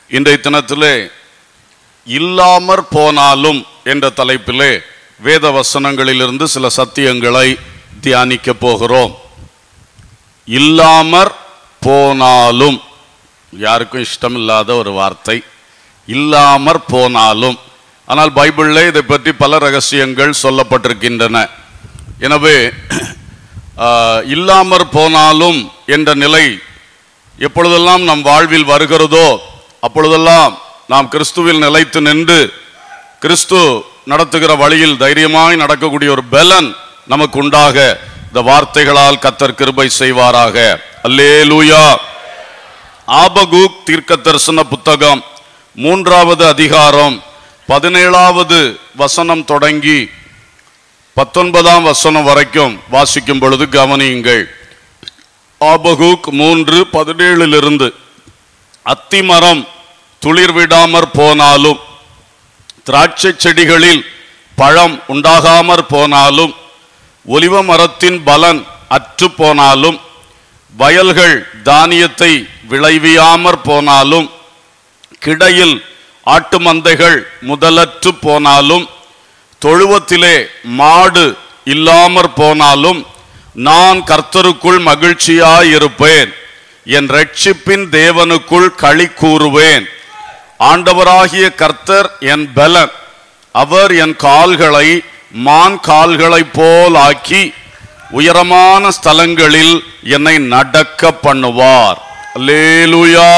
இன்றைய தினத்திலே இல்லாமற் போனாலும் என்ற தலைப்பிலே வேத வசனங்களிலிருந்து சில சத்தியங்களை தியானிக்க போகிறோம் இல்லாமற் போனாலும் யாருக்கும் இஷ்டம் இல்லாத ஒரு வார்த்தை இல்லாமற் போனாலும் ஆனால் பைபிளில் இதை பற்றி பல ரகசியங்கள் சொல்லப்பட்டிருக்கின்றன எனவே ஆஹ், இல்லாமற் போனாலும் என்ற நிலை எப்பொழுதெல்லாம் நம் வாழ்வில் வருகிறதோ அப்பொழுதெல்லாம் நாம் கிறிஸ்துவில் நிலைத்து நின்று கிறிஸ்து நடத்துகிற வழியில் தைரியமாய் நடக்கக்கூடிய ஒரு பலன் நமக்கு உண்டாக இந்த வார்த்தைகளால் கத்தர் கிருபை செய்வாராக அல்லேலூயா ஆபகூக் தீர்க்க தரிசன புத்தகம் மூன்றாவது அதிகாரம் பதினேழாவது வசனம் தொடங்கி பத்தொன்பதாம் வசனம் வரைக்கும் வாசிக்கும் பொழுது கவனியுங்கள் ஆபகூக் மூன்று பதினேழிலிருந்து அத்திமரம் துளிர் விடாமற் போனாலும் திராட்சை செடிகளில் பழம் உண்டாகாமற் போனாலும் ஒலிவ மரத்தின் பலன் அற்று போனாலும் வயல்கள் தானியத்தை விளைவியாமற் போனாலும் கிடையில் ஆட்டு மந்தைகள் முதலற்று போனாலும் தொழுவத்திலே மாடு இல்லாமற் போனாலும் நான் கர்த்தருக்குள் மகிழ்ச்சியாயிருப்பேன் என் ரட்சிப்பின் தேவனுக்குள் களி கூறுவேன் ஆண்டவராகிய கர்த்தர் என் பலன் அவர் என் கால்களை மான் கால்களைப் போல் ஆக்கி உயரமான ஸ்தலங்களில் என்னை நடக்க பண்ணுவார் அல்லேலூயா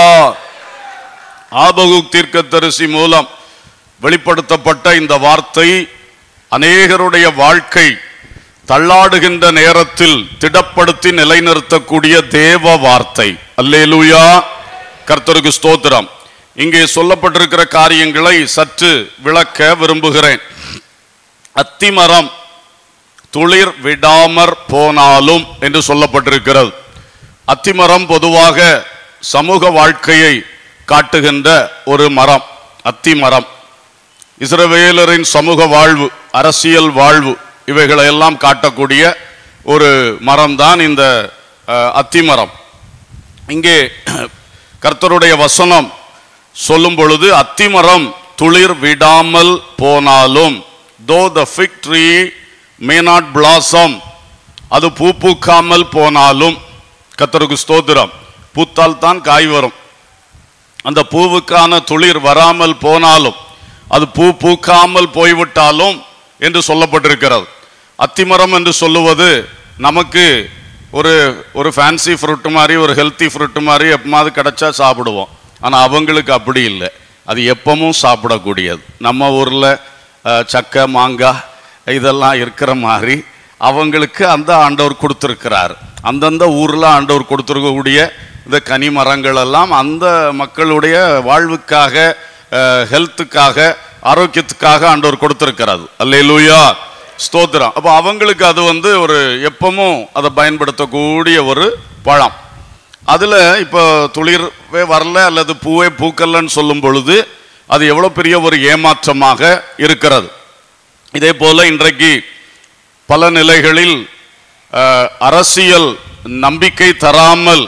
ஆபகுக் தீர்க்கதரிசி மூலம் வெளிப்படுத்தப்பட்ட இந்த வார்த்தை அநேகருடைய வாழ்க்கை தள்ளாடுகின்ற நேரத்தில் திடப்படுத்தி நிலைநிறுத்தக்கூடிய தேவ வார்த்தை அல்லேலூயா கர்த்தருக்கு ஸ்தோத்திரம் இங்கே சொல்லப்பட்டிருக்கிற காரியங்களை சற்று விளக்க விரும்புகிறேன் அத்திமரம் துளிர் விடாமற் போனாலும் என்று சொல்லப்பட்டிருக்கிறது அத்திமரம் பொதுவாக சமூக வாழ்க்கையை காட்டுகின்ற ஒரு மரம் அத்திமரம் இஸ்ரவேலரின் சமூக வாழ்வு அரசியல் வாழ்வு இவைகளை எல்லாம் காட்டக்கூடிய ஒரு மரம்தான் இந்த அஹ், அத்திமரம் இங்கே கர்த்தருடைய வசனம் சொல்லும் பொழுது அத்திமரம் துளிர் விடாமல் போனாலும் though the fig tree may not blossom அது பூ பூக்காமல் போனாலும் கர்த்தருக்கு ஸ்தோத்திரம் பூத்தால் தான் காய் வரும் அந்த பூவுக்கான துளிர் வராமல் போனாலும் அது பூ பூக்காமல் போய்விட்டாலும் என்று சொல்லப்பட்டிருக்கிறது அத்திமரம் என்று சொல்லுவது நமக்கு ஒரு ஒரு ஃபேன்சி ஃப்ரூட் மாதிரி ஒரு ஹெல்த்தி ஃப்ரூட் மாதிரி எப்பமாவது கிடைச்சா சாப்பிடுவோம் ஆனால் அவங்களுக்கு அப்படி இல்லை அது எப்பவும் சாப்பிடக்கூடியது நம்ம ஊரில் சக்கை மாங்காய் இதெல்லாம் இருக்கிற மாதிரி அவங்களுக்கு அந்த ஆண்டவர் கொடுத்துருக்கிறார் அந்தந்த ஊரில் ஆண்டவர் கொடுத்துருக்கக்கூடிய இந்த கனி மரங்கள் எல்லாம் அந்த மக்களுடைய வாழ்வுக்காக ஹெல்த்துக்காக ஆரோக்கியத்துக்காக ஆண்டவர் கொடுத்திருக்கிறது அல்லேலூயா ஸ்தோத்திரம் அப்போ அவங்களுக்கு அது வந்து ஒரு எப்பவும் அதை பயன்படுத்தக்கூடிய ஒரு பழம் அதில் இப்போ துளிர்வே வரல அல்லது பூவே பூக்கல்லன்னு சொல்லும் பொழுது அது எவ்வளோ பெரிய ஒரு ஏமாற்றமாக இருக்கிறது இதே போல இன்றைக்கு பல நிலைகளில் அஹ், அரசியல் நம்பிக்கை தராமல்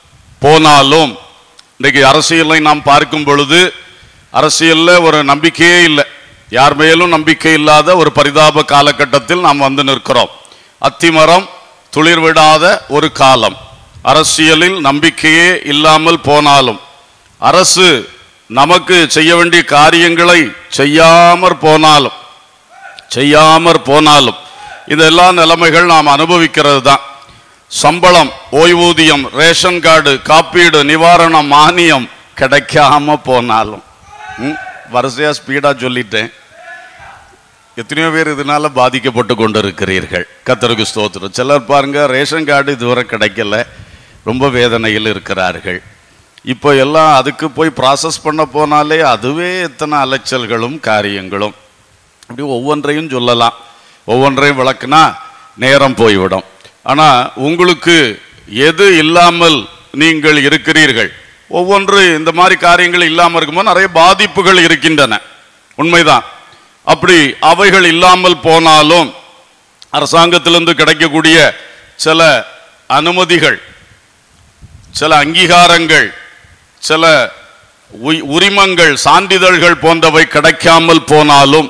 போனாலும் இன்றைக்கு அரசியலை நாம் பார்க்கும் பொழுது அரசியல்ல ஒரு நம்பிக்கையே இல்லை யார் மேலும் நம்பிக்கை இல்லாத ஒரு பரிதாப காலகட்டத்தில் நாம் வந்து நிற்கிறோம் அத்திமரம் துளிர் விடாத ஒரு காலம் அரசியலில் நம்பிக்கையே இல்லாமல் போனாலும் அரசு நமக்கு செய்ய வேண்டிய காரியங்களை செய்யாமற் போனாலும் செய்யாமற் போனாலும் இதெல்லாம் நிலைமைகள் நாம் அனுபவிக்கிறது தான் சம்பளம் ஓய்வூதியம் ரேஷன் கார்டு காப்பீடு நிவாரணம் மானியம் கிடைக்காம போனாலும் ம், வரிசையா ஸ்பீடா சொல்லிட்டேன் எத்தனையோ பேர் இதனால பாதிக்கப்பட்டு கொண்டு இருக்கிறீர்கள் கத்தருக்கு ஸ்தோத்திரம் சிலர் பாருங்க ரேஷன் கார்டு இதுவரை கிடைக்கல ரொம்ப வேதனையில் இருக்கிறார்கள் இப்போ எல்லாம் அதுக்கு போய் ப்ராசஸ் பண்ண போனாலே அதுவே எத்தனை அலைச்சல்களும் காரியங்களும் இப்படி ஒவ்வொன்றையும் சொல்லலாம் ஒவ்வொன்றையும் விளக்குனா நேரம் போய்விடும் ஆனால் உங்களுக்கு எது இல்லாமல் நீங்கள் இருக்கிறீர்கள் ஒவ்வொன்று இந்த மாதிரி காரியங்கள் இல்லாமல் இருக்கும்போது நிறைய பாதிப்புகள் இருக்கின்றன உண்மைதான் அப்படி அவைகள் இல்லாமல் போனாலும் அரசாங்கத்திலிருந்து கிடைக்கக்கூடிய சில அனுமதிகள் சில அங்கீகாரங்கள் சில உய்- உரிமங்கள் சான்றிதழ்கள் போன்றவை கிடைக்காமல் போனாலும்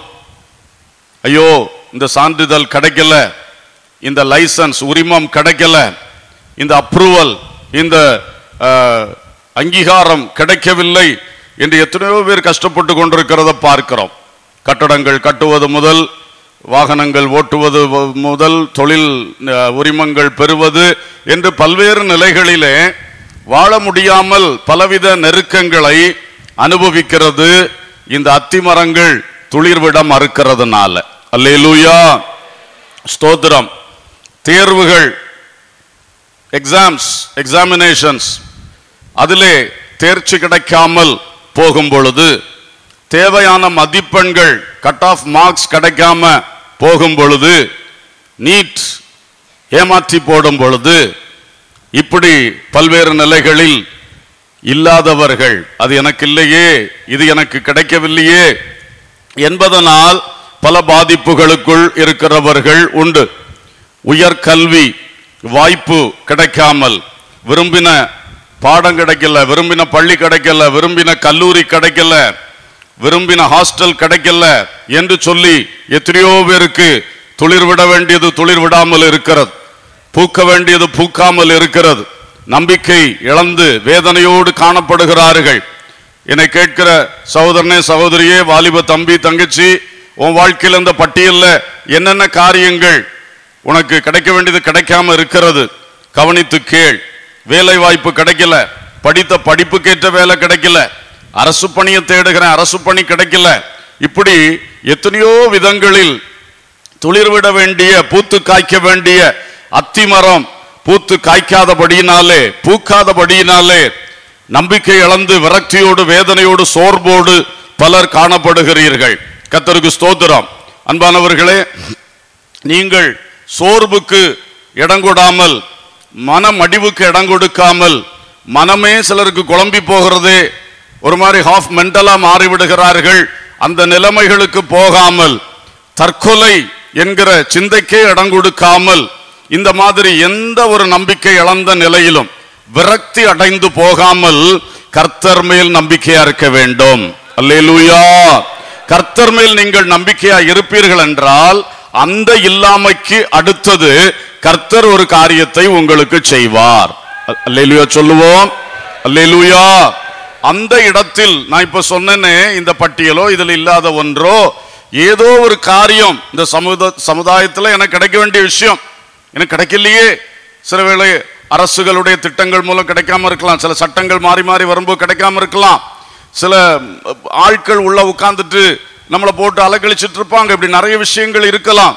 ஐயோ இந்த சான்றிதழ் கிடைக்கல இந்த லைசன்ஸ் உரிமம் கிடைக்கல இந்த அப்ரூவல் இந்த அஹ், அங்கீகாரம் கிடைக்கவில்லை என்று எத்தனையோ பேர் கஷ்டப்பட்டு கொண்டிருக்கிறத பார்க்கிறோம் கட்டடங்கள் கட்டுவது முதல் வாகனங்கள் ஓட்டுவது வ- முதல் தொழில் அஹ், உரிமங்கள் பெறுவது என்று பல்வேறு நிலைகளிலே வாழ முடியாமல் பலவித நெருக்கங்களை அனுபவிக்கிறது இந்த அத்திமரங்கள் துளிர்விட மறுக்கிறதுனால அல்லேலூயா ஸ்தோத்திரம் தேர்வுகள் எக்ஸாம்ஸ் எக்ஸாமினேஷன்ஸ் அதிலே தேர்ச்சி கிடைக்காமல் போகும் பொழுது தேவையான மதிப்பெண்கள் கட் ஆஃப் மார்க்ஸ் கிடைக்காம போகும் பொழுது நீட் ஏமாற்றி போடும் பொழுது இப்படி பல்வேறு நிலைகளில் இல்லாதவர்கள் அது எனக்கு இல்லையே இது எனக்கு கிடைக்கவில்லையே என்பதனால் பல பாதிப்புகளுக்குள் இருக்கிறவர்கள் உண்டு உயர்கல்வி வாய்ப்பு கிடைக்காமல் விரும்பின பாடம் கிடைக்கல விரும்பின பள்ளி கிடைக்கல விரும்பின கல்லூரி கிடைக்கல விரும்பின ஹாஸ்டல் கிடைக்கல என்று சொல்லி எத்தனையோ பேருக்கு துளிர் விட வேண்டியது துளிர் விடாமல் இருக்கிறது பூக்க வேண்டியது பூக்காமல் இருக்கிறது நம்பிக்கை இழந்து வேதனையோடு காணப்படுகிறார்கள் என்னை கேட்கிற சகோதரனே சகோதரியே வாலிப தம்பி தங்கச்சி உன் வாழ்க்கையில் இந்த பட்டியல்ல என்னென்ன காரியங்கள் உனக்கு கிடைக்க வேண்டியது கிடைக்காம இருக்கிறது கவனித்து கேள் வேலை வாய்ப்பு கிடைக்கல படித்த படிப்புக்கேற்ற வேலை கிடைக்கல அரசு பணியை தேடுகிறேன் அரசு பணி கிடைக்கல இப்படி எத்தனையோ விதங்களில் துளிர்விட வேண்டிய பூத்து காய்க்க வேண்டிய அத்திமரம் பூத்து காய்க்காதபடியினாலே பூக்காதபடியினாலே நம்பிக்கை இழந்து விரக்தியோடு வேதனையோடு சோர்வோடு பலர் காணப்படுகிறீர்கள் கத்தருக்கு ஸ்தோத்திரம் அன்பானவர்களே நீங்கள் சோர்வுக்கு இடம் கொடாமல் மனமடிவுக்கு இடம் கொடுக்காமல் மனமே சிலருக்கு குழம்பி போகிறதே ஒரு மாதிரி ஹாஃப் மென்டலா மாறிவிடுகிறார்கள் அந்த நிலைமைகளுக்கு போகாமல் தற்கொலை என்கிற சிந்தைக்கே இடம் கொடுக்காமல் இந்த மாதிரி எந்த ஒரு நம்பிக்கை இழந்த நிலையிலும் விரக்தி அடைந்து போகாமல் கர்த்தர் மேல் நம்பிக்கையா இருக்க வேண்டும் அல்லேலூயா கர்த்தர் மேல் நீங்கள் நம்பிக்கையா இருப்பீர்கள் என்றால் அந்த இல்லாமைக்கு அடுத்தது கர்த்தர் ஒரு காரியத்தை உங்களுக்கு செய்வார் அல்லேலூயா சொல்லுவோம் அல்லேலூயா அந்த இடத்தில் நான் இப்ப சொன்னேனே இந்த பட்டியலோ இதுல இல்லாத ஒன்றோ ஏதோ ஒரு காரியம் இந்த சமுத சமுதாயத்துல எனக்கு கிடைக்க வேண்டிய விஷயம் எனக்கு கிடைக்கலையே சில வேளை அரசுகளுடைய திட்டங்கள் மூலம் கிடைக்காம இருக்கலாம் சில சட்டங்கள் மாறி மாறி வரும்போது கிடைக்காம இருக்கலாம் சில அஹ், ஆட்கள் உள்ள உட்கார்ந்துட்டு நம்மளை போட்டு அலக்கழிச்சிட்டு இருப்பாங்க இப்படி நிறைய விஷயங்கள் இருக்கலாம்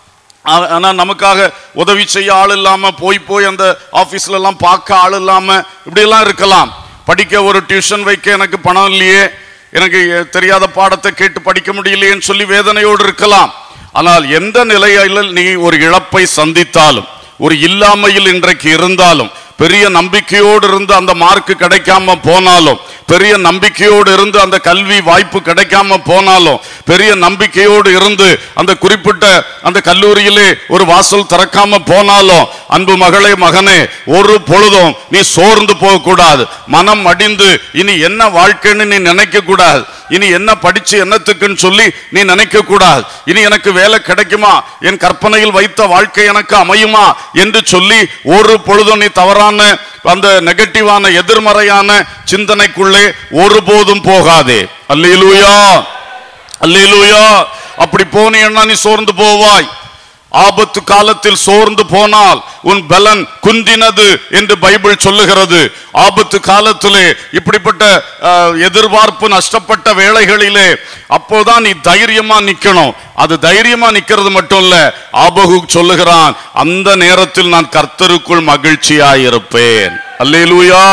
ஆ- ஆனா நமக்காக உதவி செய்ய ஆள் இல்லாம போய் போய் அந்த ஆபீஸ்ல எல்லாம் பார்க்க ஆள் இல்லாம இப்படி எல்லாம் இருக்கலாம் படிக்க ஒரு டியூஷன் வைக்க எனக்கு பணம் இல்லையே எனக்கு எ- தெரியாத பாடத்தை கேட்டு படிக்க முடியலையேன்னு சொல்லி வேதனையோடு இருக்கலாம் ஆனால் எந்த நிலையில் நீ ஒரு இழப்பை சந்தித்தாலும் ஒரு இல்லாமையில் இன்றைக்கு இருந்தாலும் பெரிய நம்பிக்கையோடு இருந்து அந்த மார்க் கிடைக்காம போனாலும் பெரிய நம்பிக்கையோடு இருந்து அந்த கல்வி வாய்ப்பு கிடைக்காம போனாலும் பெரிய நம்பிக்கையோடு இருந்து அந்த குறிப்பிட்ட அந்த கல்லூரியிலே ஒரு வாசல் திறக்காம போனாலும் அன்பு மகளே மகனே ஒரு பொழுதும் நீ சோர்ந்து போக கூடாது மனம் அடிந்து இனி என்ன வாழ்க்கைன்னு நீ நினைக்க கூடாது இனி என்ன படிச்சு என்னத்துக்குன்னு சொல்லி நீ நினைக்க கூடாது இனி எனக்கு வேலை கிடைக்குமா என் கற்பனையில் வைத்த வாழ்க்கை எனக்கு அமையுமா என்று சொல்லி ஒரு பொழுதும் நீ தவறான அந்த நெகட்டிவான எதிர்மறையான சிந்தனைக்குள்ளே ஒருபோதும் போகாதே அல்லேலூயா அல்லேலூயா அப்படி போனீன்னா நீ சோர்ந்து போவாய் ஆபத்து காலத்தில் சோர்ந்து போனால் உன் பலன் குந்தினது என்று பைபிள் சொல்லுகிறது ஆபத்து காலத்திலே இப்படிப்பட்ட அஹ், எதிர்பார்ப்பு நஷ்டப்பட்ட வேளைகளிலே அப்போதான் நீ தைரியமா நிக்கணும் அது தைரியமா நிக்கிறது மட்டும் இல்ல ஆபகு சொல்லுகிறான் அந்த நேரத்தில் நான் கர்த்தருக்குள் மகிழ்ச்சியாயிருப்பேன் அல்லேலூயா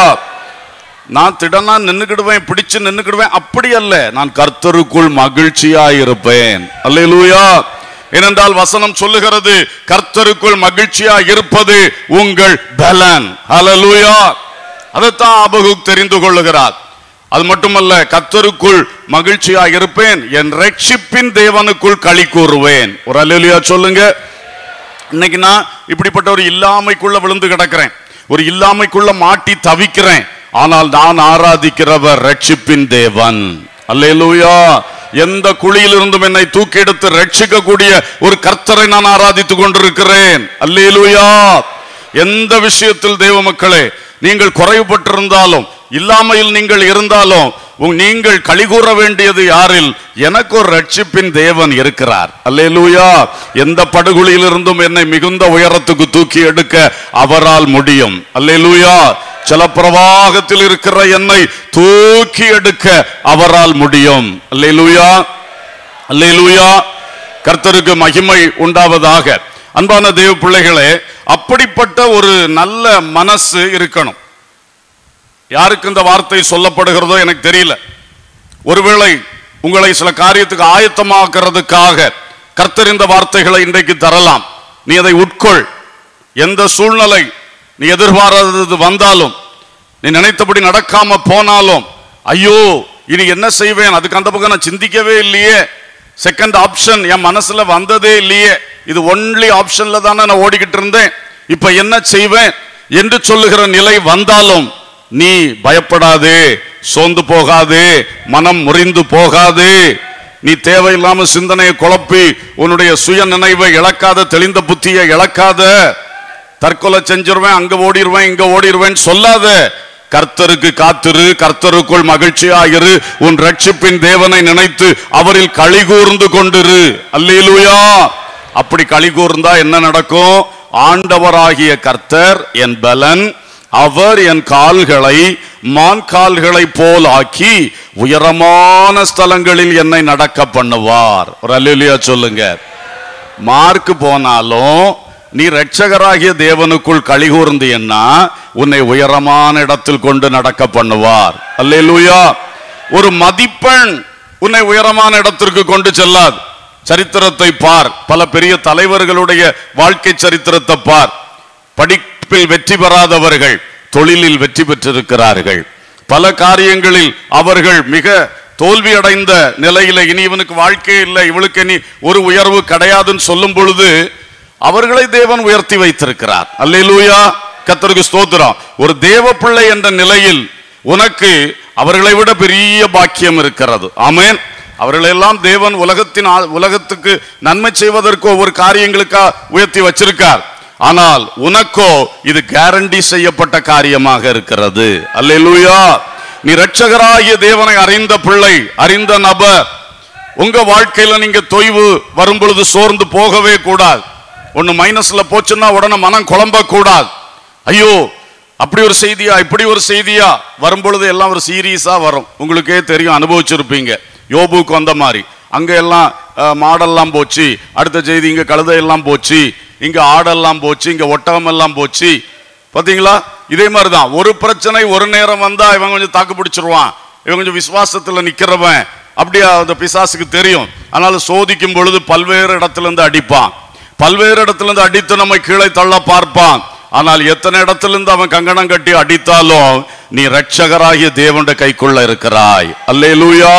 நான் திடனா நின்னுக்கிடுவேன் பிடிச்சு நின்னுக்கிடுவேன் அப்படி அல்ல நான் கர்த்தருக்குள் மகிழ்ச்சியாயிருப்பேன் அல்லேலூயா ஏனென்றால் வசனம் சொல்லுகிறது கர்த்தருக்குள் மகிழ்ச்சியா இருப்பது உங்கள் பலன் ஹalleluya அதைத்தான் ஆபகுக் தெரிந்து கொள்ளுகிறார் அது மட்டுமல்ல கர்த்தருக்குள் மகிழ்ச்சியா இருப்பேன் என் ரட்சிப்பின் தேவனுக்குள் களி கூறுவேன் ஒரு அல்லேலூயா சொல்லுங்க இன்னைக்கு நான் இப்படிப்பட்ட ஒரு இல்லாமைக்குள்ள விழுந்து கிடக்கிறேன் ஒரு இல்லாமைக்குள்ள மாட்டி தவிக்கிறேன் ஆனால் நான் ஆராதிக்கிறவர் ரட்சிப்பின் தேவன் அல்லேலூயா எந்த குழியிலிருந்தும் என்னை தூக்கி எடுத்து ரட்சிக்கக்கூடிய ஒரு கர்த்தரை நான் ஆராதித்துக் கொண்டிருக்கிறேன் அல்லேலூயா எந்த விஷயத்தில் தேவ மக்களே நீங்கள் குறைவுபட்டிருந்தாலும் இல்லாமையில் நீங்கள் இருந்தாலும் உங்- நீங்கள் கலிகூற வேண்டியது யாரில் எனக்கு ஒரு ரட்சிப்பின் தேவன் இருக்கிறார் அல்லேலூயா எந்த படுகொலியிலிருந்தும் என்னை மிகுந்த உயரத்துக்கு தூக்கி எடுக்க அவரால் முடியும் அல்லேலூயா சில பிரவாகத்தில் இருக்கிற என்னை தூக்கி எடுக்க அவரால் முடியும் அல்லேலூயா அல்லேலூயா கர்த்தருக்கு மகிமை உண்டாவதாக அன்பான தேவ பிள்ளைகளே அப்படிப்பட்ட ஒரு நல்ல மனசு இருக்கணும் யாருக்கு இந்த வார்த்தை சொல்லப்படுகிறதோ எனக்கு தெரியல ஒருவேளை உங்களை சில காரியத்துக்கு ஆயத்தமாக்குறதுக்காக கர்த்தர் இந்த வார்த்தைகளை இன்றைக்கு தரலாம் நீ அதை உட்கொள் எந்த சூழ்நிலை நீ எதிர்பாராதது வந்தாலும் நீ நினைத்தபடி நடக்காம போனாலும் ஐயோ இனி என்ன செய்வேன் அதுக்கு அந்த பக்கம் நான் சிந்திக்கவே இல்லையே செகண்ட் ஆப்ஷன் என் மனசுல வந்ததே இல்லையே இது ஒன்லி ஆப்ஷன்ல தானே நான் ஓடிக்கிட்டு இருந்தேன் இப்ப என்ன செய்வேன் என்று சொல்லுகிற நிலை வந்தாலும் நீ பயப்படாதே சோர்ந்து போகாதே மனம் முறிந்து போகாதே நீ தேவையில்லாம சிந்தனையை குழப்பி உன்னுடைய சுய நினைவை இழக்காத தெளிந்த புத்தியை இழக்காத தற்கொலை செஞ்சிருவேன் அங்க ஓடிடுவேன் இங்க ஓடிடுவேன் சொல்லாத கர்த்தருக்கு காத்திரு கர்த்தருக்குள் மகிழ்ச்சியாயிரு உன் ரட்சிப்பின் தேவனை நினைத்து அவரில் களி கூர்ந்து கொண்டிரு அல்லேலூயா அப்படி களி கூர்ந்தா என்ன நடக்கும் ஆண்டவராகிய கர்த்தர் என் பலன் அவர் என் கால்களை மான் கால்களை போல் ஆக்கி உயரமான ஸ்தலங்களில் என்னை நடக்க பண்ணுவார் ஒரு அல்லேலூயா சொல்லுங்க மார்க் போனாலும் நீ ரட்சகராகிய தேவனுக்குள் கலிகூர்ந்தீன்னா உன்னை உயரமான இடத்தில் கொண்டு நடக்க பண்ணுவார் அல்லேலூயா ஒரு மதிப்பெண் உன்னை உயரமான இடத்திற்கு கொண்டு செல்லாது சரித்திரத்தை பார் பல பெரிய தலைவர்களுடைய வாழ்க்கை சரித்திரத்தை பார் படிப்பில் வெற்றி பெறாதவர்கள் தொழிலில் வெற்றி பெற்றிருக்கிறார்கள் பல காரியங்களில் அவர்கள் மிக தோல்வி அடைந்த நிலையில இனி இவனுக்கு வாழ்க்கை இல்லை இவளுக்கு இனி ஒரு உயர்வு கிடையாதுன்னு சொல்லும் பொழுது அவர்களை தேவன் உயர்த்தி வைத்திருக்கிறார் அல்லேலூயா கத்தருக்கு ஸ்தோத்திரம் ஒரு தேவ பிள்ளை என்ற நிலையில் உனக்கு அவர்களை விட பெரிய பாக்கியம் இருக்கிறது ஆமென் அவர்களெல்லாம் தேவன் உலகத்தின் ஆ- உலகத்துக்கு நன்மை செய்வதற்கு ஒவ்வொரு காரியங்களுக்கா உயர்த்தி வச்சிருக்கார் ஆனால் உனக்கோ இது கேரண்டி செய்யப்பட்ட காரியமாக இருக்கிறது அல்லேலூயா நீ ரட்சகராகிய தேவனை அறிந்த பிள்ளை அறிந்த நபர் உங்க வாழ்க்கையில நீங்க தொய்வு வரும் பொழுது சோர்ந்து போகவே கூடாது ஒண்ணு மைனஸ்ல போச்சுன்னா உடனே மனம் குழம்ப கூடாது ஐயோ அப்படி ஒரு செய்தியா இப்படி ஒரு செய்தியா வரும் பொழுது எல்லாம் ஒரு சீரியஸா வரும் உங்களுக்கே தெரியும் அனுபவிச்சிருப்பீங்க யோபுக்கு வந்த மாதிரி அங்க எல்லாம் அஹ், மாடெல்லாம் போச்சு அடுத்த செய்தி இங்க கழுதை எல்லாம் போச்சு இங்க ஆடெல்லாம் போச்சு இங்க ஒட்டகம் எல்லாம் போச்சு பாத்தீங்களா இதே மாதிரி தான் ஒரு பிரச்சனை ஒரு நேரம் வந்தா இவன் கொஞ்சம் தாக்கு பிடிச்சிருவான் இவன் கொஞ்சம் விசுவாசத்துல நிக்கிறவன் அப்படியா அந்த பிசாசுக்கு தெரியும் அதனால சோதிக்கும் பொழுது பல்வேறு இடத்துல இருந்து அடிப்பான் பல்வேறு இடத்துல இருந்து அடித்து நம்மை கீழே தள்ள பார்ப்பான் ஆனால் எத்தனை இடத்துல இருந்து அவன் கங்கணம் கட்டி அடித்தாலும் நீ ரட்சகராகிய தேவனுடைய கைக்குள்ள இருக்கிறாய் அல்லேலூயா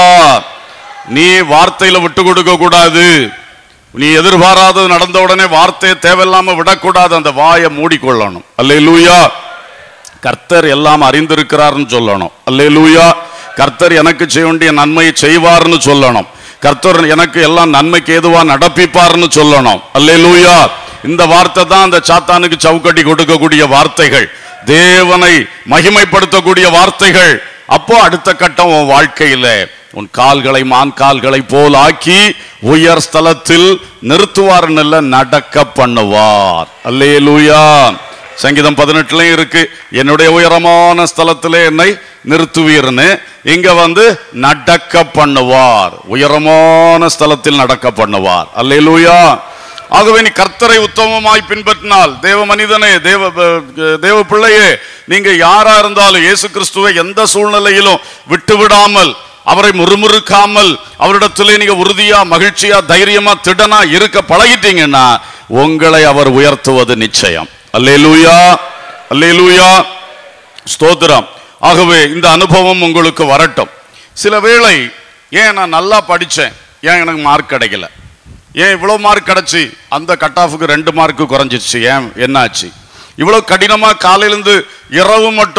நீ வார்த்தையில விட்டு கொடுக்க கூடாது நீ எதிர்பாராதது நடந்த உடனே வார்த்தையை தேவையில்லாம விடக்கூடாது அந்த வாயை மூடிக்கொள்ளணும் அல்லேலூயா கர்த்தர் எல்லாம் அறிந்திருக்கிறார்னு சொல்லணும் அல்லேலூயா கர்த்தர் எனக்கு செய்ய வேண்டிய நன்மையை செய்வார்னு சொல்லணும் கர்த்தர் எனக்கு எல்லாம் நன்மைக்கு ஏதுவா நடப்பிப்பார்னு சொல்லணும் அல்லேலூயா இந்த வார்த்தை தான் அந்த சாத்தானுக்கு சவுக்கடி கொடுக்கக்கூடிய வார்த்தைகள் தேவனை மகிமைப்படுத்தக்கூடிய வார்த்தைகள் அப்போ அடுத்த கட்டம் உன் வாழ்க்கையில உன் கால்களை மான் கால்களை போல் ஆக்கி உயர் ஸ்தலத்தில் நிறுத்துவார் நடக்க பண்ணுவார் அல்லேலூயா சங்கீதம் பதினெட்டுலயும் இருக்கு என்னுடைய உயரமான ஸ்தலத்திலே என்னை நிறுத்துவீர்னு இங்க வந்து நடக்க பண்ணுவார் உயரமான ஸ்தலத்தில் நடக்க பண்ணுவார் அல்லேலூயா ஆகவே நீ கர்த்தரை உத்தமமாய் பின்பற்றினால் தேவ மனிதனே தேவ ப- தேவ பிள்ளையே நீங்க யாரா இருந்தாலும் இயேசு கிறிஸ்துவை எந்த சூழ்நிலையிலும் விட்டு விடாமல் அவரை முறுமுறுக்காமல் அவரிடத்திலே நீங்க உறுதியா மகிழ்ச்சியா தைரியமா திடனா இருக்க பழகிட்டீங்கன்னா உங்களை அவர் உயர்த்துவது நிச்சயம் அல்லேலூயா அல்லேலூயா ஸ்தோத்திரம் ஆகவே இந்த அனுபவம் உங்களுக்கு வரட்டும் சில வேளை ஏன் நான் நல்லா படிச்சேன் ஏன் எனக்கு மார்க் கிடைக்கல ஏன் இவ்வளோ மார்க் கிடைச்சி அந்த கட் ஆஃபுக்கு ரெண்டு மார்க்கு குறைஞ்சிருச்சு ஏன் என்னாச்சு இவ்வளோ கடினமாக காலையிலேருந்து இரவு மட்டும்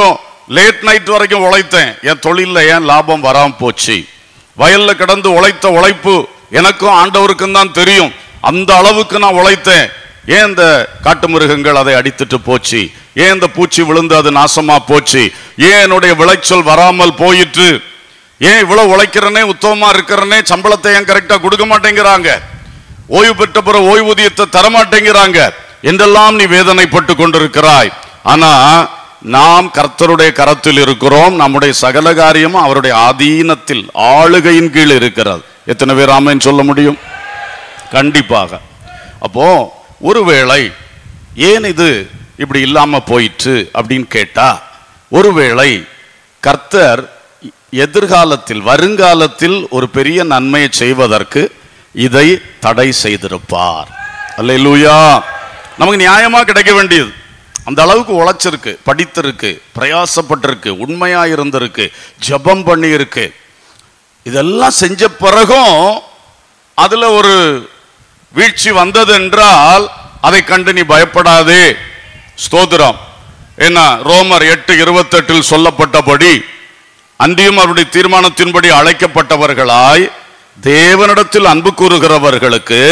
லேட் நைட் வரைக்கும் உழைத்தேன் என் தொழில்ல ஏன் லாபம் வராம போச்சு வயல்ல கிடந்து உழைத்த உழைப்பு எனக்கும் ஆண்டவருக்கும் தான் தெரியும் அந்த அளவுக்கு நான் உழைத்தேன் ஏன் இந்த காட்டு மிருகங்கள் அதை அடித்துட்டு போச்சு ஏன் இந்த பூச்சி விழுந்து அது நாசமா போச்சு ஏன் என்னுடைய விளைச்சல் வராமல் போயிற்று ஏன் இவ்வளவு உழைக்கிறனே உத்தமமா இருக்கிறனே சம்பளத்தை ஏன் கரெக்டா கொடுக்க மாட்டேங்கிறாங்க ஓய்வு பெற்ற பிறகு ஓய்வூதியத்தை தரமாட்டேங்கிறாங்க என்றெல்லாம் நீ வேதனைப்பட்டு கொண்டிருக்கிறாய் ஆனா நாம் கர்த்தருடைய கரத்தில் இருக்கிறோம் நம்முடைய சகல காரியமும் அவருடைய ஆதீனத்தில் ஆளுகையின் கீழ் இருக்கிறது எத்தனை பேர் ஆமைன்னு சொல்ல முடியும் கண்டிப்பாக அப்போ ஒருவேளை ஏன் இது இப்படி இல்லாம போயிற்று அப்படின்னு கேட்டா ஒருவேளை கர்த்தர் எதிர்காலத்தில் வருங்காலத்தில் ஒரு பெரிய நன்மையை செய்வதற்கு இதை தடை செய்திருப்பார் அல்லேலூயா நமக்கு நியாயமா கிடைக்க வேண்டியது அந்த அளவுக்கு உழைச்சிருக்கு படித்திருக்கு பிரயாசப்பட்டிருக்கு உண்மையா இருந்திருக்கு ஜெபம் பண்ணி இருக்கு இதெல்லாம் செஞ்ச பிறகும் அதுல ஒரு வீழ்ச்சி வந்தது என்றால் அதை கண்டு நீ பயப்படாதே ஸ்தோத்திரம் என்ன ரோமர் எட்டு இருபத்தெட்டில் சொல்லப்பட்டபடி அன்றியும் அவருடைய தீர்மானத்தின்படி அழைக்கப்பட்டவர்களாய் தேவனிடத்தில் அன்பு கூறுகிறவர்களுக்கு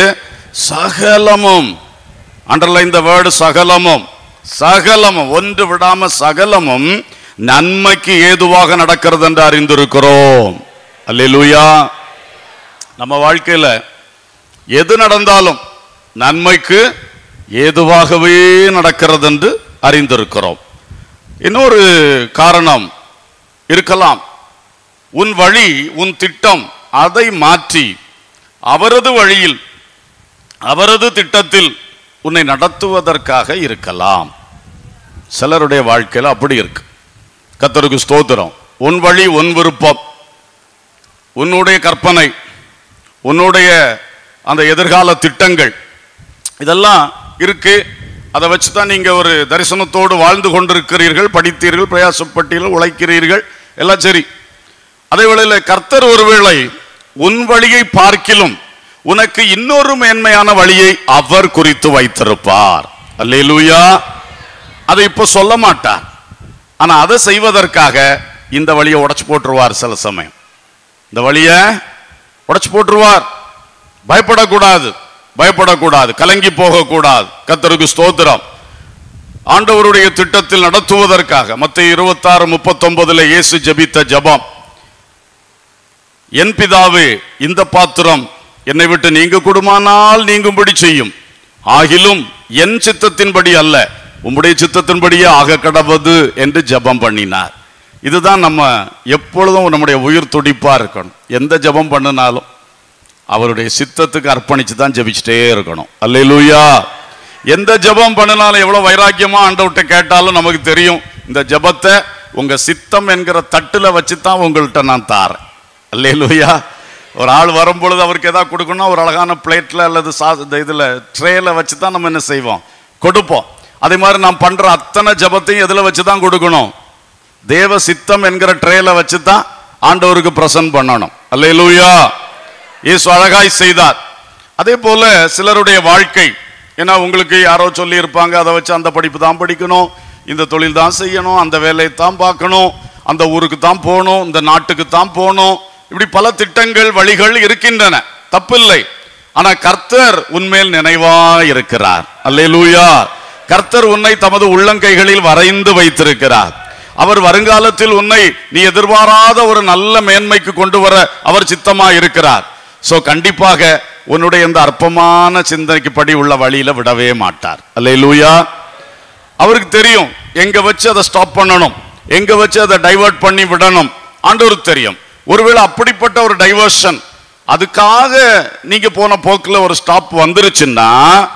சகலமும் அண்டர்லைன் இந்த வேர்டு சகலமும் சகலமும் ஒன்று விடாம சகலமும் நன்மைக்கு ஏதுவாக நடக்கிறது என்று அறிந்திருக்கிறோம் அல்லேலூயா நம்ம வாழ்க்கையில எது நடந்தாலும் நன்மைக்கு ஏதுவாகவே நடக்கிறது என்று அறிந்திருக்கிறோம் இன்னொரு காரணம் இருக்கலாம் உன் வழி உன் திட்டம் அதை மாற்றி அவரது வழியில் அவரது திட்டத்தில் உன்னை நடத்துவதற்காக இருக்கலாம் சிலருடைய வாழ்க்கையில் அப்படி இருக்கு கத்தருக்கு ஸ்தோத்திரம் உன் வழி உன் விருப்பம் உன்னுடைய கற்பனை உன்னுடைய அந்த எதிர்கால திட்டங்கள் இதெல்லாம் இருக்கு அதை வச்சு தான் நீங்க ஒரு தரிசனத்தோடு வாழ்ந்து கொண்டிருக்கிறீர்கள் படித்தீர்கள் பிரயாசப்பட்டீர்கள் உழைக்கிறீர்கள் எல்லாம் சரி அதே வேளையில் கர்த்தர் ஒருவேளை உன் வழியை பார்க்கிலும் உனக்கு இன்னொரு மேன்மையான வழியை அவர் குறித்து வைத்திருப்பார் அல்லேலூயா அதை இப்போ சொல்ல மாட்டார் ஆனா அதை செய்வதற்காக இந்த வழியை உடைச்சு போட்டுருவார் சில சமயம் இந்த வழியை உடைச்சு போட்டுருவார் பயப்படக்கூடாது பயப்படக்கூடாது கலங்கி போகக்கூடாது கத்தருக்கு ஸ்தோத்திரம் ஆண்டவருடைய திட்டத்தில் நடத்துவதற்காக மத்த இருபத்தாறு முப்பத்தொன்பதுல இயேசு ஜெபித்த ஜெபம் என் பிதாவே இந்த பாத்திரம் என்னை விட்டு நீங்க கூடுமானால் நீங்கும்படி செய்யும் ஆகிலும் என் சித்தத்தின்படி அல்ல உம்முடைய சித்தத்தின்படியே ஆக கடவது என்று ஜெபம் பண்ணினார் இதுதான் நம்ம எப்பொழுதும் நம்முடைய உயிர் துடிப்பா இருக்கணும் எந்த ஜெபம் பண்ணினாலும் அவருடைய சித்தத்துக்கு அர்ப்பணிச்சு தான் ஜெபிச்சுட்டே இருக்கணும் அல்லேலூயா எந்த ஜெபம் பண்ணினாலும் எவ்வளவு வைராக்கியமா ஆண்டவர்கிட்ட கேட்டாலும் நமக்கு தெரியும் இந்த ஜெபத்தை உங்க சித்தம் என்கிற தட்டுல வச்சு தான் உங்கள்கிட்ட நான் தாரேன் அல்லேலூயா ஒரு ஆள் வரும்பொழுது அவருக்கு ஏதாவது கொடுக்கணும் ஒரு அழகான பிளேட்ல அல்லது சா இந்த இதுல ட்ரேல வச்சு தான் நம்ம என்ன செய்வோம் கொடுப்போம் அதே மாதிரி நாம் பண்ற அத்தனை ஜெபத்தையும் எதுல வச்சு தான் கொடுக்கணும் தேவ சித்தம் என்கிற ட்ரேல வச்சு தான் ஆண்டவருக்கு பிரசன்ட் பண்ணணும் அல்லேலூயா இயேசு அழகாய் செய்தார் அதே போல சிலருடைய வாழ்க்கை ஏன்னா உங்களுக்கு யாரோ சொல்லி இருப்பாங்க அதை வச்சு அந்த படிப்பு தான் படிக்கணும் இந்த தொழில் தான் செய்யணும் அந்த வேலையை தான் பார்க்கணும் அந்த ஊருக்கு தான் போகணும் இந்த நாட்டுக்கு தான் போகணும் இப்படி பல திட்டங்கள் வழிகள் இருக்கின்றன தப்பில்லை ஆனா கர்த்தர் உன்மேல் நினைவா இருக்கிறார் அல்லேலூயா கர்த்தர் உன்னை தமது உள்ளங்கைகளில் வரைந்து வைத்திருக்கிறார் அவர் வருங்காலத்தில் உன்னை நீ எதிர்பாராத ஒரு நல்ல மேன்மைக்கு கொண்டு வர அவர் சித்தமா இருக்கிறார் சோ கண்டிப்பாக உன்னுடைய இந்த அற்பமான சிந்தனைக்கு படி உள்ள வழியில விடவே மாட்டார் அல்லேலூயா அவருக்கு தெரியும் எங்க வச்சு அதை ஸ்டாப் பண்ணணும் எங்க வச்சு அதை டைவர்ட் பண்ணி விடணும் ஆண்டவருக்கு தெரியும் ஒருவேளை அப்படிப்பட்ட ஒரு டைவர்ஷன் அதுக்காக நீங்க போன போக்குல ஒரு ஸ்டாப் வந்துருச்சுன்னா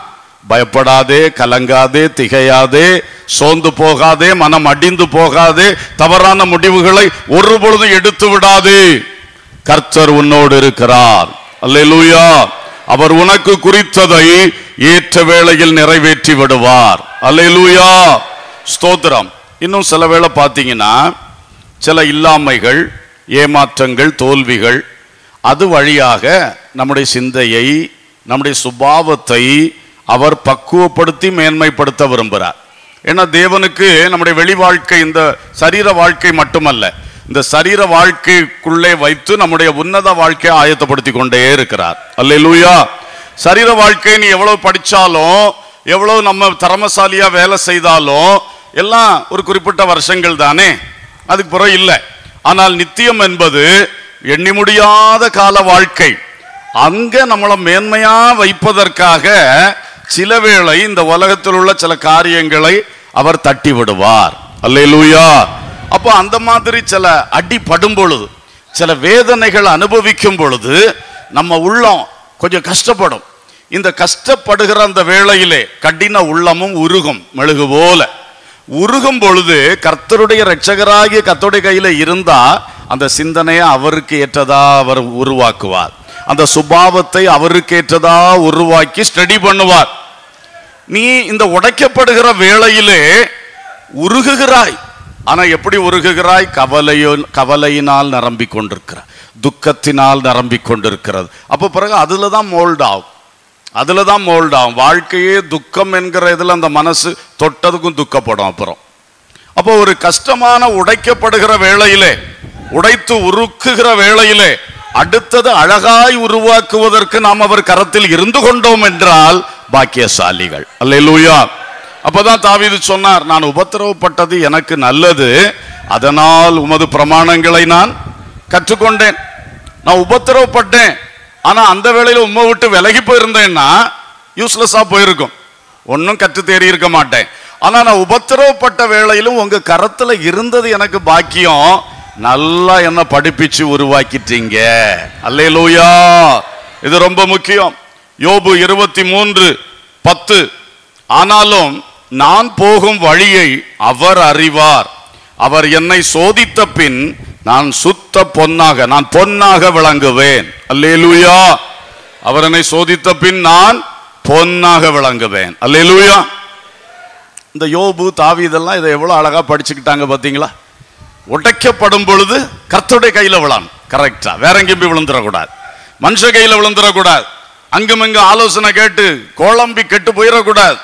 பயப்படாதே கலங்காதே திகையாதே சோர்ந்து போகாதே மனம் அடிந்து போகாதே தவறான முடிவுகளை ஒரு பொழுதும் எடுத்து விடாதே கர்த்தர் உன்னோடு இருக்கிறார் அல்லேலூயா அவர் உனக்கு குறித்ததை ஏற்ற வேளையில் நிறைவேற்றி விடுவார் அல்லேலூயா ஸ்தோத்திரம் இன்னும் சில வேளை பார்த்தீங்கன்னா சில இல்லாமைகள் ஏமாற்றங்கள் தோல்விகள் அது வழியாக நம்முடைய சிந்தையை நம்முடைய சுபாவத்தை அவர் பக்குவப்படுத்தி மேன்மைப்படுத்த விரும்புகிறார் ஏன்னா தேவனுக்கு நம்முடைய வெளி வாழ்க்கை இந்த சரீர வாழ்க்கை மட்டுமல்ல இந்த சரீர வாழ்க்கைக்குள்ளே வைத்து நம்முடைய உன்னத வாழ்க்கையை ஆயத்தப்படுத்தி கொண்டே இருக்கிறார் அல்லேலூயா சரீர வாழ்க்கை நீ எவ்வளவு படிச்சாலும் எவ்வளவு நம்ம திறமசாலியா வேலை செய்தாலும் எல்லாம் ஒரு குறிப்பிட்ட வருஷங்கள் தானே அதுக்கு பிறகு இல்லை ஆனால் நித்தியம் என்பது எண்ணி முடியாத கால வாழ்க்கை அங்க நம்மளை மேன்மையா வைப்பதற்காக சில வேளை இந்த உலகத்தில் உள்ள சில காரியங்களை அவர் தட்டி விடுவார் அல்லேலூயா அப்போ அந்த மாதிரி சில அடி படும் பொழுது சில வேதனைகள் அனுபவிக்கும் பொழுது நம்ம உள்ளம் கொஞ்சம் கஷ்டப்படும் இந்த கஷ்டப்படுகிற அந்த வேளையிலே கடின உள்ளமும் உருகும் மெழுகு போல உருகும் பொழுது கர்த்தருடைய இரட்சகராகிய கர்த்தருடைய கையில இருந்தா அந்த சிந்தனையை அவருக்கு ஏற்றதா அவர் உருவாக்குவார் அந்த சுபாவத்தை அவருக்கு ஏற்றதா உருவாக்கி ஸ்டடி பண்ணுவார் நீ இந்த உடைக்கப்படுகிற வேளையிலே உருகுகிறாய் ஆனா எப்படி உருகுகிறாய் கவலையோ கவலையினால் நிரம்பிக் கொண்டிருக்கிறாய் துக்கத்தினால் நிரம்பிக் கொண்டிருக்கிறது அப்ப பிறகு அதுல தான் மோல்ட் ஆகும் அதுல தான் மோல்ட் ஆகும் வாழ்க்கையே துக்கம் என்கிற இதுல அந்த மனசு தொட்டதுக்கும் துக்கப்படும் அப்புறம் அப்போ ஒரு கஷ்டமான உடைக்கப்படுகிற வேளையிலே உடைத்து உருக்குகிற வேளையிலே அடுத்தது அழகாய் உருவாக்குவதற்கு நாம் அவர் கரத்தில் இருந்து கொண்டோம் என்றால் பாக்கியசாலிகள் அல்லேலூயா அப்பதான் தாவீது சொன்னார் நான் உபத்திரவப்பட்டது எனக்கு நல்லது அதனால் உமது பிரமாணங்களை நான் கற்றுக்கொண்டேன் நான் உபத்திரவப்பட்டேன் ஆனா அந்த வேளையில உம்மை விட்டு விலகி போயிருந்தேன்னா யூஸ்லெஸ்ஸா போயிருக்கும் ஒன்றும் கற்று தேறி இருக்க மாட்டேன் ஆனா நான் உபத்திரவப்பட்ட வேளையிலும் உங்க கரத்துல இருந்தது எனக்கு பாக்கியம் நல்லா என்ன படிப்பிச்சு உருவாக்கிட்டீங்க அல்லேலூயா இது ரொம்ப முக்கியம் யோபு இருபத்தி மூன்று பத்து ஆனாலும் நான் போகும் வழியை அவர் அறிவார் அவர் என்னை சோதித்த பின் நான் சுத்த பொன்னாக நான் பொன்னாக விளங்குவேன் அல்லேலூயா அவர் என்னை சோதித்த பின் நான் பொன்னாக விளங்குவேன் அல்லேலூயா இந்த யோபு தாவீதெல்லாம் இதை எவ்வளவு அழகா படிச்சுக்கிட்டாங்க பாத்தீங்களா உடைக்கப்படும் பொழுது கர்த்தருடைய கையில விழான் கரெக்டா வேற எங்கேயும் போய் விழுந்துடக்கூடாது மனுஷ கையில விழுந்துடக்கூடாது அங்கும் இங்கும் ஆலோசனை கேட்டு குழம்பி கெட்டு போயிடக்கூடாது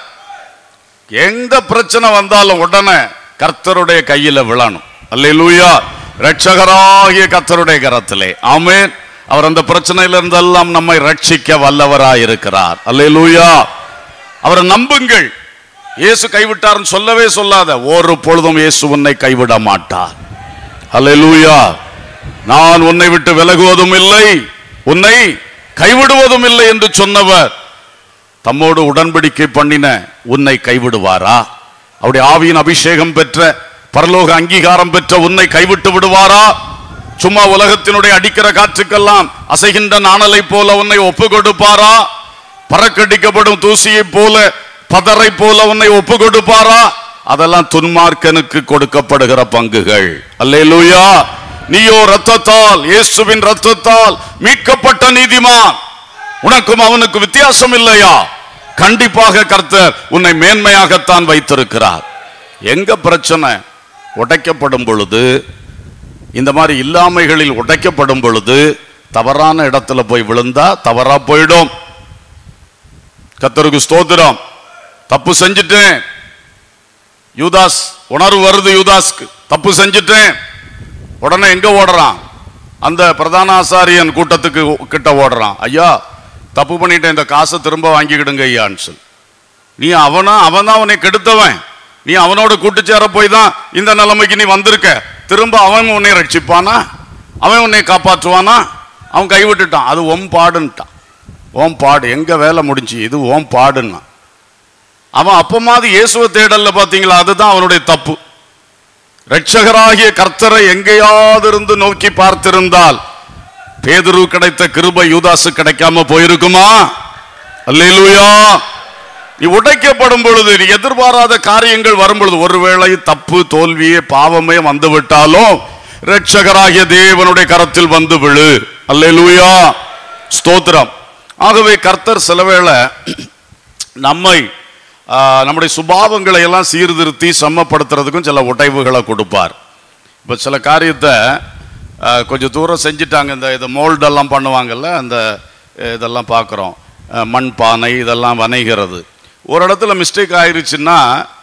எந்த பிரச்சனை வந்தாலும் உடனே கர்த்தருடைய கையில விழணும் அல்லேலூயா ரட்சகராகிய கர்த்தருடைய கரத்திலே ஆமென் அவர் அந்த பிரச்சனையில இருந்தெல்லாம் நம்மை ரட்சிக்க வல்லவராய் இருக்கிறார் அல்லேலூயா அவரை நம்புங்கள் இயேசு கைவிட்டார்னு சொல்லவே சொல்லாத ஒரு பொழுதும் இயேசு உன்னை கைவிட மாட்டார் அல்லேலூயா நான் உன்னை விட்டு விலகுவதும் இல்லை உன்னை கைவிடுவதும் இல்லை என்று சொன்னவர் தம்மோடு உடன்படிக்கை பண்ணின உன்னை கைவிடுவாரா அவருடைய ஆவியின் அபிஷேகம் பெற்ற பரலோக அங்கீகாரம் பெற்ற உன்னை கைவிட்டு விடுவாரா சும்மா உலகத்தினுடைய அடிக்கிற காற்றுக்கெல்லாம் அசைகின்ற நாணலை போல உன்னை ஒப்பு கொடுப்பாரா பறக்கடிக்கப்படும் தூசியை போல பதரை போல உன்னை ஒப்பு கொடுப்பாரா அதெல்லாம் துன்மார்க்கனுக்கு கொடுக்கப்படுகிற பங்குகள் அல்லேலூயா நீயோ ரத்தத்தால் இயேசுவின் ரத்தத்தால் மீட்கப்பட்ட நீதிமான் உனக்கும் அவனுக்கு வித்தியாசம் இல்லையா கண்டிப்பாக கர்த்தர் உன்னை மேன்மையாகத்தான் வைத்திருக்கிறார் எங்க பிரச்சனை உடைக்கப்படும் பொழுது இந்த மாதிரி இல்லாமைகளில் உடைக்கப்படும் பொழுது தவறான இடத்துல போய் விழுந்தா தவறா போயிடும் கர்த்தருக்கு ஸ்தோத்திரம் தப்பு செஞ்சுட்டேன் யூதாஸ் உணர்வு வருது யூதாஸ்க்கு தப்பு செஞ்சுட்டேன் உடனே எங்க ஓடுறான் அந்த பிரதான ஆசாரியன் கூட்டத்துக்கு கிட்ட ஓடுறான் ஐயா தப்பு பண்ணிட்டேன் இந்த காசை திரும்ப வாங்கிக்கிடுங்க ஐயான்னு சொல்லி நீ அவனா அவன் தான் அவனை கெடுத்தவன் நீ அவனோட கூட்டு சேர போய் தான் இந்த நிலைமைக்கு நீ வந்திருக்க திரும்ப அவன் உன்னை ரட்சிப்பானா அவன் உன்னை காப்பாற்றுவானா அவன் கைவிட்டுட்டான் அது ஓம் பாடுன்ட்டான் ஓம் பாடு எங்க வேலை முடிஞ்சு இது ஓம் பாடுன்னா அவன் அப்பமாவது இயேசுவை தேடல்ல பாத்தீங்களா அதுதான் அவனுடைய தப்பு ரட்சகராகிய கர்த்தரை எங்கேயாவது இருந்து நோக்கி பார்த்திருந்தால் பேதுரு கிடைத்த கிருபை யூதாசு கிடைக்காம போயிருக்குமா அல்லேலூயா நீ உடைக்கப்படும் பொழுது நீ எதிர்பாராத காரியங்கள் வரும் பொழுது ஒருவேளை தப்பு தோல்வியே பாவமே வந்து விட்டாலும் ரட்சகராகிய தேவனுடைய கரத்தில் வந்து விழு அல்லேலூயா ஸ்தோத்திரம் ஆகவே கர்த்தர் சிலவேளை நம்மை ஆ, நம்முடைய சுபாவங்களை எல்லாம் சீர்திருத்தி சமப்படுத்துறதுக்கும் சில உடைவுகளை கொடுப்பார் இப்போ சில காரியத்தை ஆ, கொஞ்சம் தூரம் செஞ்சுட்டாங்க இந்த இதை மோல்டெல்லாம் பண்ணுவாங்கல்ல அந்த அஹ், இதெல்லாம் பார்க்குறோம் மண் பானை இதெல்லாம் வனைகிறது ஒரு இடத்துல மிஸ்டேக் ஆயிருச்சுன்னா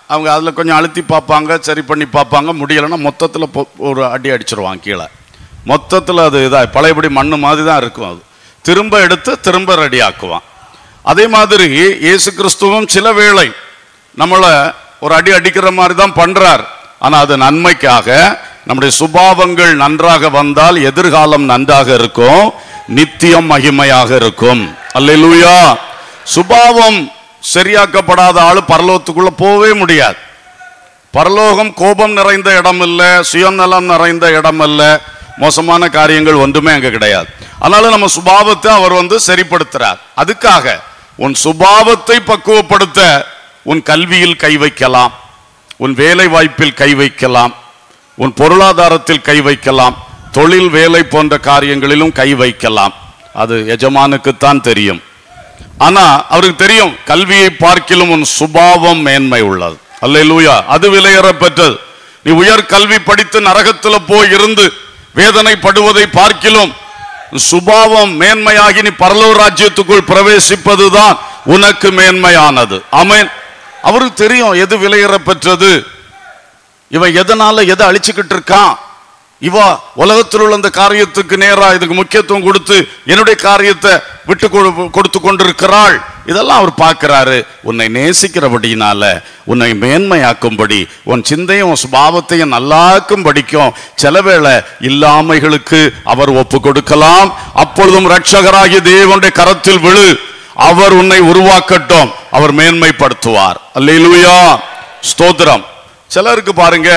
அவங்க அதில் கொஞ்சம் அழுத்தி பார்ப்பாங்க சரி பண்ணி பார்ப்பாங்க முடியலைன்னா மொத்தத்தில் ஒரு அடி அடிச்சிருவாங்க கீழே மொத்தத்தில் அது இதாக பழையபடி மண்ணு மாதிரி தான் இருக்கும் அது திரும்ப எடுத்து திரும்ப ரெடி ஆக்குவான் அதே மாதிரி இயேசு கிறிஸ்துவும் சில வேளை நம்மளை ஒரு அடி அடிக்கிற மாதிரி தான் பண்றார் ஆனா அது நன்மைக்காக நம்முடைய சுபாவங்கள் நன்றாக வந்தால் எதிர்காலம் நன்றாக இருக்கும் நித்தியம் மகிமையாக இருக்கும் அல்லேலூயா சுபாவம் சரியாக்கப்படாத ஆளு பரலோகத்துக்குள்ள போகவே முடியாது பரலோகம் கோபம் நிறைந்த இடம் இல்ல சுயநலம் நிறைந்த இடம் அல்ல மோசமான காரியங்கள் ஒன்றுமே அங்க கிடையாது அதனால நம்ம சுபாவத்தை அவர் வந்து சரிப்படுத்துறார் அதுக்காக உன் சுபாவத்தை பக்குவப்படுத்த உன் கல்வியில் கை வைக்கலாம் உன் வேலை வாய்ப்பில் கை வைக்கலாம் உன் பொருளாதாரத்தில் கை வைக்கலாம் தொழில் வேலை போன்ற காரியங்களிலும் கை வைக்கலாம் அது எஜமானுக்குத்தான் தெரியும் ஆனா அவருக்கு தெரியும் கல்வியை பார்க்கிலும் உன் சுபாவம் மேன்மை உள்ளது அல்லேலூயா அது விலையேற பெற்றது நீ உயர் கல்வி படித்து நரகத்துல போய் இருந்து வேதனைப்படுவதை பார்க்கிலும் சுபாவம் மேன்மையாகி நீ பரலோக ராஜ்யத்துக்குள் பிரவேசிப்பதுதான் உனக்கு மேன்மையானது ஆமென் அவருக்கு தெரியும் எது விலையேற பெற்றது இவன் எதனால எதை அழிச்சுக்கிட்டு இருக்கான் இவ உலகத்தில் உள்ள அந்த காரியத்துக்கு நேரா இதுக்கு முக்கியத்துவம் கொடுத்து என்னுடைய காரியத்தை விட்டு கொடு- கொடுத்து கொண்டிருக்கிறாள் இதெல்லாம் அவர் பார்க்கிறாரு உன்னை நேசிக்கிறபடியினால உன்னை மேன்மையாக்கும்படி உன் சிந்தையும் உன் சுபாவத்தையும் நல்லாக்கும் படிக்கும் சில வேளை இல்லாமைகளுக்கு அவர் ஒப்பு கொடுக்கலாம் அப்பொழுதும் ரட்சகராகிய தேவனுடைய கரத்தில் விழு அவர் உன்னை உருவாக்கட்டும் அவர் மேன்மைப்படுத்துவார் அல்லேலூயா ஸ்தோத்திரம் சிலருக்கு பாருங்க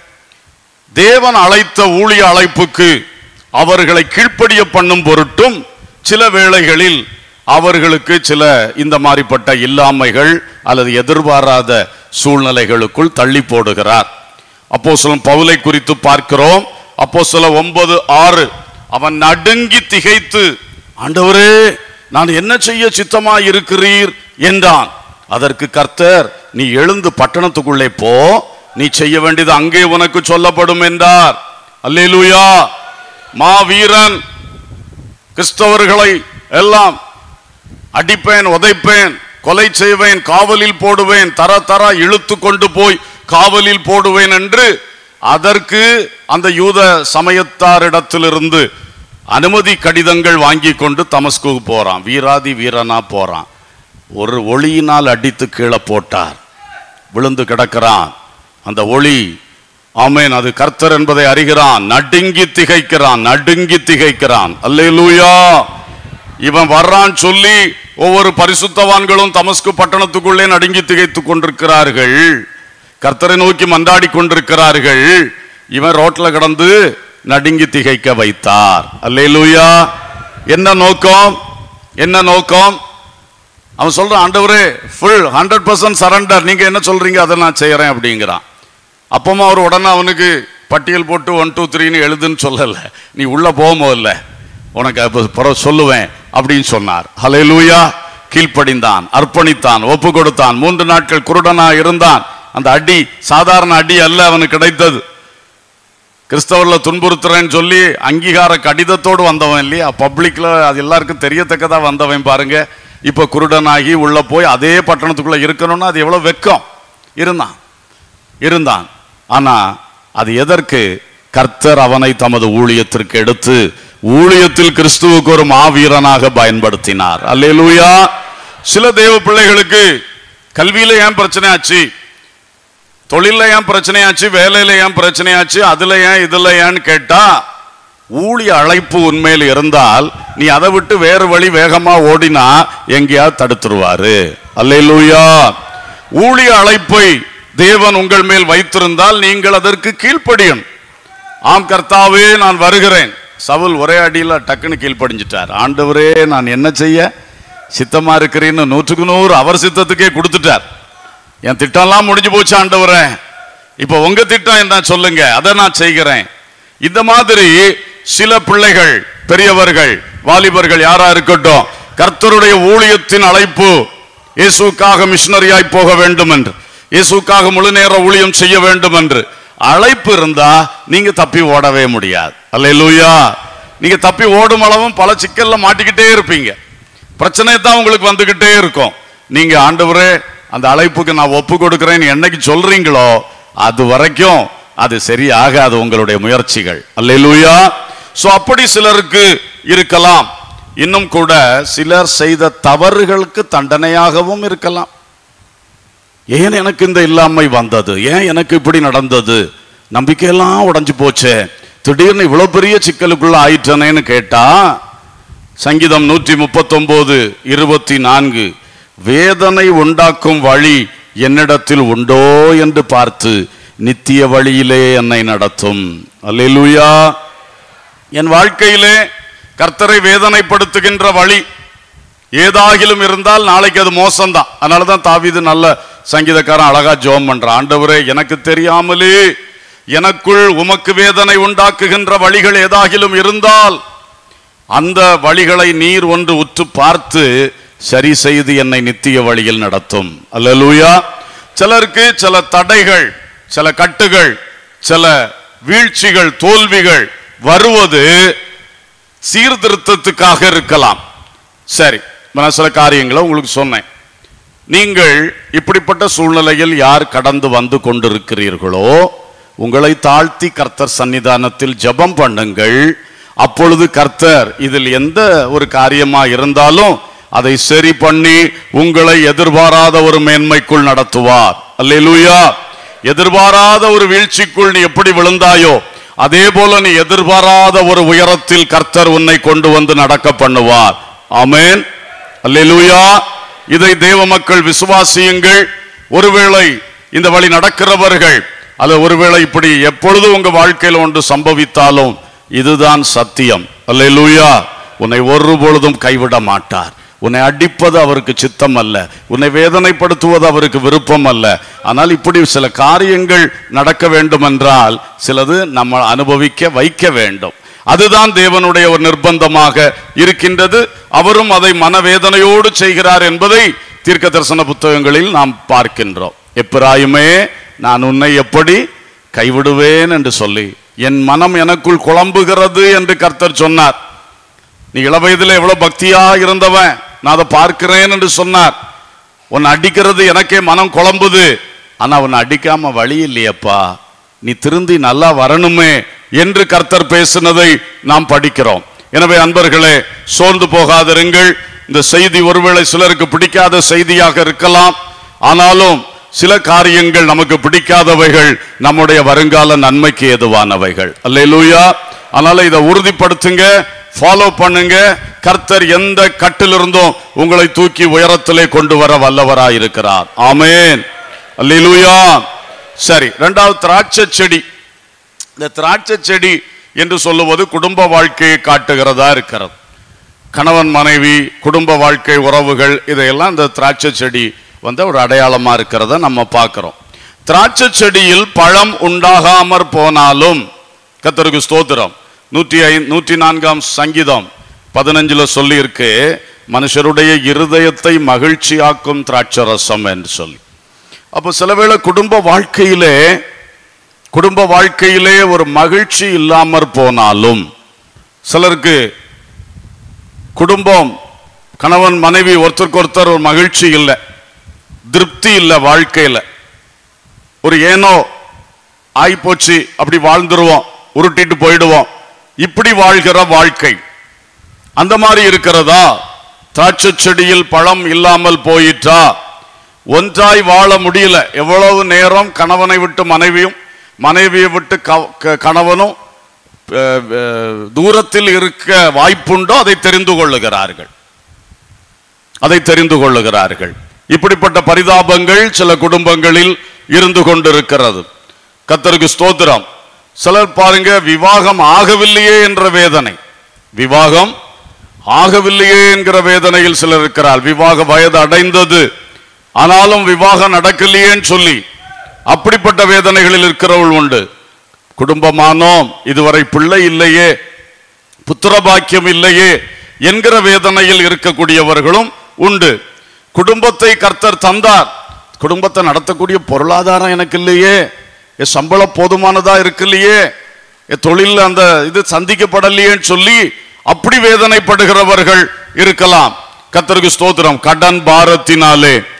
தேவன் அழைத்த ஊழிய அழைப்புக்கு அவர்களை கீழ்ப்படிய பண்ணும் பொருட்டும் சில வேளைகளில் அவர்களுக்கு சில இந்த மாதிரிப்பட்ட இல்லாமைகள் அல்லது எதிர்பாராத சூழ்நிலைகளுக்குள் தள்ளி போடுகிறார் அப்போ பவுலை குறித்து பார்க்கிறோம் அப்போ ஒன்பது ஆறு அவன் நடுங்கி திகைத்து ஆண்டவரே நான் என்ன செய்ய சித்தமாய் இருக்கிறீர் என்றான் அதற்கு கர்த்தர் நீ எழுந்து பட்டணத்துக்குள்ளே போ நீ செய்ய வேண்டியது அங்கே உனக்கு சொல்லப்படும் என்றார் அல்லேலூயா மா வீரன் கிறிஸ்தவர்களை எல்லாம் அடிப்பேன் உதைப்பேன் கொலை செய்வேன் காவலில் போடுவேன் தர தர இழுத்து கொண்டு போய் காவலில் போடுவேன் என்று அதற்கு அந்த யூத சமயத்தாரிடத்திலிருந்து அனுமதி கடிதங்கள் வாங்கி கொண்டு தமஸ்கு போறான் வீராதி வீரனா போறான் ஒரு ஒளியினால் அடித்து கீழே போட்டார் விழுந்து கிடக்கிறான் அந்த ஒளி ஆமென் அது கர்த்தர் என்பதை அறிகிறான் நடுங்கி திகைக்கிறான் நடுங்கி திகைக்கிறான் அல்லேலூயா இவன் வர்றான் சொல்லி ஒவ்வொரு பரிசுத்தவான்களும் தமஸ்கு பட்டணத்துக்குள்ளே நடுங்கி திகைத்துக் கொண்டிருக்கிறார்கள் கர்த்தரை நோக்கி மன்றாடி கொண்டிருக்கிறார்கள் இவன் ரோட்ல கடந்து நடுங்கி திகைக்க வைத்தார் அல்லேலூயா என்ன நோக்கம் என்ன நோக்கம் அவன் சொல்றான் ஆண்டவரே ஃபுல் ஹண்ட்ரட் பர்சன்ட் சரண்டர் நீங்க என்ன சொல்றீங்க அதை நான் செய்யறேன் அப்படிங்கிறான் அப்பமா அவர் உடனே அவனுக்கு பட்டியல் போட்டு ஒன் டூ த்ரீன்னு எழுதுன்னு சொல்லல நீ உள்ள போகும்போதில்ல உனக்கு அப்ப பிறகு சொல்லுவேன் அப்படின்னு சொன்னார் ஹalleluya கீழ்ப்படிந்தான் அர்ப்பணித்தான் ஒப்பு கொடுத்தான் மூன்று நாட்கள் குருடனா இருந்தான் அந்த அடி சாதாரண அடி அல்ல அவனுக்கு கிடைத்தது கிறிஸ்தவர்ல துன்புறுத்துறேன்னு சொல்லி அங்கீகார கடிதத்தோடு வந்தவன் இல்லையா பப்ளிக்ல அது எல்லாருக்கும் தெரியத்தக்கதா வந்தவன் பாருங்க இப்ப குருடனாகி உள்ள போய் அதே பட்டணத்துக்குள்ள இருக்கணும்னா அது எவ்வளவு வெக்கம் இருந்தான் இருந்தான் ஆனா அது எதற்கு கர்த்தர் அவனை தமது ஊழியத்திற்கு எடுத்து ஊழியத்தில் கிறிஸ்துவுக்கு ஒரு மாவீரனாக பயன்படுத்தினார் அல்லேலூயா சில தேவ பிள்ளைகளுக்கு கல்வியில ஏன் பிரச்சனை ஆச்சு தொழில ஏன் பிரச்சனையாச்சு வேலையில ஏன் பிரச்சனையாச்சு அதுல ஏன் இதுல ஏன்னு கேட்டா ஊழிய அழைப்பு உண்மையில் இருந்தால் நீ அதை விட்டு வேறு வழி வேகமா ஓடினா எங்கேயாவது தடுத்துருவாரு அல்லேலூயா ஊழிய அழைப்பை தேவன் உங்கள் மேல் வைத்திருந்தால் நீங்கள் அதற்கு கீழ்ப்படியும் ஆம் கர்த்தாவே நான் வருகிறேன் சவுல் ஒரே அடியில டக்குன்னு கீழ்ப்படிஞ்சிட்டார் ஆண்டவரே நான் என்ன செய்ய சித்தமா இருக்கிறேன்னு நூற்றுக்கு நூறு அவர் சித்தத்துக்கே கொடுத்துட்டார் என் திட்டம்லாம் முடிஞ்சு போச்சு ஆண்டவரே இப்போ உங்க திட்டம் என்ன சொல்லுங்க அதை நான் செய்கிறேன் இந்த மாதிரி சில பிள்ளைகள் பெரியவர்கள் வாலிபர்கள் யாரா இருக்கட்டும் கர்த்தருடைய ஊழியத்தின் அழைப்பு இயேசுக்காக மிஷனரியாய் போக வேண்டும் என்று இயேசுக்காக முழு நேர ஊழியம் செய்ய வேண்டும் என்று அழைப்பு இருந்தா நீங்க தப்பி ஓடவே முடியாது அல்லேலூயா நீங்க தப்பி ஓடும் அளவும் பல சிக்கல்ல மாட்டிக்கிட்டே இருப்பீங்க பிரச்சனை தான் உங்களுக்கு வந்துகிட்டே இருக்கும் நீங்க ஆண்டவரே அந்த அழைப்புக்கு நான் ஒப்பு கொடுக்கிறேன்னு என்னைக்கு சொல்றீங்களோ அது வரைக்கும் அது சரியாகாது உங்களுடைய முயற்சிகள் அல்லேலூயா சோ அப்படி சிலருக்கு இருக்கலாம் இன்னும் கூட சிலர் செய்த தவறுகளுக்கு தண்டனையாகவும் இருக்கலாம் ஏன் எனக்கு இந்த இல்லாமை வந்தது ஏன் எனக்கு இப்படி நடந்தது நம்பிக்கையெல்லாம் உடைஞ்சு போச்சே திடீர்னு இவ்வளவு பெரிய சிக்கலுக்குள்ள ஆயிட்டனேன்னு கேட்டா சங்கீதம் நூற்றி முப்பத்தொன்பது இருபத்தி நான்கு வேதனை உண்டாக்கும் வழி என்னிடத்தில் உண்டோ என்று பார்த்து நித்திய வழியிலே என்னை நடத்தும் அல்லேலூயா என் வாழ்க்கையிலே கர்த்தரை வேதனைப்படுத்துகின்ற வழி ஏதாகிலும் இருந்தால் நாளைக்கு அது மோசம்தான் அதனால தான் தாவீது நல்ல சங்கீதக்காரன் அழகா ஜோம் பண்றான் ஆண்டவரே எனக்கு தெரியாமலே எனக்குள் உமக்கு வேதனை உண்டாக்குகின்ற வழிகள் ஏதாகிலும் இருந்தால் அந்த வழிகளை நீர் ஒன்று உற்று பார்த்து சரி செய்து என்னை நித்திய வழியில் நடத்தும் அல்லேலூயா சிலருக்கு சில தடைகள் சில கட்டுகள் சில வீழ்ச்சிகள் தோல்விகள் வருவது சீர்திருத்தத்துக்காக இருக்கலாம் சரி நான் சில காரியங்களை உங்களுக்கு சொன்னேன் நீங்கள் இப்படிப்பட்ட சூழ்நிலையில் யார் கடந்து வந்து கொண்டிருக்கிறீர்களோ உங்களை தாழ்த்தி கர்த்தர் சன்னிதானத்தில் ஜெபம் பண்ணுங்கள் அப்பொழுது கர்த்தர் இதில் எந்த ஒரு காரியமா இருந்தாலும் அதை சரி பண்ணி உங்களை எதிர்பாராத ஒரு மேன்மைக்குள் நடத்துவார் அல்லேலூயா எதிர்பாராத ஒரு வீழ்ச்சிக்குள் நீ எப்படி விழுந்தாயோ அதே போல நீ எதிர்பாராத ஒரு உயரத்தில் கர்த்தர் உன்னை கொண்டு வந்து நடக்க பண்ணுவார் ஆமென் அல்லேலூயா இதை தேவ மக்கள் விசுவாசியுங்கள் ஒருவேளை இந்த வழி நடக்கிறவர்கள் அல்ல ஒருவேளை இப்படி எப்பொழுது உங்க வாழ்க்கையில் ஒன்று சம்பவித்தாலும் இதுதான் சத்தியம் அல்லேலூயா உன்னை ஒரு பொழுதும் கைவிட மாட்டார் உன்னை அடிப்பது அவருக்கு சித்தம் அல்ல உன்னை வேதனைப்படுத்துவது அவருக்கு விருப்பம் அல்ல ஆனால் இப்படி சில காரியங்கள் நடக்க வேண்டும் என்றால் சிலது நம்ம அனுபவிக்க வைக்க வேண்டும் அதுதான் தேவனுடைய ஒரு நிர்பந்தமாக இருக்கின்றது அவரும் அதை மனவேதனையோடு செய்கிறார் என்பதை தீர்க்க தரிசன புத்தகங்களில் நாம் பார்க்கின்றோம் எப்பிராயுமே நான் உன்னை எப்படி கைவிடுவேன் என்று சொல்லி என் மனம் எனக்குள் குழம்புகிறது என்று கர்த்தர் சொன்னார் நீ இளவயதில் எவ்வளவு பக்தியா இருந்தவன் நான் அதை பார்க்கிறேன் என்று சொன்னார் உன்னை அடிக்கிறது எனக்கே மனம் குழம்புது ஆனா உன்னை அடிக்காம வழி இல்லையப்பா நீ திருந்தி நல்லா வரணுமே என்று கர்த்தர் பேசினதை நாம் படிக்கிறோம் எனவே அன்பர்களே சோர்ந்து போகாதிருங்கள் இந்த செய்தி ஒருவேளை சிலருக்கு பிடிக்காத செய்தியாக இருக்கலாம் ஆனாலும் சில காரியங்கள் நமக்கு பிடிக்காதவைகள் நம்முடைய வருங்கால நன்மைக்கு ஏதுவானவைகள் அல்லேலூயா அதனால இதை உறுதிப்படுத்துங்க ஃபாலோ பண்ணுங்க கர்த்தர் எந்த கட்டிலிருந்தும் உங்களை தூக்கி உயரத்திலே கொண்டு வர வல்லவராய் இருக்கிறார் ஆமென் அல்லேலூயா சரி இரண்டாவது திராட்சை செடி இந்த திராட்சை செடி என்று சொல்லுவது குடும்ப வாழ்க்கையை காட்டுகிறதா இருக்கிறது கணவன் மனைவி குடும்ப வாழ்க்கை உறவுகள் இதையெல்லாம் இந்த திராட்சை செடி வந்து ஒரு அடையாளமா இருக்கிறத நம்ம பார்க்கிறோம் திராட்சை செடியில் பழம் உண்டாகாமற் போனாலும் கத்தருக்கு ஸ்தோத்திரம் நூற்றி ஐ நூற்றி நான்காம் சங்கீதம் பதினஞ்சுல சொல்லி இருக்கு மனுஷருடைய இருதயத்தை மகிழ்ச்சியாக்கும் திராட்சரசம் என்று சொல்லி அப்போ சில வேளை குடும்ப வாழ்க்கையிலே குடும்ப வாழ்க்கையிலே ஒரு மகிழ்ச்சி இல்லாமற் போனாலும் சிலருக்கு குடும்பம் கணவன் மனைவி ஒருத்தருக்கு ஒருத்தர் ஒரு மகிழ்ச்சி இல்லை திருப்தி இல்லை வாழ்க்கையில ஒரு ஏனோ ஆயிப்போச்சு அப்படி வாழ்ந்துருவோம் உருட்டிட்டு போயிடுவோம் இப்படி வாழ்கிற வாழ்க்கை அந்த மாதிரி இருக்கிறதா திராட்சை செடியில் பழம் இல்லாமல் போயிற்றா ஒன்றாய் வாழ முடியல எவ்வளவு நேரம் கணவனை விட்டு மனைவியும் மனைவியை விட்டு க- க- கணவனும் அஹ், அஹ், தூரத்தில் இருக்க வாய்ப்புண்டோ அதை தெரிந்து கொள்ளுகிறார்கள் அதை தெரிந்து கொள்ளுகிறார்கள் இப்படிப்பட்ட பரிதாபங்கள் சில குடும்பங்களில் இருந்து கொண்டிருக்கிறது கத்தருக்கு ஸ்தோத்திரம் சிலர் பாருங்க விவாகம் ஆகவில்லையே என்ற வேதனை விவாகம் ஆகவில்லையே என்கிற வேதனையில் சிலர் இருக்கிறார் விவாக வயது அடைந்தது ஆனாலும் விவாகம் நடக்கலையேன்னு சொல்லி அப்படிப்பட்ட வேதனைகளில் இருக்கிறவள் உண்டு குடும்பமானோம் இதுவரை பிள்ளை இல்லையே புத்திர பாக்கியம் இல்லையே என்கிற வேதனையில் இருக்கக்கூடியவர்களும் உண்டு குடும்பத்தை கர்த்தர் தந்தார் குடும்பத்தை நடத்தக்கூடிய பொருளாதாரம் எனக்கு இல்லையே என் சம்பளம் போதுமானதா இருக்கு இல்லையே என் தொழில் அந்த இது சந்திக்கப்படலையேன்னு சொல்லி அப்படி வேதனைப்படுகிறவர்கள் இருக்கலாம் கர்த்தருக்கு ஸ்தோத்திரம் கடன் பாரத்தினாலே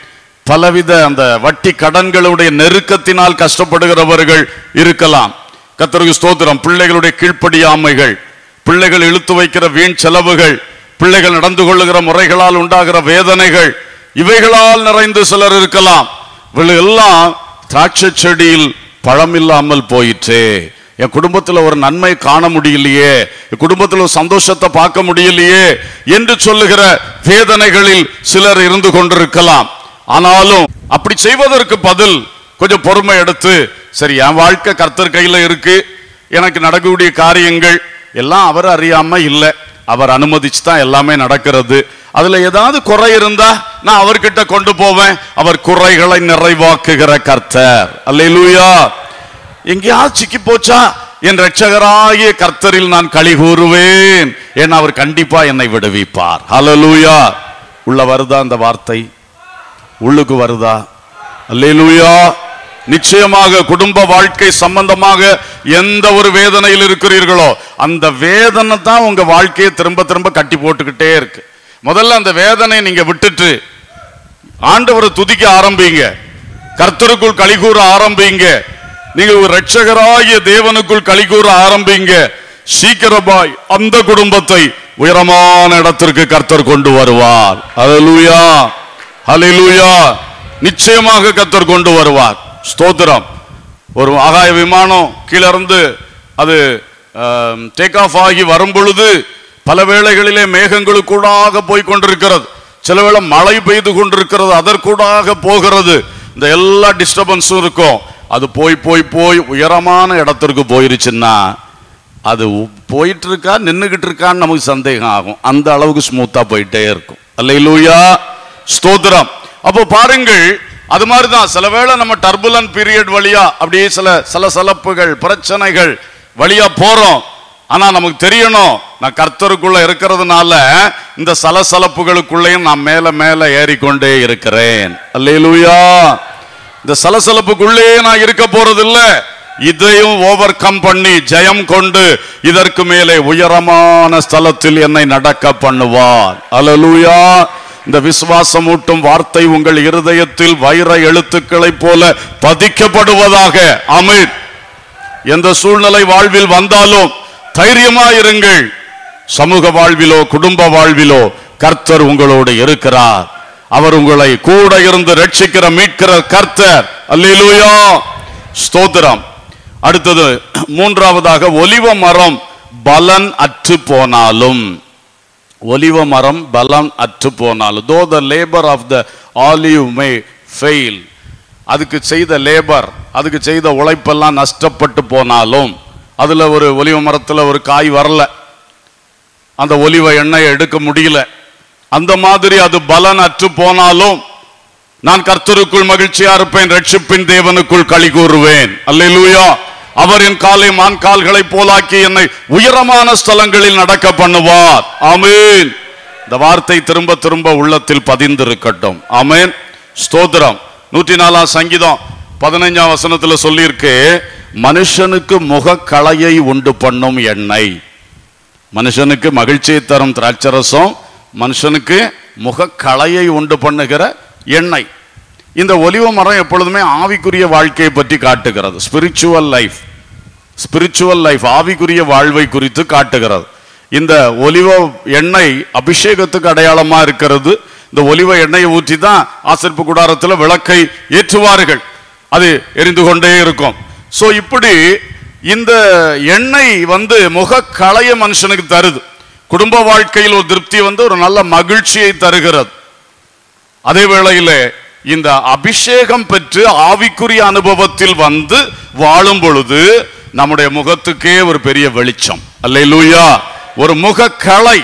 பலவித அந்த வட்டி கடன்களுடைய நெருக்கத்தினால் கஷ்டப்படுகிறவர்கள் இருக்கலாம் கத்தருக்கு ஸ்தோத்திரம் பிள்ளைகளுடைய கீழ்ப்படியாமைகள் பிள்ளைகள் இழுத்து வைக்கிற வீண் செலவுகள் பிள்ளைகள் நடந்து கொள்ளுகிற முறைகளால் உண்டாகிற வேதனைகள் இவைகளால் நிறைந்து சிலர் இருக்கலாம் இவர்கள் எல்லாம் திராட்சை செடியில் பழம் இல்லாமல் போயிற்றே என் குடும்பத்துல ஒரு நன்மை காண முடியலையே என் குடும்பத்துல ஒரு சந்தோஷத்தை பார்க்க முடியலையே என்று சொல்லுகிற வேதனைகளில் சிலர் இருந்து கொண்டிருக்கலாம் ஆனாலும் அப்படி செய்வதற்கு பதில் கொஞ்சம் பொறுமை எடுத்து சரி என் வாழ்க்கை கர்த்தர் கையில இருக்கு எனக்கு நடக்கக்கூடிய காரியங்கள் எல்லாம் அவர் அறியாம இல்லை அவர் அனுமதிச்சு தான் எல்லாமே நடக்கிறது அதுல ஏதாவது குறை இருந்தா நான் அவர்கிட்ட கொண்டு போவேன் அவர் குறைகளை நிறைவாக்குகிற கர்த்தர் அல்லேலூயா எங்கேயாவது சிக்கி போச்சா என் ரட்சகராகிய கர்த்தரில் நான் களி கூறுவேன் ஏன்னா அவர் கண்டிப்பா என்னை விடுவிப்பார் ஹalleluya உள்ள வருதா அந்த வார்த்தை உள்ளுக்கு வருதா அல்லேலூயா நிச்சயமாக குடும்ப வாழ்க்கை சம்பந்தமாக எந்த ஒரு வேதனையில் இருக்கிறீர்களோ அந்த வேதனை தான் உங்க வாழ்க்கையை திரும்ப திரும்ப கட்டி போட்டுக்கிட்டே இருக்கு முதல்ல அந்த வேதனை நீங்க விட்டுட்டு ஆண்டவரை துதிக்க ஆரம்பிங்க கர்த்தருக்குள் கலிகூற ஆரம்பிங்க நீங்க ஒரு ரட்சகராகிய தேவனுக்குள் கலிகூற ஆரம்பிங்க சீக்கிரமாய் அந்த குடும்பத்தை உயரமான இடத்திற்கு கர்த்தர் கொண்டு வருவார் ஹalleluya ஹalleluya நிச்சயமாக கர்த்தர் கொண்டு வருவார் ஸ்தோத்திரம் ஒரு ஆகாய விமானம் கீழ இருந்து அது டேக் ஆஃப் ஆகி வரும் பொழுது பல வேளைகளிலே மேகங்களுக்கூடாக போய் கொண்டிருக்கிறது சில வேளை மழை பெய்து கொண்டிருக்கிறது அதற்கூடாக போகிறது இந்த எல்லா டிஸ்டர்பன்ஸும் இருக்கும் அது போய் போய் போய் உயரமான இடத்திற்கு போயிருச்சுன்னா அது உ- போயிட்டு இருக்கா நின்றுகிட்டு இருக்கான்னு நமக்கு சந்தேகம் ஆகும் அந்த அளவுக்கு ஸ்மூத்தா போயிட்டே இருக்கும் அல்லையிலூயா ஸ்தோத்திரம் அப்போ பாருங்கள் அது மாதிரி தான் சில வேளை நம்ம டர்புலன் பீரியட் வழியா அப்படியே சில சலசலப்புகள் பிரச்சனைகள் வழியா போறோம் ஆனா நமக்கு தெரியணும் நான் கர்த்தருக்குள்ள இருக்கிறதுனால இந்த சலசலப்புகளுக்குள்ளேயும் நான் மேல மேல ஏறிக்கொண்டே இருக்கிறேன் அல்லேலூயா இந்த சலசலப்புக்குள்ளே நான் இருக்க போறதில்ல இதையும் ஓவர் கம் பண்ணி ஜெயம் கொண்டு இதற்கு மேலே உயரமான ஸ்தலத்தில் என்னை நடக்க பண்ணுவார் அல்லேலூயா இந்த விசுவாசமூட்டும் வார்த்தை உங்கள் இருதயத்தில் வைர எழுத்துக்களைப் போல பதிக்கப்படுவதாக அமீன் எந்த சூழ்நிலை வாழ்வில் வந்தாலும் தைரியமாயிருங்கள் சமூக வாழ்விலோ குடும்ப வாழ்விலோ கர்த்தர் உங்களோடு இருக்கிறார் அவர் உங்களை கூட இருந்து ரட்சிக்கிற மீட்கிற கர்த்தர் அல்லேலூயா ஸ்தோத்திரம் அடுத்தது மூன்றாவதாக ஒலிவ மரம் பலன் அற்று போனாலும் ஒலிவ மரம் பலம் அற்று போனாலும் though the labour of the olive may fail அதுக்கு செய்த லேபர் அதுக்கு செய்த உழைப்பெல்லாம் நஷ்டப்பட்டு போனாலும் அதுல ஒரு ஒலிவ மரத்துல ஒரு காய் வரல அந்த ஒலிவ எண்ணெயை எடுக்க முடியல அந்த மாதிரி அது பலன் அற்று போனாலும் நான் கர்த்தருக்குள் மகிழ்ச்சியா இருப்பேன் ரட்சிப்பின் தேவனுக்குள் களி கூறுவேன் அல்லேலூயா அவர் என் காலை மான் கால்களை போலாக்கி என்னை உயரமான ஸ்தலங்களில் நடக்க பண்ணுவார் ஆமென் இந்த வார்த்தை திரும்ப திரும்ப உள்ளத்தில் பதிந்திருக்கட்டும் ஆமென் ஸ்தோத்திரம் நூற்றி நாலாம் சங்கீதம் பதினைஞ்சாம் வசனத்துல சொல்லியிருக்கு மனுஷனுக்கு முகக்களையை உண்டு பண்ணும் எண்ணெய் மனுஷனுக்கு மகிழ்ச்சியை தரும் திராட்சரசம் மனுஷனுக்கு முகக்களையை உண்டு பண்ணுகிற எண்ணெய் இந்த ஒலிவ மரம் எப்பொழுதுமே ஆவிக்குரிய வாழ்க்கையை பற்றி காட்டுகிறது ஸ்பிரிச்சுவல் லைஃப் ஸ்பிரிச்சுவல் லைஃப் ஆவிக்குரிய வாழ்வை குறித்து காட்டுகிறது இந்த ஒலிவ எண்ணெய் அபிஷேகத்துக்கு அடையாளமா இருக்கிறது இந்த ஒலிவ எண்ணெயை ஊற்றி தான் ஆசிரிப்பு கூடாரத்தில் விளக்கை ஏற்றுவார்கள் அது எரிந்து கொண்டே இருக்கும் சோ இப்படி இந்த எண்ணெய் வந்து முகக்களைய மனுஷனுக்கு தருது குடும்ப வாழ்க்கையில் ஒரு திருப்தி வந்து ஒரு நல்ல மகிழ்ச்சியை தருகிறது அதே வேளையிலே இந்த அபிஷேகம் பெற்று ஆவிக்குரிய அனுபவத்தில் வந்து வாழும் பொழுது நம்முடைய முகத்துக்கே ஒரு பெரிய வெளிச்சம் அல்லேலூயா ஒரு முகக்கலை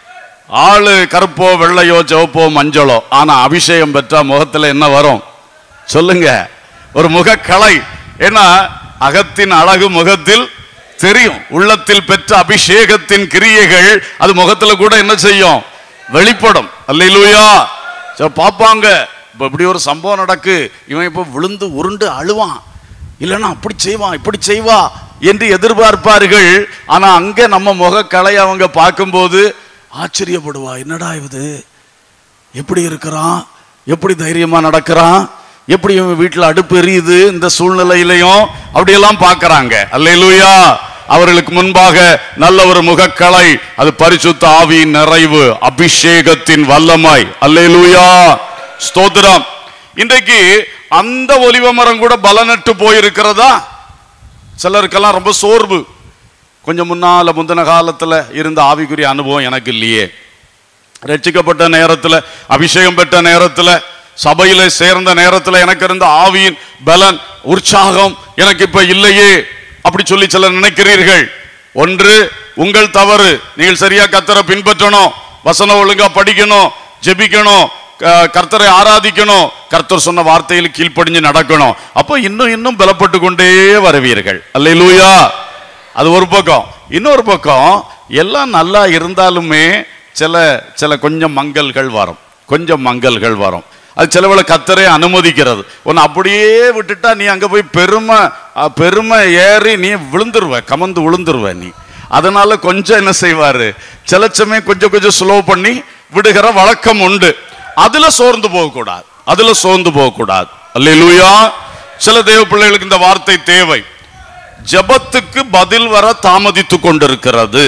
ஆளு கருப்போ வெள்ளையோ சிவப்போ மஞ்சளோ ஆனா அபிஷேகம் பெற்றா முகத்துல என்ன வரும் சொல்லுங்க ஒரு முகக்கலை ஏன்னா அகத்தின் அழகு முகத்தில் தெரியும் உள்ளத்தில் பெற்ற அபிஷேகத்தின் கிரியைகள் அது முகத்துல கூட என்ன செய்யும் வெளிப்படும் அல்லேலூயா சோ பாப்பாங்க இப்ப இப்படி ஒரு சம்பவம் நடக்கு இவன் இப்ப விழுந்து உருண்டு அழுவான் இல்லைன்னா அப்படி செய்வான் இப்படி செய்வா என்று எதிர்பார்ப்பார்கள் ஆனா அங்க நம்ம முகக்கலை அவங்க பார்க்கும்போது ஆச்சரியப்படுவா என்னடா இது எப்படி இருக்கிறான் எப்படி தைரியமா நடக்கிறான் எப்படி இவன் வீட்டுல அடுப்பு எரியுது இந்த சூழ்நிலையிலையும் அப்படியெல்லாம் பார்க்கறாங்க அல்லேலூயா அவர்களுக்கு முன்பாக நல்ல ஒரு முகக்கலை அது பரிசுத்த ஆவியின் நிறைவு அபிஷேகத்தின் வல்லமை அல்லேலூயா ஸ்தோத்திரம் இன்றைக்கு அந்த ஒலிவ மரம் கூட பலனற்று போயிருக்கிறதா சிலருக்கெல்லாம் ரொம்ப சோர்வு கொஞ்சம் முன்னால முந்தின காலத்துல இருந்த ஆவிக்குரிய அனுபவம் எனக்கு இல்லையே ரட்சிக்கப்பட்ட நேரத்துல அபிஷேகம் பெற்ற நேரத்துல சபையில சேர்ந்த நேரத்துல எனக்கு இருந்த ஆவியின் பலன் உற்சாகம் எனக்கு இப்ப இல்லையே அப்படி சொல்லி சிலர் நினைக்கிறீர்கள் ஒன்று உங்கள் தவறு நீங்கள் சரியா கத்தரை பின்பற்றணும் வசனம் ஒழுங்கா படிக்கணும் ஜெபிக்கணும் க- கர்த்தரை ஆராதிக்கணும் கர்த்தர் சொன்ன வார்த்தையில் கீழ்ப்படிஞ்சு நடக்கணும் அப்போ இன்னும் இன்னும் பலப்பட்டு கொண்டே வருவீர்கள் அல்லேலூயா அது ஒரு பக்கம் இன்னொரு பக்கம் எல்லாம் நல்லா இருந்தாலுமே சில சில கொஞ்சம் மங்கல்கள் வரும் கொஞ்சம் மங்கல்கள் வரும் அது சிலவளை கத்தரே அனுமதிக்கிறது உன்னை அப்படியே விட்டுட்டா நீ அங்க போய் பெருமை அஹ், பெருமை ஏறி நீ விழுந்துருவ கமந்து விழுந்துருவ நீ அதனால கொஞ்சம் என்ன செய்வாரு சில சமயம் கொஞ்சம் கொஞ்சம் ஸ்லோ பண்ணி விடுகிற வழக்கம் உண்டு அதுல சோர்ந்து போகக்கூடாது அதுல சோர்ந்து போகக்கூடாது அல்லேலூயா சில தேவ பிள்ளைகளுக்கு இந்த வார்த்தை தேவை ஜெபத்துக்கு பதில் வர தாமதித்து கொண்டிருக்கிறது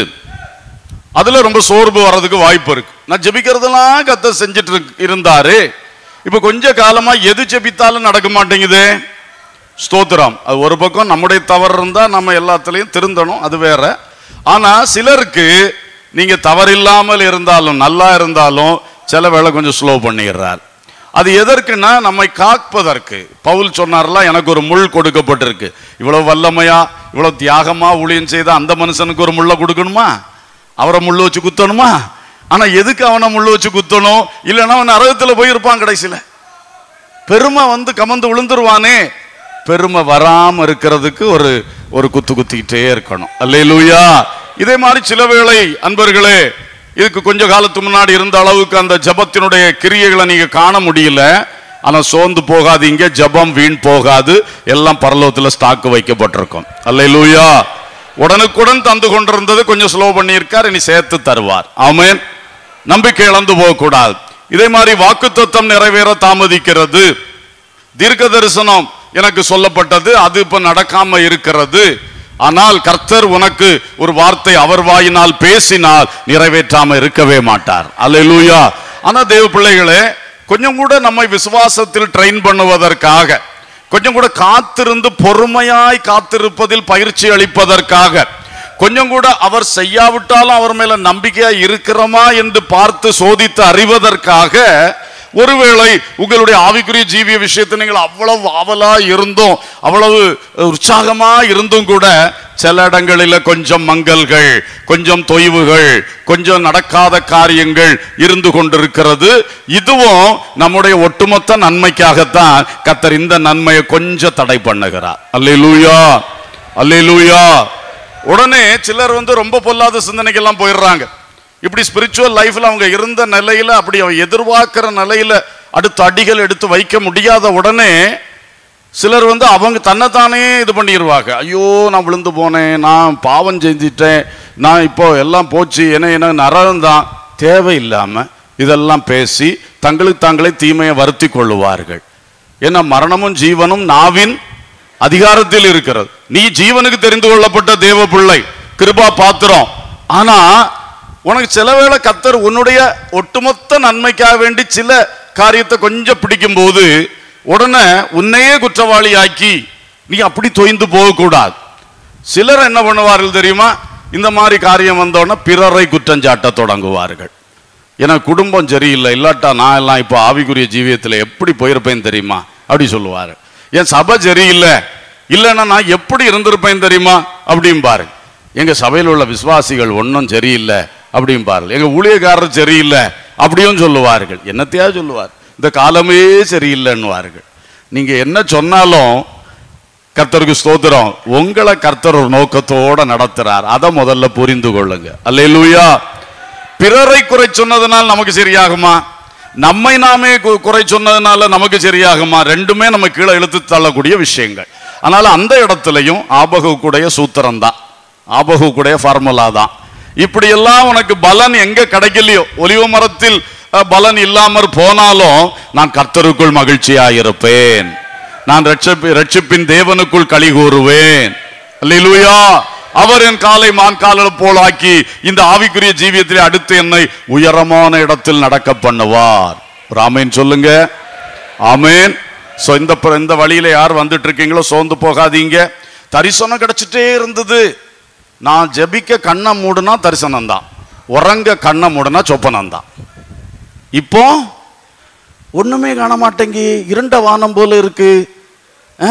அதுல ரொம்ப சோர்வு வர்றதுக்கு வாய்ப்பு இருக்கு நான் ஜெபிக்கிறதெல்லாம் கத்த செஞ்சுட்டு இருக்கு- இருந்தாரு இப்ப கொஞ்ச காலமா எது ஜெபித்தாலும் நடக்க மாட்டேங்குதே ஸ்தோத்திரம் அது ஒரு பக்கம் நம்முடைய தவறு இருந்தா நம்ம எல்லாத்துலயும் திருந்தணும் அது வேற ஆனா சிலருக்கு நீங்க தவறில்லாமல் இருந்தாலும் நல்லா இருந்தாலும் சில வேளை கொஞ்சம் ஸ்லோ பண்ணிடுறார் அது எதற்குன்னா நம்மை காப்பதற்கு பவுல் சொன்னார்ல எனக்கு ஒரு முள் கொடுக்கப்பட்டிருக்கு இவ்வளவு வல்லமையா இவ்வளவு தியாகமா ஊழியம் செய்த அந்த மனுஷனுக்கு ஒரு முள்ள கொடுக்கணுமா அவரை முள்ளு வச்சு குத்தணுமா ஆனா எதுக்கு அவனை முள்ளு வச்சு குத்தணும் இல்லைன்னா அவன் நரகத்துல போயிருப்பான் கடைசியில பெருமை வந்து கமந்து விழுந்துருவானே பெருமை வராம இருக்கிறதுக்கு ஒரு ஒரு குத்து குத்திக்கிட்டே இருக்கணும் அல்லேலூயா இதே மாதிரி சில வேளை அன்பர்களே இதுக்கு கொஞ்ச காலத்துக்கு முன்னாடி இருந்த அளவுக்கு அந்த ஜபத்தினுடைய கிரியைகளை நீங்க காண முடியல ஆனா சோர்ந்து போகாதீங்க ஜபம் வீண் போகாது எல்லாம் பரலோகத்துல ஸ்டாக் வைக்கப்பட்டிருக்கும் அல்லேலூயா உடனுக்குடன் தந்து கொண்டிருந்தது கொஞ்சம் ஸ்லோ பண்ணியிருக்கார் இனி சேர்த்து தருவார் ஆமென் நம்பிக்கை இழந்து போகக்கூடாது இதே மாதிரி வாக்குத்தத்தம் நிறைவேற தாமதிக்கிறது தீர்க்க தரிசனம் எனக்கு சொல்லப்பட்டது அது இப்ப நடக்காம இருக்கிறது ஆனால் கர்த்தர் உனக்கு ஒரு வார்த்தை அவர் வாயினால் பேசினால் நிறைவேற்றாம இருக்கவே மாட்டார் அல்லேலூயா ஆனா தேவ பிள்ளைகளே கொஞ்சம் கூட நம்மை விசுவாசத்தில் ட்ரெயின் பண்ணுவதற்காக கொஞ்சம் கூட காத்திருந்து பொறுமையாய் காத்திருப்பதில் பயிற்சி அளிப்பதற்காக கொஞ்சம் கூட அவர் செய்யாவிட்டாலும் அவர் மேல நம்பிக்கையா இருக்கிறோமா என்று பார்த்து சோதித்து அறிவதற்காக ஒருவேளை உங்களுடைய ஆவிக்குரிய ஜீவிய விஷயத்தை நீங்கள் அவ்வளவு ஆவலா இருந்தும் அவ்வளவு உற்சாகமா இருந்தும் கூட சில இடங்களில கொஞ்சம் மங்கல்கள் கொஞ்சம் தொய்வுகள் கொஞ்சம் நடக்காத காரியங்கள் இருந்து கொண்டிருக்கிறது இதுவும் நம்முடைய ஒட்டுமொத்த நன்மைக்காகத்தான் கத்தர் இந்த நன்மையை கொஞ்சம் தடை பண்ணுகிறார் அல்லேலூயா அல்லேலூயா உடனே சிலர் வந்து ரொம்ப பொல்லாத சிந்தனைக்கெல்லாம் போயிடுறாங்க இப்படி ஸ்பிரிச்சுவல் லைஃப்ல அவங்க இருந்த நிலையில அப்படி அவன் எதிர்பார்க்கிற நிலையில அடுத்த அடிகள் எடுத்து வைக்க முடியாத உடனே சிலர் வந்து அவங்க தன்னைத்தானே இது பண்ணிடுவாங்க ஐயோ நான் விழுந்து போனேன் நான் பாவம் செஞ்சிட்டேன் நான் இப்போ எல்லாம் போச்சு என்ன என்ன நரகம் தான் தேவையில்லாம இதெல்லாம் பேசி தங்களுக்கு தாங்களே தீமையை வருத்தி கொள்ளுவார்கள் ஏன்னா மரணமும் ஜீவனும் நாவின் அதிகாரத்தில் இருக்கிறது நீ ஜீவனுக்கு தெரிந்து கொள்ளப்பட்ட தேவ பிள்ளை கிருபா பாத்திரம் ஆனா உனக்கு சில வேளை கத்தர் உன்னுடைய ஒட்டுமொத்த நன்மைக்காக வேண்டி சில காரியத்தை கொஞ்சம் பிடிக்கும் போது உடனே உன்னையே குற்றவாளியாக்கி நீ அப்படி தொய்ந்து போகக்கூடாது சிலர் என்ன பண்ணுவார்கள் தெரியுமா இந்த மாதிரி காரியம் வந்தோடனே பிறரை குற்றஞ்சாட்ட தொடங்குவார்கள் ஏன்னா குடும்பம் சரியில்லை இல்லாட்டா நான் எல்லாம் இப்போ ஆவிக்குரிய ஜீவியத்தில் எப்படி போயிருப்பேன் தெரியுமா அப்படி சொல்லுவாரு என் சபை சரியில்லை இல்லைன்னா நான் எப்படி இருந்திருப்பேன் தெரியுமா அப்படிம்பாரு எங்க சபையில் உள்ள விசுவாசிகள் ஒன்றும் சரியில்லை அப்படிம்பார்கள் எங்க ஊழியக்காரர் சரியில்லை அப்படியும் சொல்லுவார்கள் என்னத்தையா சொல்லுவார் இந்த காலமே சரியில்லைன்னுவார்கள் நீங்க என்ன சொன்னாலும் கர்த்தருக்கு ஸ்தோத்திரம் உங்களை கர்த்தர் ஒரு நோக்கத்தோட நடத்துறார் அதை முதல்ல புரிந்து கொள்ளுங்க அல்லேலூயா பிறரை குறை சொன்னதுனால் நமக்கு சரியாகுமா நம்மை நாமே கு- குறை சொன்னதுனால நமக்கு சரியாகுமா ரெண்டுமே நம்ம கீழே இழுத்து தள்ளக்கூடிய விஷயங்கள் அதனால அந்த இடத்துலையும் ஆபகுக்குடைய சூத்திரம் தான் ஆபகுக்குடைய ஃபார்முலா தான் இப்படி எல்லாம் உனக்கு பலன் எங்க கிடைக்கலையோ ஒலிவ மரத்தில் அஹ், பலன் இல்லாமற் போனாலும் நான் கர்த்தருக்குள் மகிழ்ச்சியாயிருப்பேன் நான் ரட்சிப்பி ரட்சிப்பின் தேவனுக்குள் களி கூறுவேன் அல்லேலூயா அவர் என் காலை மான் காலில் போலாக்கி இந்த ஆவிக்குரிய ஜீவியத்திலே அடுத்து என்னை உயரமான இடத்தில் நடக்க பண்ணுவார் ஒரு ஆமேன் சொல்லுங்க ஆமேன் சோ இந்த பிர- இந்த வழியில யார் வந்துட்டு இருக்கீங்களோ சோர்ந்து போகாதீங்க தரிசனம் கிடைச்சிட்டே இருந்தது நான் ஜெபிக்க கண்ணை மூடுனா தரிசனம் தான் உறங்க கண்ணை மூடுனா சொப்பனம் தான் இப்போ ஒண்ணுமே காண மாட்டேங்கி இருண்ட வானம் போல இருக்கு ஆ?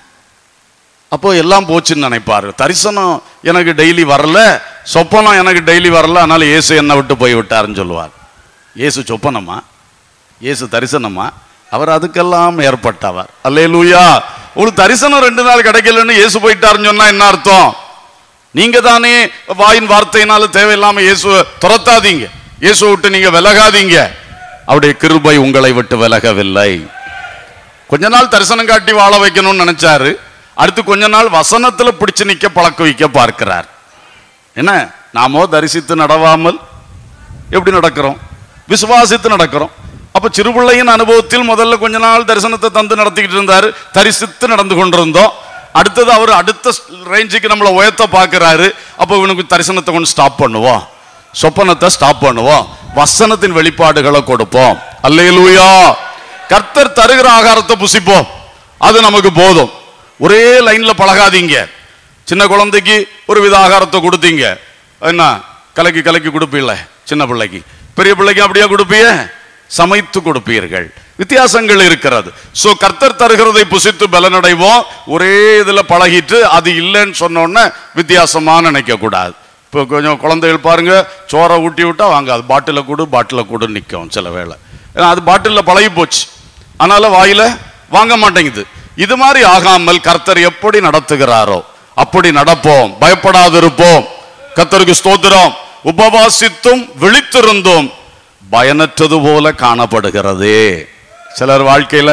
அப்போ எல்லாம் போச்சுன்னு நினைப்பாரு தரிசனம் எனக்கு டெய்லி வரல சொப்பனம் எனக்கு டெய்லி வரல அதனால இயேசு என்னை விட்டு போய் விட்டாருன்னு சொல்லுவார் இயேசு சொப்பனமா இயேசு தரிசனமா அவர் அதுக்கெல்லாம் ஏற்பட்டவர் அல்லேலூயா உங்களுக்கு தரிசனம் ரெண்டு நாள் கிடைக்கலன்னு இயேசு போயிட்டாருன்னு சொன்னா என்ன அர்த்தம் நீங்க தானே வாயின் வார்த்தையினால தேவையில்லாம இயேசுவை துரத்தாதீங்க இயேசுவை விட்டு நீங்க விலகாதீங்க அவருடைய கிருபை உங்களை விட்டு விலகவில்லை கொஞ்ச நாள் தரிசனம் காட்டி வாழ வைக்கணும்னு நினைச்சாரு அடுத்து கொஞ்ச நாள் வசனத்துல பிடிச்சு நிக்க பழக்க வைக்க பார்க்கிறார் என்ன நாமோ தரிசித்து நடவாமல் எப்படி நடக்கிறோம் விசுவாசித்து நடக்கிறோம் அப்ப சிறுபிள்ளையின் அனுபவத்தில் முதல்ல கொஞ்ச நாள் தரிசனத்தை தந்து நடத்திக்கிட்டு இருந்தாரு தரிசித்து நடந்து கொண்டிருந்தோம் அடுத்தது அவர் அடுத்த ரேஞ்சுக்கு நம்மளை உயர்த்த பார்க்கிறாரு அப்போ இவனுக்கு தரிசனத்தை கொண்டு ஸ்டாப் பண்ணுவோம் சொப்பனத்தை ஸ்டாப் பண்ணுவோம் வசனத்தின் வெளிப்பாடுகளை கொடுப்போம் அல்லேலூயா கர்த்தர் தருகிற ஆகாரத்தை புசிப்போம் அது நமக்கு போதும் ஒரே லைன்ல பழகாதீங்க சின்ன குழந்தைக்கு ஒரு வித ஆகாரத்தை கொடுத்தீங்க என்ன கலக்கி கலக்கி கொடுப்பீங்கள சின்ன பிள்ளைக்கு பெரிய பிள்ளைக்கு அப்படியே கொடுப்பீங்க சமைத்து கொடுப்பீர்கள் வித்தியாசங்கள் இருக்கிறது சோ கர்த்தர் தருகிறதை புசித்து பலனடைவோம் ஒரே இதுல பழகிட்டு அது இல்லைன்னு சொன்ன உடனே வித்தியாசமா நினைக்க கூடாது இப்போ கொஞ்சம் குழந்தைகள் பாருங்க சோறை ஊட்டி விட்டா வாங்க அது பாட்டில கூடு பாட்டில கூடு நிற்கும் சில வேளை ஏன்னா அது பாட்டிலில் பழகி போச்சு அதனால வாயில வாங்க மாட்டேங்குது இது மாதிரி ஆகாமல் கர்த்தர் எப்படி நடத்துகிறாரோ அப்படி நடப்போம் பயப்படாதிருப்போம் கர்த்தருக்கு ஸ்தோத்திரம் உபவாசித்தும் விழித்திருந்தும் பயனற்றது போல காணப்படுகிறதே சிலர் வாழ்க்கையில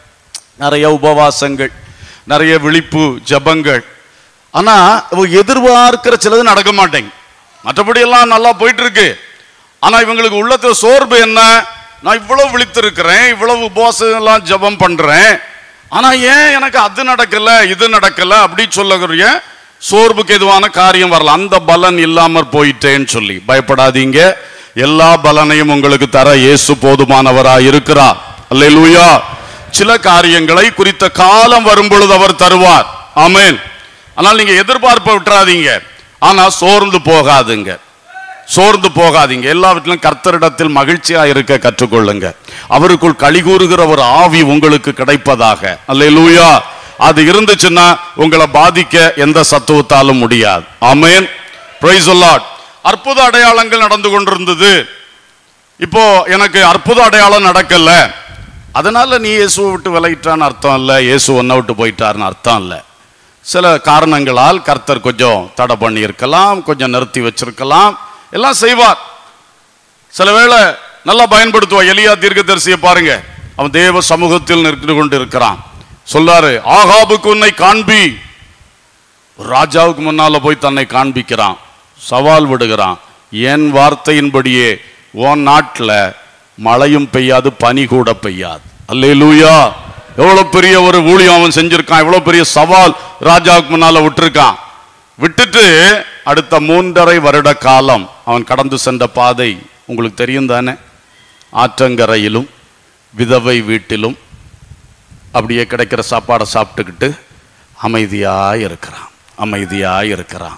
நிறைய உபவாசங்கள் நிறைய விழிப்பு ஜபங்கள் ஆனா இவங்க எதிர்பார்க்கிற சிலது நடக்க மாட்டேங்க மற்றபடி எல்லாம் நல்லா போயிட்டு இருக்கு ஆனா இவங்களுக்கு உள்ளத்துல சோர்வு என்ன நான் இவ்வளவு விழித்திருக்கிறேன் இவ்வளவு உபவாசம் எல்லாம் ஜபம் பண்றேன் ஆனா ஏன் எனக்கு அது நடக்கல இது நடக்கல அப்படி சொல்லக்கூடிய சோர்வுக்கு எதுவான காரியம் வரல அந்த பலன் இல்லாமற் போயிட்டேன்னு சொல்லி பயப்படாதீங்க எல்லா பலனையும் உங்களுக்கு தர இயேசு போதுமானவரா இருக்கிறார் அல்லேலூயா சில காரியங்களை குறித்த காலம் வரும் பொழுது அவர் தருவார் ஆமென் ஆனால் நீங்க எதிர்பார்ப்பை விட்டுறாதீங்க ஆனா சோர்ந்து போகாதுங்க சோர்ந்து போகாதீங்க எல்லாவற்றிலும் கர்த்தரிடத்தில் மகிழ்ச்சியா இருக்க கற்றுக்கொள்ளுங்க அவருக்குள் களி கூறுகிற ஒரு ஆவி உங்களுக்கு கிடைப்பதாக அல்லேலூயா அது இருந்துச்சுன்னா உங்களை பாதிக்க எந்த சத்துவத்தாலும் முடியாது ஆமென் பிரைஸ் அற்புத அடையாளங்கள் நடந்து கொண்டிருந்தது இப்போ எனக்கு அற்புத அடையாளம் நடக்கல அதனால நீ இயேசுவை விட்டு விலகிட்டான்னு அர்த்தம் இல்லை இயேசு ஒன்றை விட்டு போயிட்டாருன்னு அர்த்தம் இல்லை சில காரணங்களால் கர்த்தர் கொஞ்சம் தடை பண்ணி இருக்கலாம் கொஞ்சம் நிறுத்தி வச்சிருக்கலாம் எல்லாம் செய்வார் சில வேளை நல்லா பயன்படுத்துவார் எலியா தீர்க்கதரிசியை பாருங்க அவன் தேவ சமூகத்தில் நிற்று கொண்டு இருக்கிறான் சொல்லாரு ஆகாபுக்கு உன்னை காண்பி ஒரு ராஜாவுக்கு முன்னால போய் தன்னை காண்பிக்கிறான் சவால் விடுகிறான் என் வார்த்தையின்படியே உன் நாட்டுல மழையும் பெய்யாது பனி கூட பெய்யாது அல்லேலூயா எவ்வளவு பெரிய ஒரு ஊழியம் அவன் செஞ்சிருக்கான் எவ்வளவு பெரிய சவால் ராஜாவுக்கு முன்னால விட்டுருக்கான் விட்டுட்டு அடுத்த மூன்றரை வருட காலம் அவன் கடந்து சென்ற பாதை உங்களுக்கு தெரியும் தானே ஆற்றங்கரையிலும் விதவை வீட்டிலும் அப்படியே கிடைக்கிற சாப்பாடை சாப்பிட்டுக்கிட்டு அமைதியாய் இருக்கிறான் அமைதியாய் இருக்கிறான்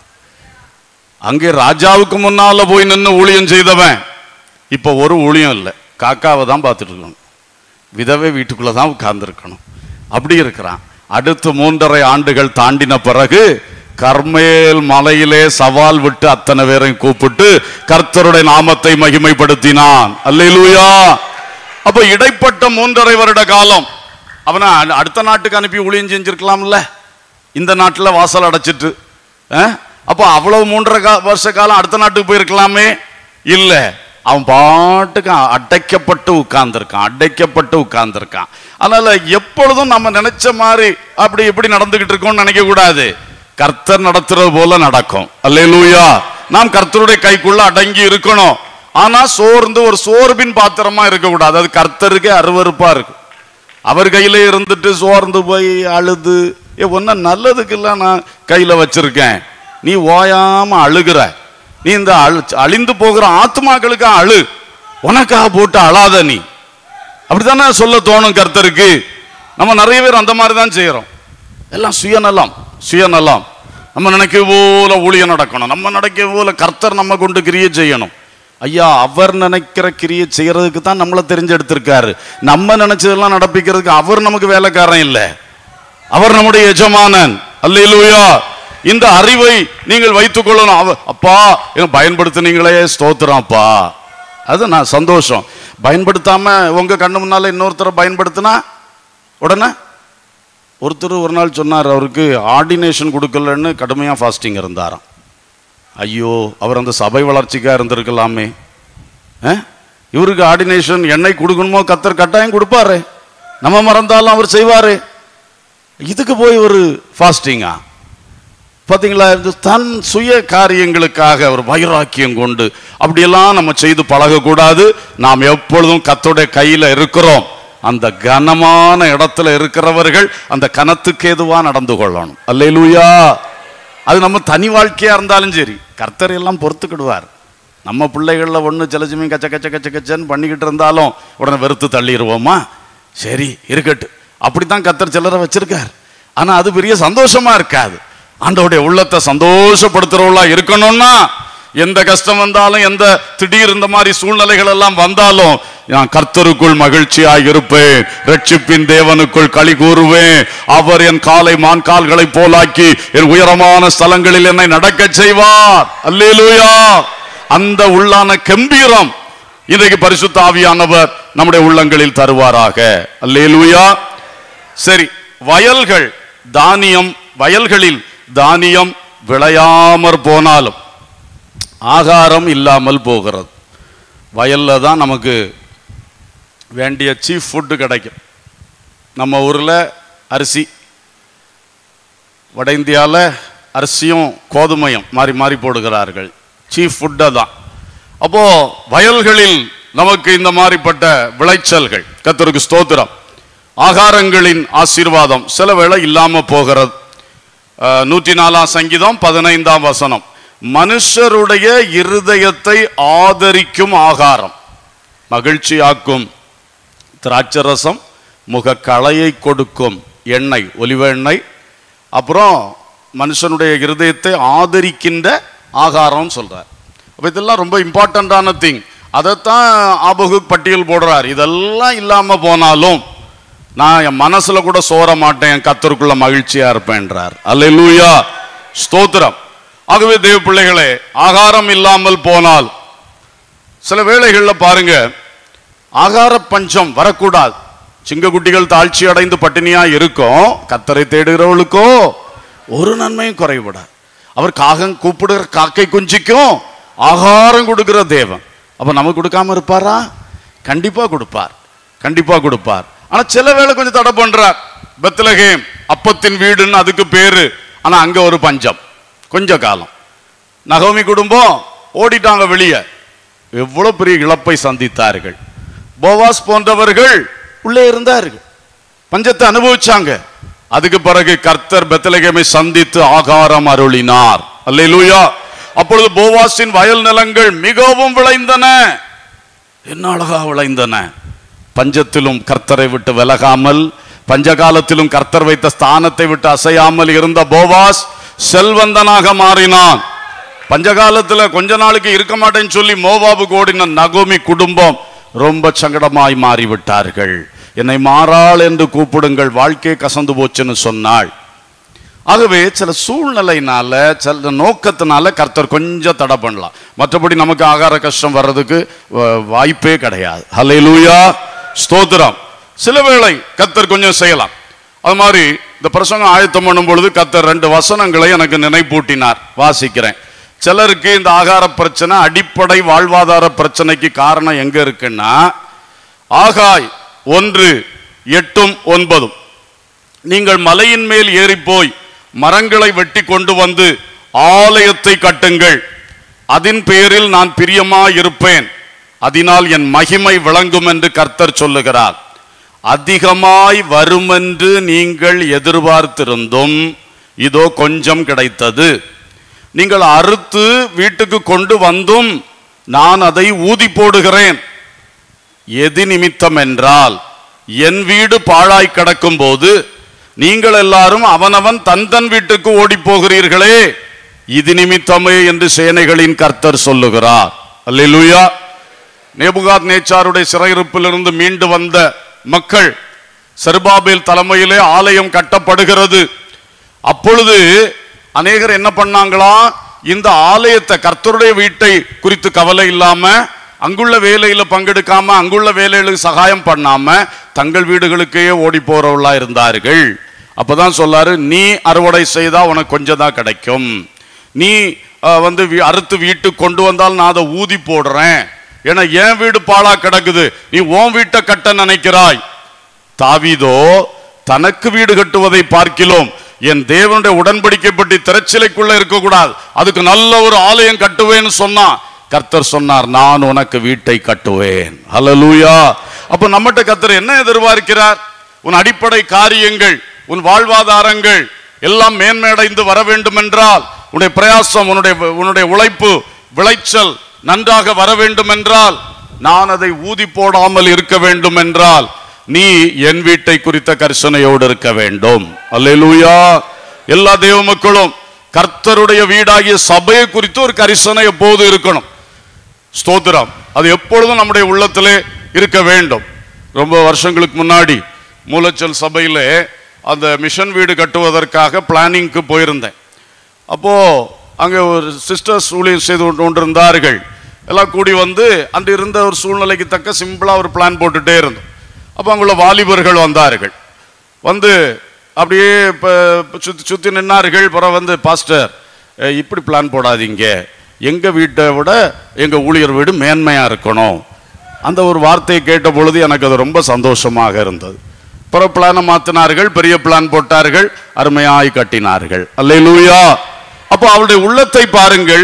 அங்கே ராஜாவுக்கு முன்னால போய் நின்று ஊழியம் செய்தவன் இப்போ ஒரு ஊழியம் இல்லை காக்காவை தான் பார்த்துட்டு இருக்கணும் விதவை வீட்டுக்குள்ள தான் உட்கார்ந்துருக்கணும் அப்படி இருக்கிறான் அடுத்து மூன்றரை ஆண்டுகள் தாண்டின பிறகு கர்மேல் மலையிலே சவால் விட்டு அத்தனை பேரையும் கூப்பிட்டு கர்த்தருடைய நாமத்தை மகிமைப்படுத்தினான் அல்லேலூயா அப்ப இடைப்பட்ட மூன்றரை வருட காலம் அவனை அ- அடுத்த நாட்டுக்கு அனுப்பி ஊழியம் செஞ்சிருக்கலாம்ல இந்த நாட்டுல வாசல் அடைச்சிட்டு அஹ்? அப்போ அவ்வளவு மூன்றரை கா- வருஷ காலம் அடுத்த நாட்டுக்கு போயிருக்கலாமே இல்ல அவன் பாட்டுக்கு அடைக்கப்பட்டு உட்கார்ந்திருக்கான் அடைக்கப்பட்டு உட்கார்ந்திருக்கான் அதனால எப்பொழுதும் நம்ம நினைச்ச மாதிரி அப்படி இப்படி நடந்துகிட்டு இருக்கோம்னு நினைக்க கூடாது கர்த்தர் நடத்துறது போல நடக்கும் அல்லேலூயா நாம் கர்த்தருடைய கைக்குள்ள அடங்கி இருக்கணும் ஆனா சோர்ந்து ஒரு சோர்பின் பாத்திரமா இருக்கக்கூடாது அது கர்த்தருக்கே அருவருப்பா இருக்கு அவர் கையில இருந்துட்டு சோர்ந்து போய் அழுது ஏ ஒன்ன நல்லதுக்கெல்லாம் நான் கையில வச்சிருக்கேன் நீ ஓயாம அழுகிற நீ இந்த அழு அழிந்து போகிற ஆத்மாக்களுக்கு அழு உனக்காக போட்டு அழாத நீ அப்படித்தானே சொல்ல தோணும் கர்த்தருக்கு நம்ம நிறைய பேர் அந்த மாதிரி தான் செய்யறோம் எல்லாம் சுயநலம் சுயநலம் நம்ம நினைக்க போல ஊழியம் நடக்கணும் நம்ம நினைக்க போல கர்த்தர் நம்ம கொண்டு கிரியை செய்யணும் ஐயா அவர் நினைக்கிற கிரியை செய்யறதுக்கு தான் நம்மளை தெரிஞ்செடுத்திருக்காரு நம்ம நினைச்சதெல்லாம் நடப்பிக்கிறதுக்கு அவர் நமக்கு வேலைக்காரன் இல்லை அவர் நம்முடைய எஜமானன் அல்லேலூயா இந்த அறிவை நீங்கள் வைத்துக் கொள்ளணும் அவ அப்பா என்ன பயன்படுத்துனீங்களே ஸ்தோத்திரம் அப்பா அது நான் சந்தோஷம் பயன்படுத்தாம உங்க கண்ணு முன்னால இன்னொருத்தரை பயன்படுத்தினா உடனே ஒருத்தர் ஒரு நாள் சொன்னார் அவருக்கு ஆர்டினேஷன் கொடுக்கலன்னு கடுமையா ஃபாஸ்டிங் இருந்தாராம் ஐயோ அவர் அந்த சபை வளர்ச்சிக்கா இருந்திருக்கலாமே அஹ்? இவருக்கு ஆர்டினேஷன் எண்ணெய் கொடுக்கணுமோ கத்தர் கட்டாயம் கொடுப்பாரு நம்ம மறந்தாலும் அவர் செய்வாரு இதுக்கு போய் ஒரு ஃபாஸ்டிங்கா பாத்தீங்களா இது தன் சுய காரியங்களுக்காக ஒரு வைராக்கியம் கொண்டு அப்படியெல்லாம் நம்ம செய்து பழகக்கூடாது நாம் எப்பொழுதும் கத்தோடைய கையில இருக்கிறோம் அந்த கனமான இடத்துல இருக்கிறவர்கள் அந்த கனத்துக்கு ஏதுவா நடந்து கொள்ளணும் அல்லேலூயா அது நம்ம தனி வாழ்க்கையா இருந்தாலும் சரி கர்த்தர் எல்லாம் பொறுத்துக்கிடுவார் நம்ம பிள்ளைகளில் ஒன்று சிலச்சுமே கச்ச கச்ச கச்ச கச்சன்னு பண்ணிக்கிட்டு இருந்தாலும் உடனே வெறுத்து தள்ளிடுவோமா சரி இருக்கட்டும் அப்படித்தான் கர்த்தர் சிலரை வச்சிருக்கார் ஆனா அது பெரிய சந்தோஷமா இருக்காது ஆண்டவருடைய உள்ளத்தை சந்தோஷப்படுத்துறவங்களா இருக்கணும்னா எந்த கஷ்டம் வந்தாலும் எந்த திடீர் இந்த மாதிரி சூழ்நிலைகள் எல்லாம் வந்தாலும் நான் கர்த்தருக்குள் மகிழ்ச்சியாய் இருப்பேன் ரட்சிப்பின் தேவனுக்குள் களி கூறுவேன் அவர் என் காலை மான் கால்களை போலாக்கி என் உயரமான ஸ்தலங்களில் என்னை நடக்கச் செய்வார் அல்லேலூயா அந்த உள்ளான கம்பீரம் இன்றைக்கு பரிசுத்த ஆவியானவர் நம்முடைய உள்ளங்களில் தருவாராக அல்லேலூயா சரி வயல்கள் தானியம் வயல்களில் தானியம் விளையாமற் போனாலும் ஆகாரம் இல்லாமல் போகிறது வயல்ல தான் நமக்கு வேண்டிய சீஃப் ஃபுட்டு கிடைக்கும் நம்ம ஊரில் அரிசி வட இந்தியாவில் அரிசியும் கோதுமையும் மாறி மாறி போடுகிறார்கள் சீஃப் ஃபுட்டை தான் அப்போ வயல்களில் நமக்கு இந்த மாதிரிப்பட்ட விளைச்சல்கள் கத்தருக்கு ஸ்தோத்திரம் ஆகாரங்களின் ஆசீர்வாதம் சில வேளை இல்லாம போகிறது அஹ், நூற்றி நாலாம் சங்கீதம் பதினைந்தாம் வசனம் மனுஷருடைய இருதயத்தை ஆதரிக்கும் ஆகாரம் மகிழ்ச்சியாக்கும் திராட்சரசம் முகக்களையை கொடுக்கும் எண்ணெய் ஒலிவ எண்ணெய் அப்புறம் மனுஷனுடைய இருதயத்தை ஆதரிக்கின்ற ஆகாரம் சொல்றார் அப்ப இதெல்லாம் ரொம்ப இம்பார்ட்டண்ட்டான திங் அதைத்தான் ஆபகு பட்டியல் போடுறார் இதெல்லாம் இல்லாம போனாலும் நான் என் மனசுல கூட சோர மாட்டேன் என் கத்தருக்குள்ள மகிழ்ச்சியா இருப்பேன்றார் அல்லேலூயா ஸ்தோத்திரம் ஆகவே தேவ பிள்ளைகளே ஆகாரம் இல்லாமல் போனால் சில வேளைகளில் பாருங்க ஆகார பஞ்சம் வரக்கூடாது சிங்கக்குட்டிகள் தாழ்ச்சி அடைந்து பட்டினியா இருக்கும் கத்தரை தேடுகிறவளுக்கோ ஒரு நன்மையும் குறைவிடாது அவர் காகம் கூப்பிடுகிற காக்கை குஞ்சிக்கும் ஆகாரம் கொடுக்கிற தேவன் அப்ப நமக்கு கொடுக்காம இருப்பாரா கண்டிப்பா கொடுப்பார் கண்டிப்பா கொடுப்பார் ஆனா சில வேளை கொஞ்சம் தடை பண்றார் பெத்லகேம் அப்பத்தின் வீடுன்னு அதுக்கு பேரு ஆனா அங்க ஒரு பஞ்சம் கொஞ்ச காலம் நகோமி குடும்பம் ஓடிட்டாங்க வெளியே எவ்வளவு பெரிய இழப்பை சந்தித்தார்கள் போவாஸ் போன்றவர்கள் உள்ளே இருந்தார்கள் பஞ்சத்தை அனுபவிச்சாங்க அதுக்கு பிறகு கர்த்தர் பெத்தலகேமை சந்தித்து ஆகாரம் அருளினார் அல்லேலூயா அப்பொழுது போவாஸின் வயல் நிலங்கள் மிகவும் விளைந்தன என்ன அழகா விளைந்தன பஞ்சத்திலும் கர்த்தரை விட்டு விலகாமல் பஞ்சகாலத்திலும் கர்த்தர் வைத்த ஸ்தானத்தை விட்டு அசையாமல் இருந்த போவாஸ் செல்வந்தனாக மாறினான் பஞ்சகாலத்துல கொஞ்ச நாளுக்கு இருக்க மாட்டேன்னு சொல்லி மோவாபுக்கு ஓடின நகோமி குடும்பம் ரொம்ப சங்கடமாய் மாறிவிட்டார்கள் என்னை மாறாள் என்று கூப்பிடுங்கள் வாழ்க்கை கசந்து போச்சுன்னு சொன்னாள் ஆகவே சில சூழ்நிலையினால சில நோக்கத்தினால கர்த்தர் கொஞ்சம் தடை பண்ணலாம் மற்றபடி நமக்கு ஆகார கஷ்டம் வர்றதுக்கு வ- வாய்ப்பே கிடையாது ஹalleluya ஸ்தோத்திரம் சில வேளை கர்த்தர் கொஞ்சம் செய்யலாம் அது மாதிரி இந்த பிரசங்கம் ஆயத்தம் பண்ணும் பொழுது கர்த்தர் ரெண்டு வசனங்களை எனக்கு நினைப்பூட்டினார் வாசிக்கிறேன் சிலருக்கு இந்த ஆகார பிரச்சனை அடிப்படை வாழ்வாதார பிரச்சனைக்கு காரணம் எங்க இருக்குன்னா ஆகாய் ஒன்று எட்டும் ஒன்பதும் நீங்கள் மலையின் மேல் ஏறிப்போய் மரங்களை வெட்டி கொண்டு வந்து ஆலயத்தை கட்டுங்கள் அதன் பேரில் நான் பிரியமாயிருப்பேன் அதனால் என் மகிமை விளங்கும் என்று கர்த்தர் சொல்லுகிறார் அதிகமாய் வருமென்று நீங்கள் எதிர்பார்த்திருந்தும் இதோ கொஞ்சம் கிடைத்தது நீங்கள் அறுத்து வீட்டுக்கு கொண்டு வந்தும் நான் அதை ஊதி போடுகிறேன் எது நிமித்தம் என்றால் என் வீடு பாழாய் கிடக்கும் போது நீங்கள் எல்லாரும் அவனவன் தன் தன் வீட்டுக்கு ஓடி போகிறீர்களே இது நிமித்தமே என்று சேனைகளின் கர்த்தர் சொல்லுகிறார் அல்லேலூயா நேபுகாத் நேச்சாருடைய சிறையிருப்பிலிருந்து மீண்டு வந்த மக்கள் செருபாபேல் தலைமையிலே ஆலயம் கட்டப்படுகிறது அப்பொழுது அநேகர் என்ன பண்ணாங்களா இந்த ஆலயத்தை கர்த்தருடைய வீட்டை குறித்து கவலை இல்லாம அங்குள்ள வேலையில பங்கெடுக்காம அங்குள்ள வேலைகளுக்கு சகாயம் பண்ணாம தங்கள் வீடுகளுக்கே ஓடி போறவர்களா இருந்தார்கள் அப்பதான் சொல்லாரு நீ அறுவடை செய்தா உனக்கு கொஞ்சம் தான் கிடைக்கும் நீ அஹ், வந்து வீ- அறுத்து வீட்டுக்கு கொண்டு வந்தால் நான் அதை ஊதி போடுறேன் ஏன்னா என் வீடு பாழா கிடக்குது நீ உன் வீட்டை கட்ட நினைக்கிறாய் தாவீதோ தனக்கு வீடு கட்டுவதை பார்க்கிலும் என் தேவனுடைய உடன்படிக்கைப்பட்டு திரைச்சிலைக்குள்ள இருக்கக்கூடாது அதுக்கு நல்ல ஒரு ஆலயம் கட்டுவேன்னு சொன்னா கர்த்தர் சொன்னார் நான் உனக்கு வீட்டை கட்டுவேன் ஹalleluya அப்ப நம்மகிட்ட கர்த்தர் என்ன எதிர்பார்க்கிறார் உன் அடிப்படை காரியங்கள் உன் வாழ்வாதாரங்கள் எல்லாம் மேன்மையடைந்து வர வேண்டும் என்றால் உன்னுடைய பிரயாசம் உன்னுடைய உன்னுடைய உழைப்பு விளைச்சல் நன்றாக வர வேண்டும் என்றால் நான் அதை ஊதி போடாமல் இருக்க வேண்டும் என்றால் நீ என் வீட்டை குறித்த கரிசனையோடு இருக்க வேண்டும் அல்லேலூயா எல்லா தேவ மக்களும் கர்த்தருடைய வீடாகிய சபையை குறித்து ஒரு கரிசனை எப்போது இருக்கணும் ஸ்தோத்திரம் அது எப்பொழுதும் நம்முடைய உள்ளத்திலே இருக்க வேண்டும் ரொம்ப வருஷங்களுக்கு முன்னாடி மூலச்சல் சபையிலே அந்த மிஷன் வீடு கட்டுவதற்காக பிளானிங்க்கு போயிருந்தேன் அப்போ அங்கே ஒரு சிஸ்டர்ஸ் ஊழியம் செய்து கொண்டு கொண்டிருந்தார்கள் எல்லாம் கூடி வந்து அன்று இருந்த ஒரு சூழ்நிலைக்கு தக்க சிம்பிளாக ஒரு பிளான் போட்டுட்டே இருந்தோம் அப்போ அங்குள்ள வாலிபர்கள் வந்தார்கள் வந்து அப்படியே இப்போ சுற்றி சுற்றி நின்னார்கள் பிறகு வந்து பாஸ்டர் அஹ், இப்படி பிளான் போடாதீங்க எங்கள் வீட்டை விட எங்கள் ஊழியர் வீடு மேன்மையாக இருக்கணும் அந்த ஒரு வார்த்தையை கேட்ட பொழுது எனக்கு அது ரொம்ப சந்தோஷமாக இருந்தது பிறகு பிளானை மாற்றினார்கள் பெரிய பிளான் போட்டார்கள் அருமையாய் கட்டினார்கள் அல்லேலூயா அப்போ அவருடைய உள்ளத்தை பாருங்கள்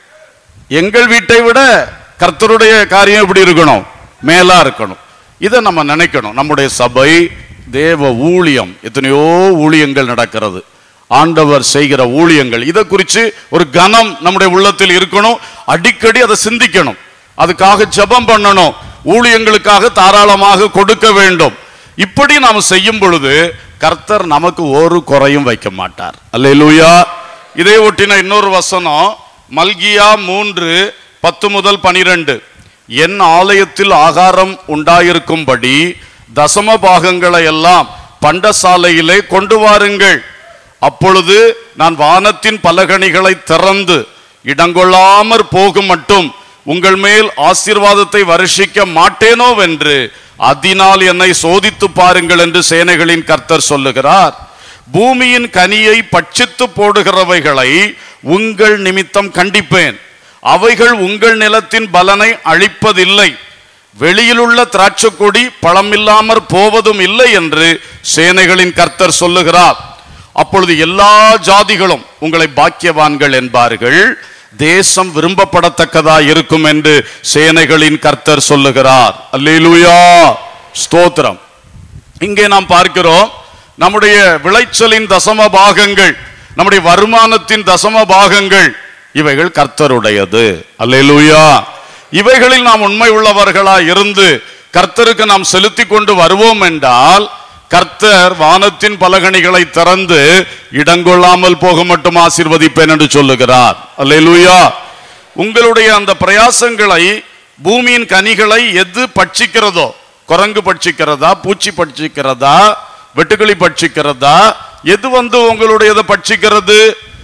எங்கள் வீட்டை விட கர்த்தருடைய காரியம் எப்படி இருக்கணும் மேலா இருக்கணும் இதை நம்ம நினைக்கணும் நம்முடைய சபை தேவ ஊழியம் எத்தனையோ ஊழியங்கள் நடக்கிறது ஆண்டவர் செய்கிற ஊழியங்கள் இதை குறித்து ஒரு கனம் நம்முடைய உள்ளத்தில் இருக்கணும் அடிக்கடி அதை சிந்திக்கணும் அதுக்காக ஜெபம் பண்ணணும் ஊழியங்களுக்காக தாராளமாக கொடுக்க வேண்டும் இப்படி நாம் செய்யும் பொழுது கர்த்தர் நமக்கு ஒரு குறையும் வைக்க மாட்டார் அல்லேலூயா இதை ஒட்டின இன்னொரு வசனம் மல்கியா மூன்று பத்து முதல் பனிரெண்டு என் ஆலயத்தில் ஆகாரம் உண்டாயிருக்கும்படி தசம பாகங்களை எல்லாம் பண்டசாலையிலே கொண்டு வாருங்கள் அப்பொழுது நான் வானத்தின் பலகணிகளை திறந்து இடங்கொள்ளாமற் போகும் மட்டும் உங்கள் மேல் ஆசீர்வாதத்தை வருஷிக்க மாட்டேனோவென்று அதனால் என்னை சோதித்து பாருங்கள் என்று சேனைகளின் கர்த்தர் சொல்லுகிறார் பூமியின் கனியை பட்சித்து போடுகிறவைகளை உங்கள் நிமித்தம் கண்டிப்பேன் அவைகள் உங்கள் நிலத்தின் பலனை அழிப்பதில்லை வெளியிலுள்ள திராட்சைக் கொடி பழமில்லாமற் போவதும் இல்லை என்று சேனைகளின் கர்த்தர் சொல்லுகிறார் அப்பொழுது எல்லா ஜாதிகளும் உங்களை பாக்கியவான்கள் என்பார்கள் தேசம் விரும்பப்படத்தக்கதா இருக்கும் என்று சேனைகளின் கர்த்தர் சொல்லுகிறார் அல்லேலூயா ஸ்தோத்திரம் இங்கே நாம் பார்க்கிறோம் நம்முடைய விளைச்சலின் தசம பாகங்கள் நம்முடைய வருமானத்தின் தசம பாகங்கள் இவைகள் கர்த்தருடையது அல்லேலூயா இவைகளில் நாம் உண்மை உள்ளவர்களா இருந்து கர்த்தருக்கு நாம் செலுத்தி கொண்டு வருவோம் என்றால் கர்த்தர் வானத்தின் பலகணிகளை திறந்து இடங்கொள்ளாமல் போக மட்டும் ஆசீர்வதிப்பேன் என்று சொல்லுகிறார் அல்லேலூயா உங்களுடைய அந்த பிரயாசங்களை பூமியின் கனிகளை எது பட்சிக்கிறதோ குரங்கு பட்சிக்கிறதா பூச்சி பட்சிக்கிறதா வெட்டுக்கிளி பட்சிக்கிறதா எது வந்து உங்களுடையதை பட்சிக்கிறது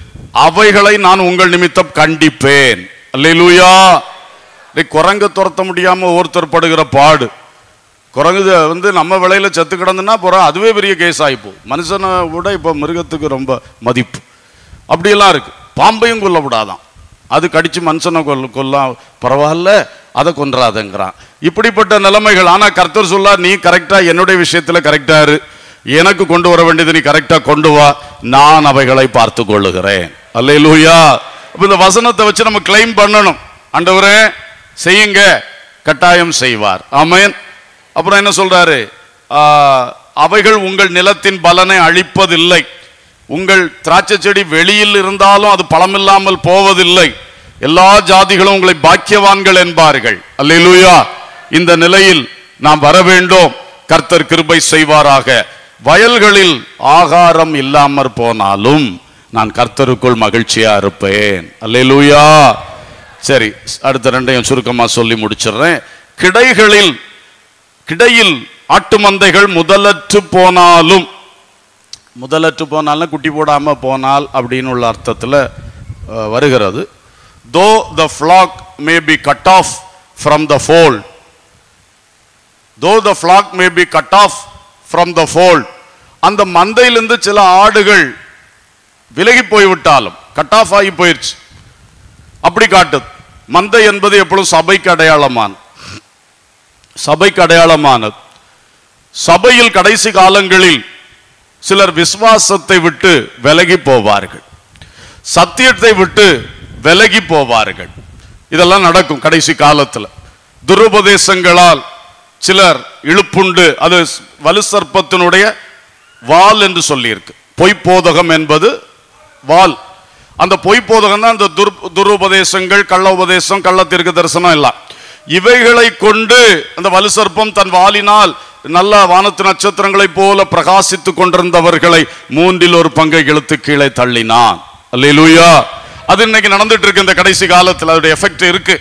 அவைகளை நான் உங்கள் நிமித்தம் கண்டிப்பேன் அல்லேலூயா டேய், குரங்கு துரத்த முடியாம ஒருத்தர் படுகிற பாடு குரங்கு வந்து நம்ம விலையில செத்து கிடந்துன்னா போறோம் அதுவே பெரிய கேஸ் ஆயிப்போம் மனுஷனை விட இப்போ மிருகத்துக்கு ரொம்ப மதிப்பு அப்படியெல்லாம் இருக்கு பாம்பையும் கொல்லக்கூடாதான் அது கடிச்சு மனுஷனை கொல்ல கொல்ல பரவாயில்ல அதை கொன்றாதங்கிறான் இப்படிப்பட்ட நிலைமைகள் ஆனா கர்த்தர் சொல்ல நீ கரெக்டா என்னுடைய விஷயத்துல கரெக்டா இரு எனக்கு கொண்டு வர வேண்டியது நீ கரெக்டா கொண்டு வா நான் அவைகளை பார்த்து கொள்ளுகிறேன் அல்லேலூயா அப்ப இந்த வசனத்தை வச்சு நம்ம கிளைம் பண்ணணும் ஆண்டவரே செய்யுங்க கட்டாயம் செய்வார் ஆமென் அப்புறம் என்ன சொல்றாரு ஆ, அவைகள் உங்கள் நிலத்தின் பலனை அழிப்பதில்லை உங்கள் திராட்சை செடி வெளியில் இருந்தாலும் அது பழமில்லாமல் போவதில்லை எல்லா ஜாதிகளும் உங்களை பாக்கியவான்கள் என்பார்கள் அல்லேலூயா இந்த நிலையில் நாம் வர வேண்டும் கர்த்தர் கிருபை செய்வாராக வயல்களில் ஆகாரம் இல்லாமற் போனாலும் நான் கர்த்தருக்குள் மகிழ்ச்சியா இருப்பேன் அல்லேலூயா சரி அடுத்த ரெண்டையும் சுருக்கமா சொல்லி முடிச்சிடுறேன் கிடைகளில் கிடையில் ஆட்டு மந்தைகள் முதலற்று போனாலும் முதலற்று போனாலும் குட்டி போடாம போனால் அப்படின்னு உள்ள அர்த்தத்தில் வருகிறது though the flock may be cut off from the fold though the flock may be cut off from the fold அந்த மந்தையிலிருந்து சில ஆடுகள் விலகி போய்விட்டாலும் கட் ஆஃப் ஆகி போயிடுச்சு அப்படி காட்டுது மந்தை என்பது எப்பொழுதும் சபைக்கு அடையாளமான சபைக்கு அடையாளமானது சபையில் கடைசி காலங்களில் சிலர் விசுவாசத்தை விட்டு விலகி போவார்கள் சத்தியத்தை விட்டு விலகி போவார்கள் இதெல்லாம் நடக்கும் கடைசி காலத்துல துருபதேசங்களால் சிலர் இழுப்புண்டு அது வலு சர்ப்பத்தினுடைய வால் என்று சொல்லியிருக்கு பொய்ப்போதகம் என்பது வால் அந்த பொய்ப்போதகம் தான் அந்த துர் துருபதேசங்கள் கள்ள உபதேசம் கள்ள தீர்க்க தரிசனம் எல்லாம் இவைகளை கொண்டு அந்த வலு சர்ப்பம் தன் வாலினால் நல்ல வானத்து நட்சத்திரங்களைப் போல பிரகாசித்துக் கொண்டிருந்தவர்களை மூன்றில் ஒரு பங்கை இழுத்து கீழே தள்ளினான் அல்லேலூயா அது இன்னைக்கு நடந்துட்டு இருக்கு இந்த கடைசி காலத்தில் அதோட எஃபெக்ட் இருக்கு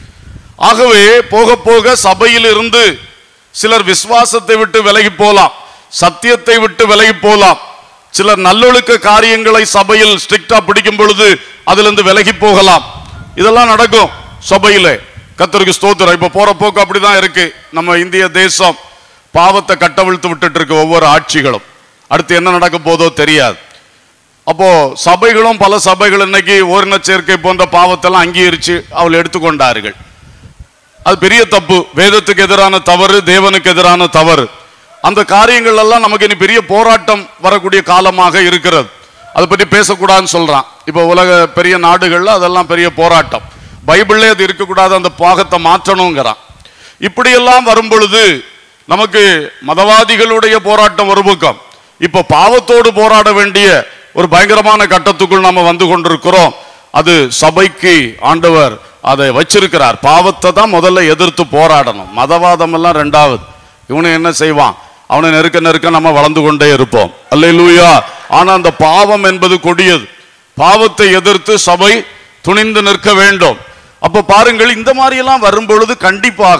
ஆகவே போக போக சபையில் இருந்து சிலர் விசுவாசத்தை விட்டு விலகி போலாம் சத்தியத்தை விட்டு விலகி போலாம் சிலர் நல்லொழுக்க காரியங்களை சபையில் ஸ்ட்ரிக்டா பிடிக்கும் பொழுது அதிலிருந்து விலகி போகலாம் இதெல்லாம் நடக்கும் சபையில கத்தருக்கு ஸ்தோத்திரம் இப்ப போற போக்கு அப்படிதான் இருக்கு நம்ம இந்திய தேசம் பாவத்தை கட்டவிழ்த்து விட்டுட்டு இருக்கு ஒவ்வொரு ஆட்சிகளும் அடுத்து என்ன நடக்க போதோ தெரியாது அப்போ சபைகளும் பல சபைகள் இன்னைக்கு ஓரின சேர்க்கை போன்ற பாவத்தெல்லாம் அங்கீகரிச்சு அவள் எடுத்துக்கொண்டார்கள் அது பெரிய தப்பு வேதத்துக்கு எதிரான தவறு தேவனுக்கு எதிரான தவறு அந்த காரியங்கள் எல்லாம் நமக்கு இனி பெரிய போராட்டம் வரக்கூடிய காலமாக இருக்கிறது அதை பற்றி பேசக்கூடாதுன்னு சொல்றான் இப்போ உலக பெரிய நாடுகள்ல அதெல்லாம் பெரிய போராட்டம் பைபிள்லே அது இருக்கக்கூடாது அந்த பாகத்தை மாற்றணுங்கிறான் இப்படியெல்லாம் வரும் பொழுது நமக்கு மதவாதிகளுடைய போராட்டம் ஒரு பக்கம் இப்போ பாவத்தோடு போராட வேண்டிய ஒரு பயங்கரமான கட்டத்துக்குள் நாம வந்து கொண்டிருக்கிறோம் அது சபைக்கு ஆண்டவர் அதை வச்சிருக்கிறார் பாவத்தை தான் முதல்ல எதிர்த்து போராடணும் மதவாதம் எல்லாம் ரெண்டாவது இவனை என்ன செய்வான் அவனை நெருக்க நெருக்க நம்ம வளர்ந்து கொண்டே இருப்போம் அல்லேலூயா ஆனா அந்த பாவம் என்பது கொடியது பாவத்தை எதிர்த்து சபை துணிந்து நிற்க வேண்டும் அப்ப பாருங்கள் இந்த மாதிரி எல்லாம் வரும் பொழுது கண்டிப்பாக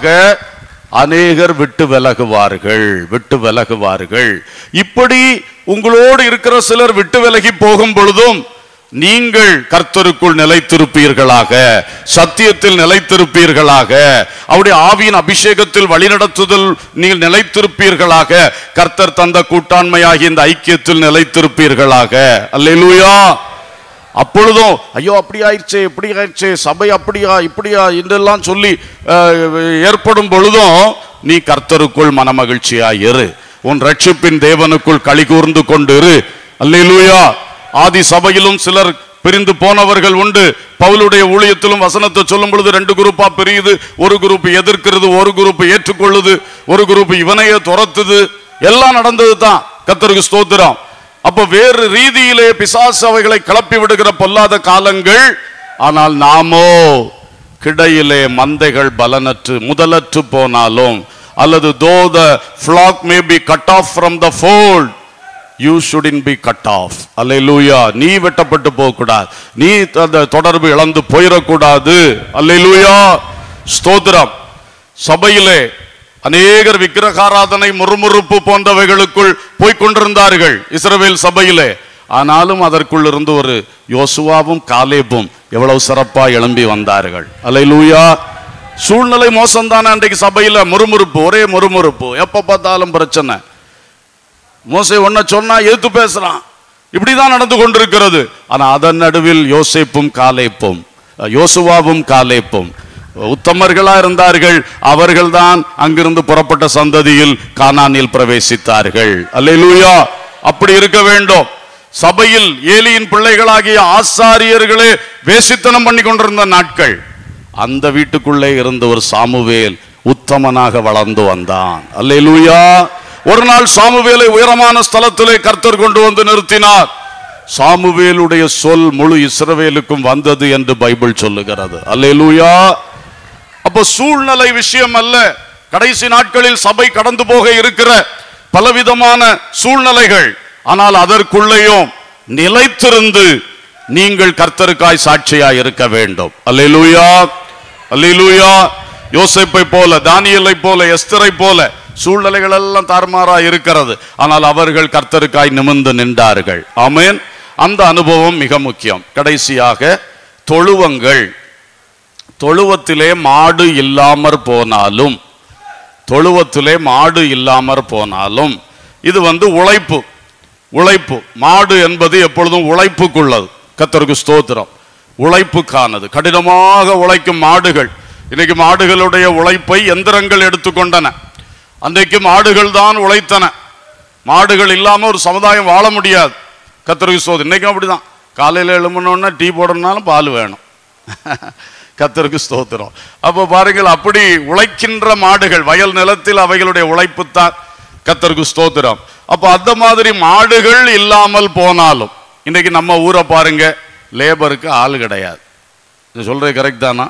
அநேகர் விட்டு விலகுவார்கள் விட்டு விலகுவார்கள் இப்படி உங்களோடு இருக்கிற சிலர் விட்டு விலகி போகும் பொழுதும் நீங்கள் கர்த்தருக்குள் நிலைத்திருப்பீர்களாக சத்தியத்தில் நிலைத்திருப்பீர்களாக அவருடைய ஆவியின் அபிஷேகத்தில் வழிநடத்துதல் நீங்கள் நிலைத்திருப்பீர்களாக கர்த்தர் தந்த கூட்டாண்மையாகிய இந்த ஐக்கியத்தில் நிலைத்திருப்பீர்களாக அல்லேலூயா அப்பொழுதும் ஐயோ அப்படி ஆயிடுச்சே இப்படி ஆயிடுச்சே சபை அப்படியா இப்படியா என்றெல்லாம் சொல்லி அஹ், ஏற்படும் பொழுதும் நீ கர்த்தருக்குள் மனமகிழ்ச்சியா இரு உன் ரட்சிப்பின் தேவனுக்குள் களி கூர்ந்து கொண்டு இரு அல்லேலூயா ஆதி சபையிலும் சிலர் பிரிந்து போனவர்கள் உண்டு பவுலுடைய ஊழியத்திலும் வசனத்தை சொல்லும் பொழுது ரெண்டு குரூப்பா பிரியுது ஒரு குரூப் எதிர்க்கிறது ஒரு குரூப் ஏற்றுக்கொள்ளுது ஒரு குரூப் இவனையே துரத்துது எல்லாம் நடந்தது தான் கத்தருக்கு ஸ்தோத்திரம் அப்ப வேறு ரீதியிலே பிசாசு அவைகளை கிளப்பி விடுகிற பொல்லாத காலங்கள் ஆனால் நாமோ கிடையிலே மந்தைகள் பலனற்று முதலற்று போனாலும் அல்லது though the flock may be cut off from the fold you shouldn't be cut off அல்லேலூயா நீ வெட்டப்பட்டு போகக்கூடாது நீ அந்த தொடர்பு இழந்து போயிடக்கூடாது அல்லேலூயா ஸ்தோத்திரம் சபையிலே அநேகர் விக்கிரகாராதனை முறுமுறுப்பு போன்றவைகளுக்குள் போய்க் கொண்டிருந்தார்கள் இஸ்ரவேல் சபையிலே ஆனாலும் அதற்குள் இருந்து ஒரு யோசுவாவும் காலேபும் எவ்வளவு சிறப்பா எழும்பி வந்தார்கள் அல்லேலூயா சூழ்நிலை மோசம்தானே அன்றைக்கு சபையில முறுமுறுப்பு ஒரே முறுமுறுப்பு எப்ப பார்த்தாலும் பிரச்சனை மோசே ஒன்ன சொன்னா எதிர்த்து பேசுறான் இப்படிதான் நடந்து கொண்டிருக்கிறது ஆனா அதன் நடுவில் யோசேப்பும் காலேப்பும் யோசுவாவும் காலேப்பும் உத்தமர்களா இருந்தார்கள் அவர்கள்தான் அங்கிருந்து புறப்பட்ட சந்ததியில் கானானில் பிரவேசித்தார்கள் அல்லேலூயா அப்படி இருக்க வேண்டும் சபையில் ஏலியின் பிள்ளைகளாகிய ஆசாரியர்களே வேசித்தனம் பண்ணி கொண்டிருந்த நாட்கள் அந்த வீட்டுக்குள்ளே இருந்த ஒரு சாமுவேல் உத்தமனாக வளர்ந்து வந்தான் அல்லேலூயா ஒரு நாள் சாமுவேலை உயரமான ஸ்தலத்திலே கர்த்தர் கொண்டு வந்து நிறுத்தினார் சாமுவேலுடைய சொல் முழு இஸ்ரவேலுக்கும் வந்தது என்று பைபிள் சொல்லுகிறது அல்லேலூயா அப்போ சூழ்நிலை விஷயம் அல்ல கடைசி நாட்களில் சபை கடந்து போக இருக்கிற பலவிதமான சூழ்நிலைகள் ஆனால் அதற்குள்ளேயும் நிலைத்திருந்து நீங்கள் கர்த்தருக்காய் சாட்சியாய் இருக்க வேண்டும் அல்லேலூயா அல்லேலூயா யோசேப்பை போல தானியலை போல எஸ்தரை போல சூழ்நிலைகள் எல்லாம் தாறுமாறா இருக்கிறது ஆனால் அவர்கள் கர்த்தருக்காய் நிமிர்ந்து நின்றார்கள் ஆமென் அந்த அனுபவம் மிக முக்கியம் கடைசியாக தொழுவங்கள் தொழுவத்திலே மாடு இல்லாமற் போனாலும் தொழுவத்திலே மாடு இல்லாமற் போனாலும் இது வந்து உழைப்பு உழைப்பு மாடு என்பது எப்பொழுதும் உழைப்புக்குள்ளது கத்தருக்கு ஸ்தோத்திரம் உழைப்புக்கானது கடினமாக உழைக்கும் மாடுகள் இன்னைக்கு மாடுகளுடைய உழைப்பை எந்திரங்கள் எடுத்துக்கொண்டன அன்றைக்கு மாடுகள் தான் உழைத்தன மாடுகள் இல்லாம ஒரு சமுதாயம் வாழ முடியாது கத்தருக்கு ஸ்தோத்திரம் இன்னைக்கும் அப்படிதான் காலையில் எழும்பணுன்னா டீ போடணும்னாலும் பால் வேணும் கத்தருக்கு ஸ்தோத்திரம் அப்போ பாருங்கள் அப்படி உழைக்கின்ற மாடுகள் வயல் நிலத்தில் அவைகளுடைய உழைப்பு தான் கத்தருக்கு ஸ்தோத்திரம் அப்போ அந்த மாதிரி மாடுகள் இல்லாமல் போனாலும் இன்னைக்கு நம்ம ஊரை பாருங்க லேபருக்கு ஆள் கிடையாது இது சொல்றது கரெக்ட் தானா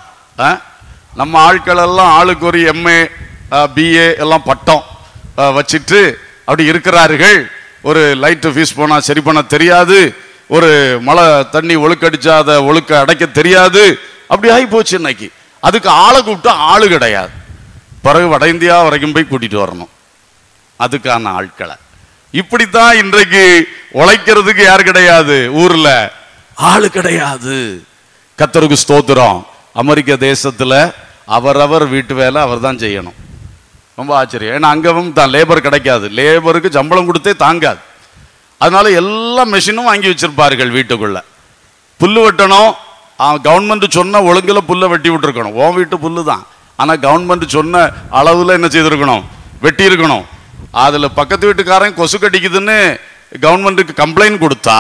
ஆ? நம்ம ஆட்கள் எல்லாம் ஆளுக்கு ஒரு எம்ஏ பிஏ எல்லாம் பட்டம் ஆ, வச்சிட்டு அப்படி இருக்கிறார்கள் ஒரு லைட்டு ஃபீஸ் போனால் சரி பண்ண தெரியாது ஒரு மழை தண்ணி ஒழுக்கடிச்சா அதை ஒழுக்க அடைக்க தெரியாது அப்படி ஆகி போச்சு இன்னைக்கு அதுக்கு ஆளை கூப்பிட்டா ஆளு கிடையாது பிறகு வட இந்தியா வரைக்கும் போய் கூட்டிட்டு வரணும் அதுக்கான ஆட்களை இப்படித்தான் இன்றைக்கு உழைக்கிறதுக்கு யார் கிடையாது ஊர்ல ஆளு கிடையாது கத்தருக்கு ஸ்தோத்திரம் அமெரிக்க தேசத்துல அவரவர் வீட்டு வேலை அவர் தான் செய்யணும் ரொம்ப ஆச்சரியம் ஏன்னா அங்கவும் தான் லேபர் கிடைக்காது லேபருக்கு சம்பளம் கொடுத்தே தாங்காது அதனால எல்லா மெஷினும் வாங்கி வச்சிருப்பார்கள் வீட்டுக்குள்ள புல்லு வெட்டணும் கவர்மெண்ட் சொன்ன ஒழுங்குல புல்லை வெட்டி விட்டுருக்கணும் உன் வீட்டு புல்லு தான் ஆனா கவர்மெண்ட் சொன்ன அளவுல என்ன செய்திருக்கணும் வெட்டி இருக்கணும் அதுல பக்கத்து வீட்டுக்காரன் கொசு கடிக்குதுன்னு கவர்மெண்ட்டுக்கு கம்ப்ளைண்ட் கொடுத்தா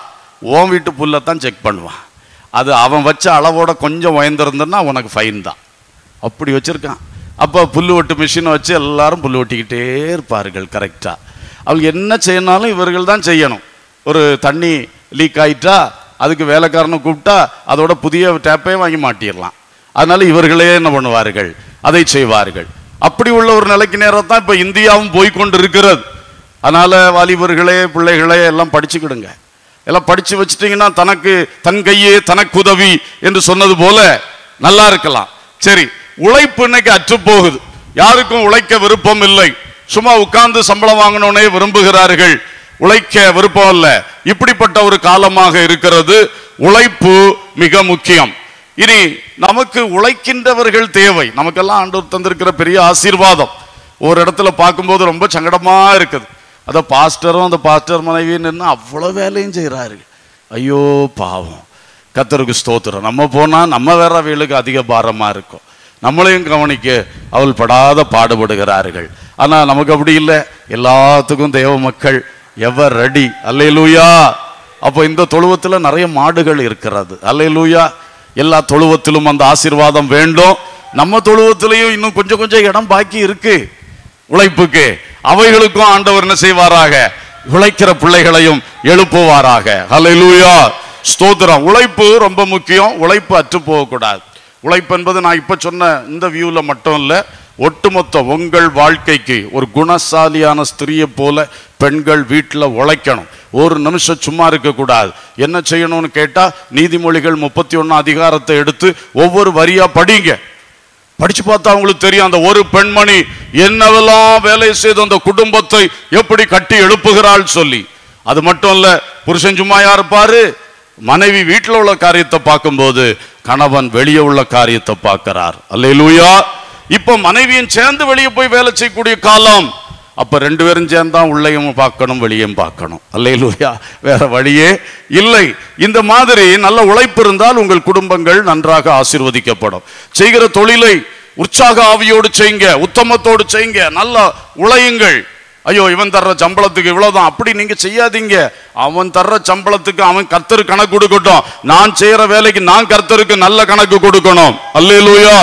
உன் வீட்டு புல்லை செக் பண்ணுவான் அது அவன் வச்ச அளவோட கொஞ்சம் உயர்ந்திருந்தன்னா உனக்கு ஃபைன் தான் அப்படி வச்சிருக்கான் அப்போ புல்லு வெட்டு மிஷினை வச்சு எல்லாரும் புல்லு வெட்டிக்கிட்டே இருப்பார்கள் கரெக்டாக அவங்க என்ன செய்யணாலும் இவர்கள் தான் செய்யணும் ஒரு தண்ணி லீக் ஆயிட்டா அதுக்கு வேலைக்காரனை கூப்பிட்டா அதோட புதிய டேப்பே வாங்கி மாட்டிடலாம் அதனால இவர்களே என்ன பண்ணுவார்கள் அதை செய்வார்கள் அப்படி உள்ள ஒரு நிலைக்கு நேரம் தான் இப்போ இந்தியாவும் போய்க்கொண்டு இருக்கிறது அதனால வாலிபர்களே பிள்ளைகளே எல்லாம் படிச்சுக்கிடுங்க எல்லாம் படிச்சு வச்சிட்டீங்கன்னா தனக்கு தன் கையே தனக்கு உதவி என்று சொன்னது போல நல்லா இருக்கலாம் சரி உழைப்பு இன்னைக்கு அற்று போகுது யாருக்கும் உழைக்க விருப்பம் இல்லை சும்மா உட்கார்ந்து சம்பளம் வாங்கணும்னே விரும்புகிறார்கள் உழைக்க விருப்பம் இல்ல இப்படிப்பட்ட ஒரு காலமாக இருக்கிறது உழைப்பு மிக முக்கியம் இனி நமக்கு உழைக்கின்றவர்கள் தேவை நமக்கெல்லாம் ஆண்டவர் தந்திருக்கிற பெரிய ஆசீர்வாதம் ஒரு இடத்துல பார்க்கும்போது ரொம்ப சங்கடமா இருக்குது அத பாஸ்டரும் அந்த பாஸ்டர் மனைவியும் நின்று அவ்வளவு வேலையும் செய்கிறாரு ஐயோ பாவம் கத்தருக்கு ஸ்தோத்திரம் நம்ம போனா நம்ம வேற அவைகளுக்கு அதிக பாரமா இருக்கும் நம்மளையும் கவனிக்க அவள் படாத பாடுபடுகிறார்கள் ஆனா நமக்கு அப்படி இல்லை எல்லாத்துக்கும் தேவ மக்கள் எவர் ரெடி அல்லேலூயா அப்போ இந்த தொழுவத்துல நிறைய மாடுகள் இருக்கிறது அல்லேலூயா எல்லா தொழுவத்திலும் அந்த ஆசீர்வாதம் வேண்டும் நம்ம தொழுவத்திலையும் இன்னும் கொஞ்சம் கொஞ்சம் இடம் பாக்கி இருக்கு உழைப்புக்கு அவைகளுக்கும் ஆண்டவர் என்ன செய்வாராக உழைக்கிற பிள்ளைகளையும் எழுப்புவாராக ஹalleluya ஸ்தோத்திரம் உழைப்பு ரொம்ப முக்கியம் உழைப்பு அற்று போகக்கூடாது உழைப்பு என்பது நான் இப்ப சொன்ன இந்த வியூல மட்டும் இல்ல ஒட்டுமொத்த உங்கள் வாழ்க்கைக்கு ஒரு குணசாலியான ஸ்திரியை போல பெண்கள் வீட்டில் உழைக்கணும் ஒரு நிமிஷம் சும்மா இருக்கக்கூடாது என்ன செய்யணும்னு கேட்டா நீதிமொழிகள் முப்பத்தி ஒன்னு அதிகாரத்தை எடுத்து ஒவ்வொரு வரியா படிங்க படிச்சு பார்த்தா அவங்களுக்கு தெரியும் அந்த ஒரு பெண்மணி என்னவெல்லாம் வேலை செய்து அந்த குடும்பத்தை எப்படி கட்டி எழுப்புகிறாள் சொல்லி அது மட்டும் இல்ல புருஷன் சும்மாயா இருப்பாரு மனைவி வீட்டில் உள்ள காரியத்தை பார்க்கும்போது கணவன் வெளியே உள்ள காரியத்தை பார்க்கிறார் அல்லேலூயா இப்போ மனைவியும் சேர்ந்து வெளியே போய் வேலை செய்யக்கூடிய காலம் அப்ப ரெண்டு பேரும் சேர்ந்தா உள்ளேயும் பார்க்கணும் வெளியும் பார்க்கணும் அல்லேலூயா வேற வழியே இல்லை இந்த மாதிரி நல்ல உழைப்பு இருந்தால் உங்கள் குடும்பங்கள் நன்றாக ஆசீர்வதிக்கப்படும் செய்கிற தொழிலை உற்சாக ஆவியோடு செய்யுங்க உத்தமத்தோடு செய்யுங்க நல்லா உழையுங்கள் ஐயோ இவன் தர்ற சம்பளத்துக்கு இவ்வளவுதான் அப்படி நீங்க செய்யாதீங்க அவன் தர்ற சம்பளத்துக்கு அவன் கர்த்தர் கணக்கு கொடுக்கட்டும் நான் செய்யற வேலைக்கு நான் கர்த்தருக்கு நல்ல கணக்கு கொடுக்கணும் அல்லேலூயா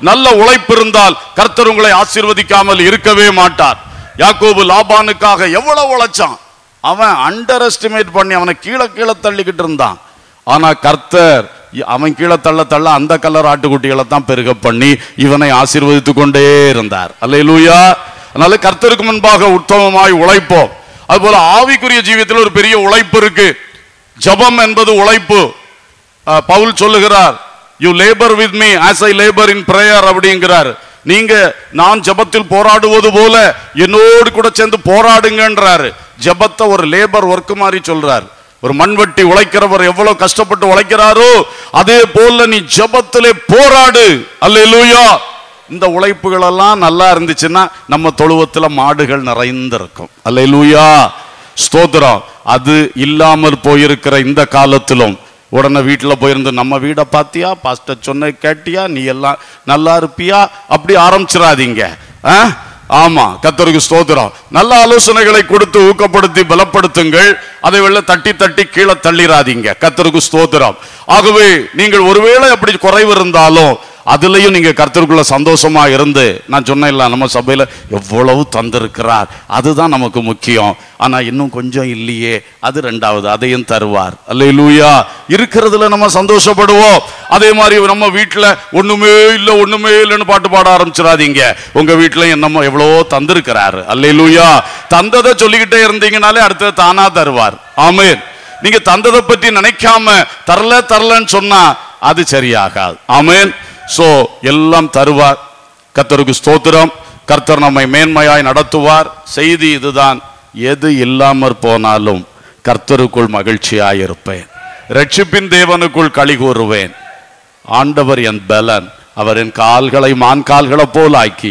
நல்ல உழைப்பு இருந்தால் கர்த்தர் உங்களை ஆசீர்வதிக்காமல் இருக்கவே மாட்டார் யாக்கோபு லாபானுக்காக எவ்வளவு உழைச்சான் அவன் அண்டர் எஸ்டிமேட் பண்ணி அவனை கீழே கீழே தள்ளிக்கிட்டு இருந்தான் ஆனா கர்த்தர் இ- அவன் கீழே தள்ள தள்ள அந்த கலர் ஆட்டுக்குட்டிகளை தான் பெருக பண்ணி இவனை ஆசீர்வதித்து கொண்டே இருந்தார் அல்லேலூயா அதனால கர்த்தருக்கு முன்பாக உத்தமமாய் உழைப்போம் அதுபோல ஆவிக்குரிய ஜீவியத்தில் ஒரு பெரிய உழைப்பு இருக்கு ஜெபம் என்பது உழைப்பு அஹ், பவுல் சொல்லுகிறார் you labour with me as I labour in prayer அப்படிங்கிறார் நீங்க நான் ஜெபத்தில் போராடுவது போல என்னோடு கூட சேர்ந்து போராடுங்கன்றாரு ஜெபத்தை ஒரு லேபர் ஒர்க் மாதிரி சொல்றார் ஒரு மண்வெட்டி உழைக்கிறவர் எவ்வளவு கஷ்டப்பட்டு உழைக்கிறாரோ அதே போல நீ ஜெபத்திலே போராடு அல்லேலூயா இந்த உழைப்புகள் எல்லாம் நல்லா இருந்துச்சுன்னா நம்ம தொழுவத்துல மாடுகள் நிறைந்திருக்கும் அல்லேலூயா ஸ்தோத்திரம் அது இல்லாமல் போயிருக்கிற இந்த காலத்திலும் உடனே வீட்டில் போயிருந்து நம்ம வீடை பார்த்தியா பாஸ்டர் சொன்ன கேட்டியா நீ எல்லாம் நல்லா இருப்பியா அப்படி ஆரம்பிச்சிடாதீங்க ஆ? ஆமா கத்தருக்கு ஸ்தோத்திரம் நல்ல ஆலோசனைகளை கொடுத்து ஊக்கப்படுத்தி பலப்படுத்துங்கள் அதை வெள்ள தட்டி தட்டி கீழே தள்ளிராதீங்க கத்தருக்கு ஸ்தோத்திரம் ஆகவே நீங்கள் ஒருவேளை அப்படி குறைவு இருந்தாலும் அதுலயும் நீங்க கர்த்தருக்குள்ள சந்தோஷமா இருந்து நான் சொன்னேன் இல்ல நம்ம சபையில எவ்வளவு தந்திருக்கிறார் அதுதான் நமக்கு முக்கியம் ஆனா இன்னும் கொஞ்சம் இல்லையே அது ரெண்டாவது அதையும் தருவார் அல்லேலூயா இருக்கிறதுல நம்ம சந்தோஷப்படுவோம் அதே மாதிரி நம்ம வீட்டுல ஒண்ணுமே இல்ல ஒண்ணுமே இல்லைன்னு பாட்டு பாட ஆரம்பிச்சிடாதீங்க உங்க வீட்டுல என்னமோ எவ்வளவோ தந்திருக்கிறாரு அல்லேலூயா தந்ததை சொல்லிக்கிட்டே இருந்தீங்கனாலே அடுத்தது தானா தருவார் ஆமென் நீங்க தந்ததை பற்றி நினைக்காம தரல தரலன்னு சொன்னா அது சரியாகாது ஆமென் சோ எல்லாம் தருவார் கர்த்தருக்கு ஸ்தோத்திரம் கர்த்தர் நம்மை மேன்மையாய் நடத்துவார் செய்தி இதுதான் எது இல்லாமற் போனாலும் கர்த்தருக்குள் மகிழ்ச்சியாய் இருப்பேன் ரட்சிப்பின் தேவனுக்குள் களி கூறுவேன் ஆண்டவர் என் பலன் அவர் என் கால்களை மான் கால்களை போல் ஆக்கி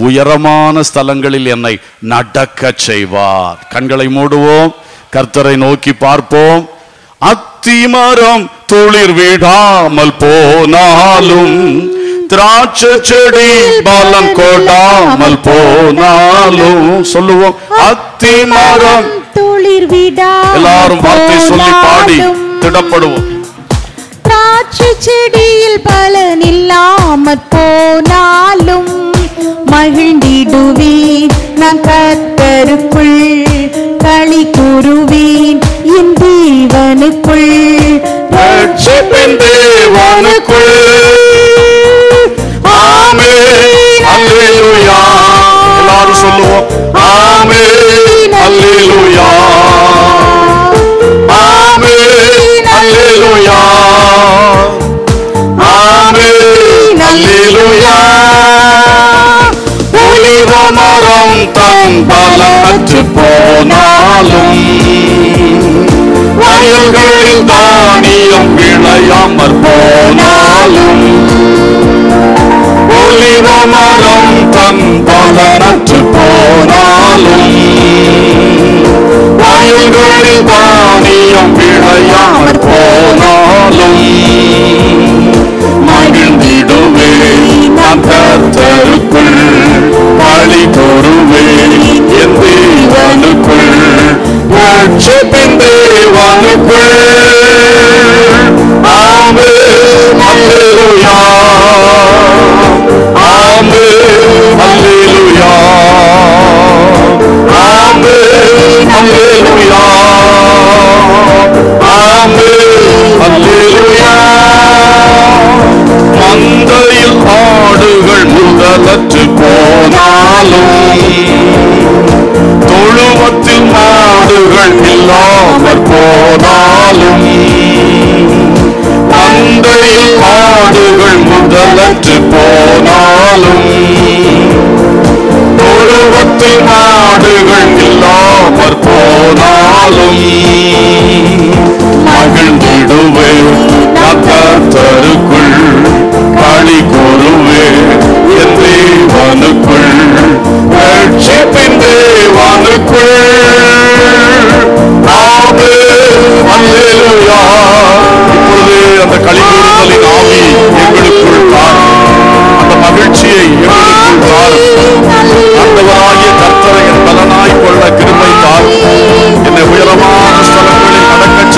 உயரமான ஸ்தலங்களில் என்னை நடக்கச் செய்வார் கண்களை மூடுவோம் கர்த்தரை நோக்கி பார்ப்போம் அத்திமரம் துளிர் விடாமல் போனாலும் திராட்சை செடி பலம் கொடாமல் போனாலும் சொல்லுவோம் அத்திமரம் துளிர் விடா எல்லாரும் வார்த்தை சொல்லி பாடி திடப்படுவோம் திராட்சை செடியில் பலன் இல்லாமற் போனாலும் மகிழ்ந்திடுவேன் நான் கர்த்தருக்குள் களி கூறுவேன் என் தேவனுக்குள் ரட்சிப்பின் தேவனுக்குள் ஆமென் அல்லேலூயா எல்லாரும் சொல்லுவோம் ஆமென் அல்லேலூயா ஆமென் அல்லேலூயா ஆமென் அல்லேலூயா ஒலிவ மரம் தன் பலமற்று போனாலும் வயல்களில் தானியம் விளையாமற் போனாலும் ஒலிவ மரம் தன் பலனற்று போனாலும் வயல்களில் தானியம் விளையாமற் போனாலும் மகிழ்ந்திடுவே நான் கர்த்தருக்குள் பழி கூறுவேன் என் தேவனுக்குள் ரட்சிப்பின் தேவனுக்குள் ஆமென் அல்லேலூயா ஆமென் அல்லேலூயா ஆமென் அல்லேலூயா ஆமென் அல்லேலூயா மந்தையில் ஆடுகள் முதலற்று போனாலும் தொழுவத்தில் மாடுகள் இல்லாமற் போனாலும் மந்தையில் ஆடுகள் முதலற்று போனாலும் தொழுவத்தில் மாடுகள் இல்லாமற் போனாலும் மகிழ்ந்திடுவேன் நான் கர்த்தருக்குள் களி கூறுவேன் என் தேவனுக்குள் ரட்சிப்பின் தேவனுக்குள் ஆமென் அல்லேலூயா இப்பொழுது அந்த களி கூறுதலின் ஆவி எங்களுக்குள் தார் அந்த மகிழ்ச்சியை எங்களுக்குள் தார் ஆண்டவராகிய கர்த்தரை என் பலனாய் கொள்ள கிருபை தார் என்னை உயரமான ஸ்தலங்களில் நடக்க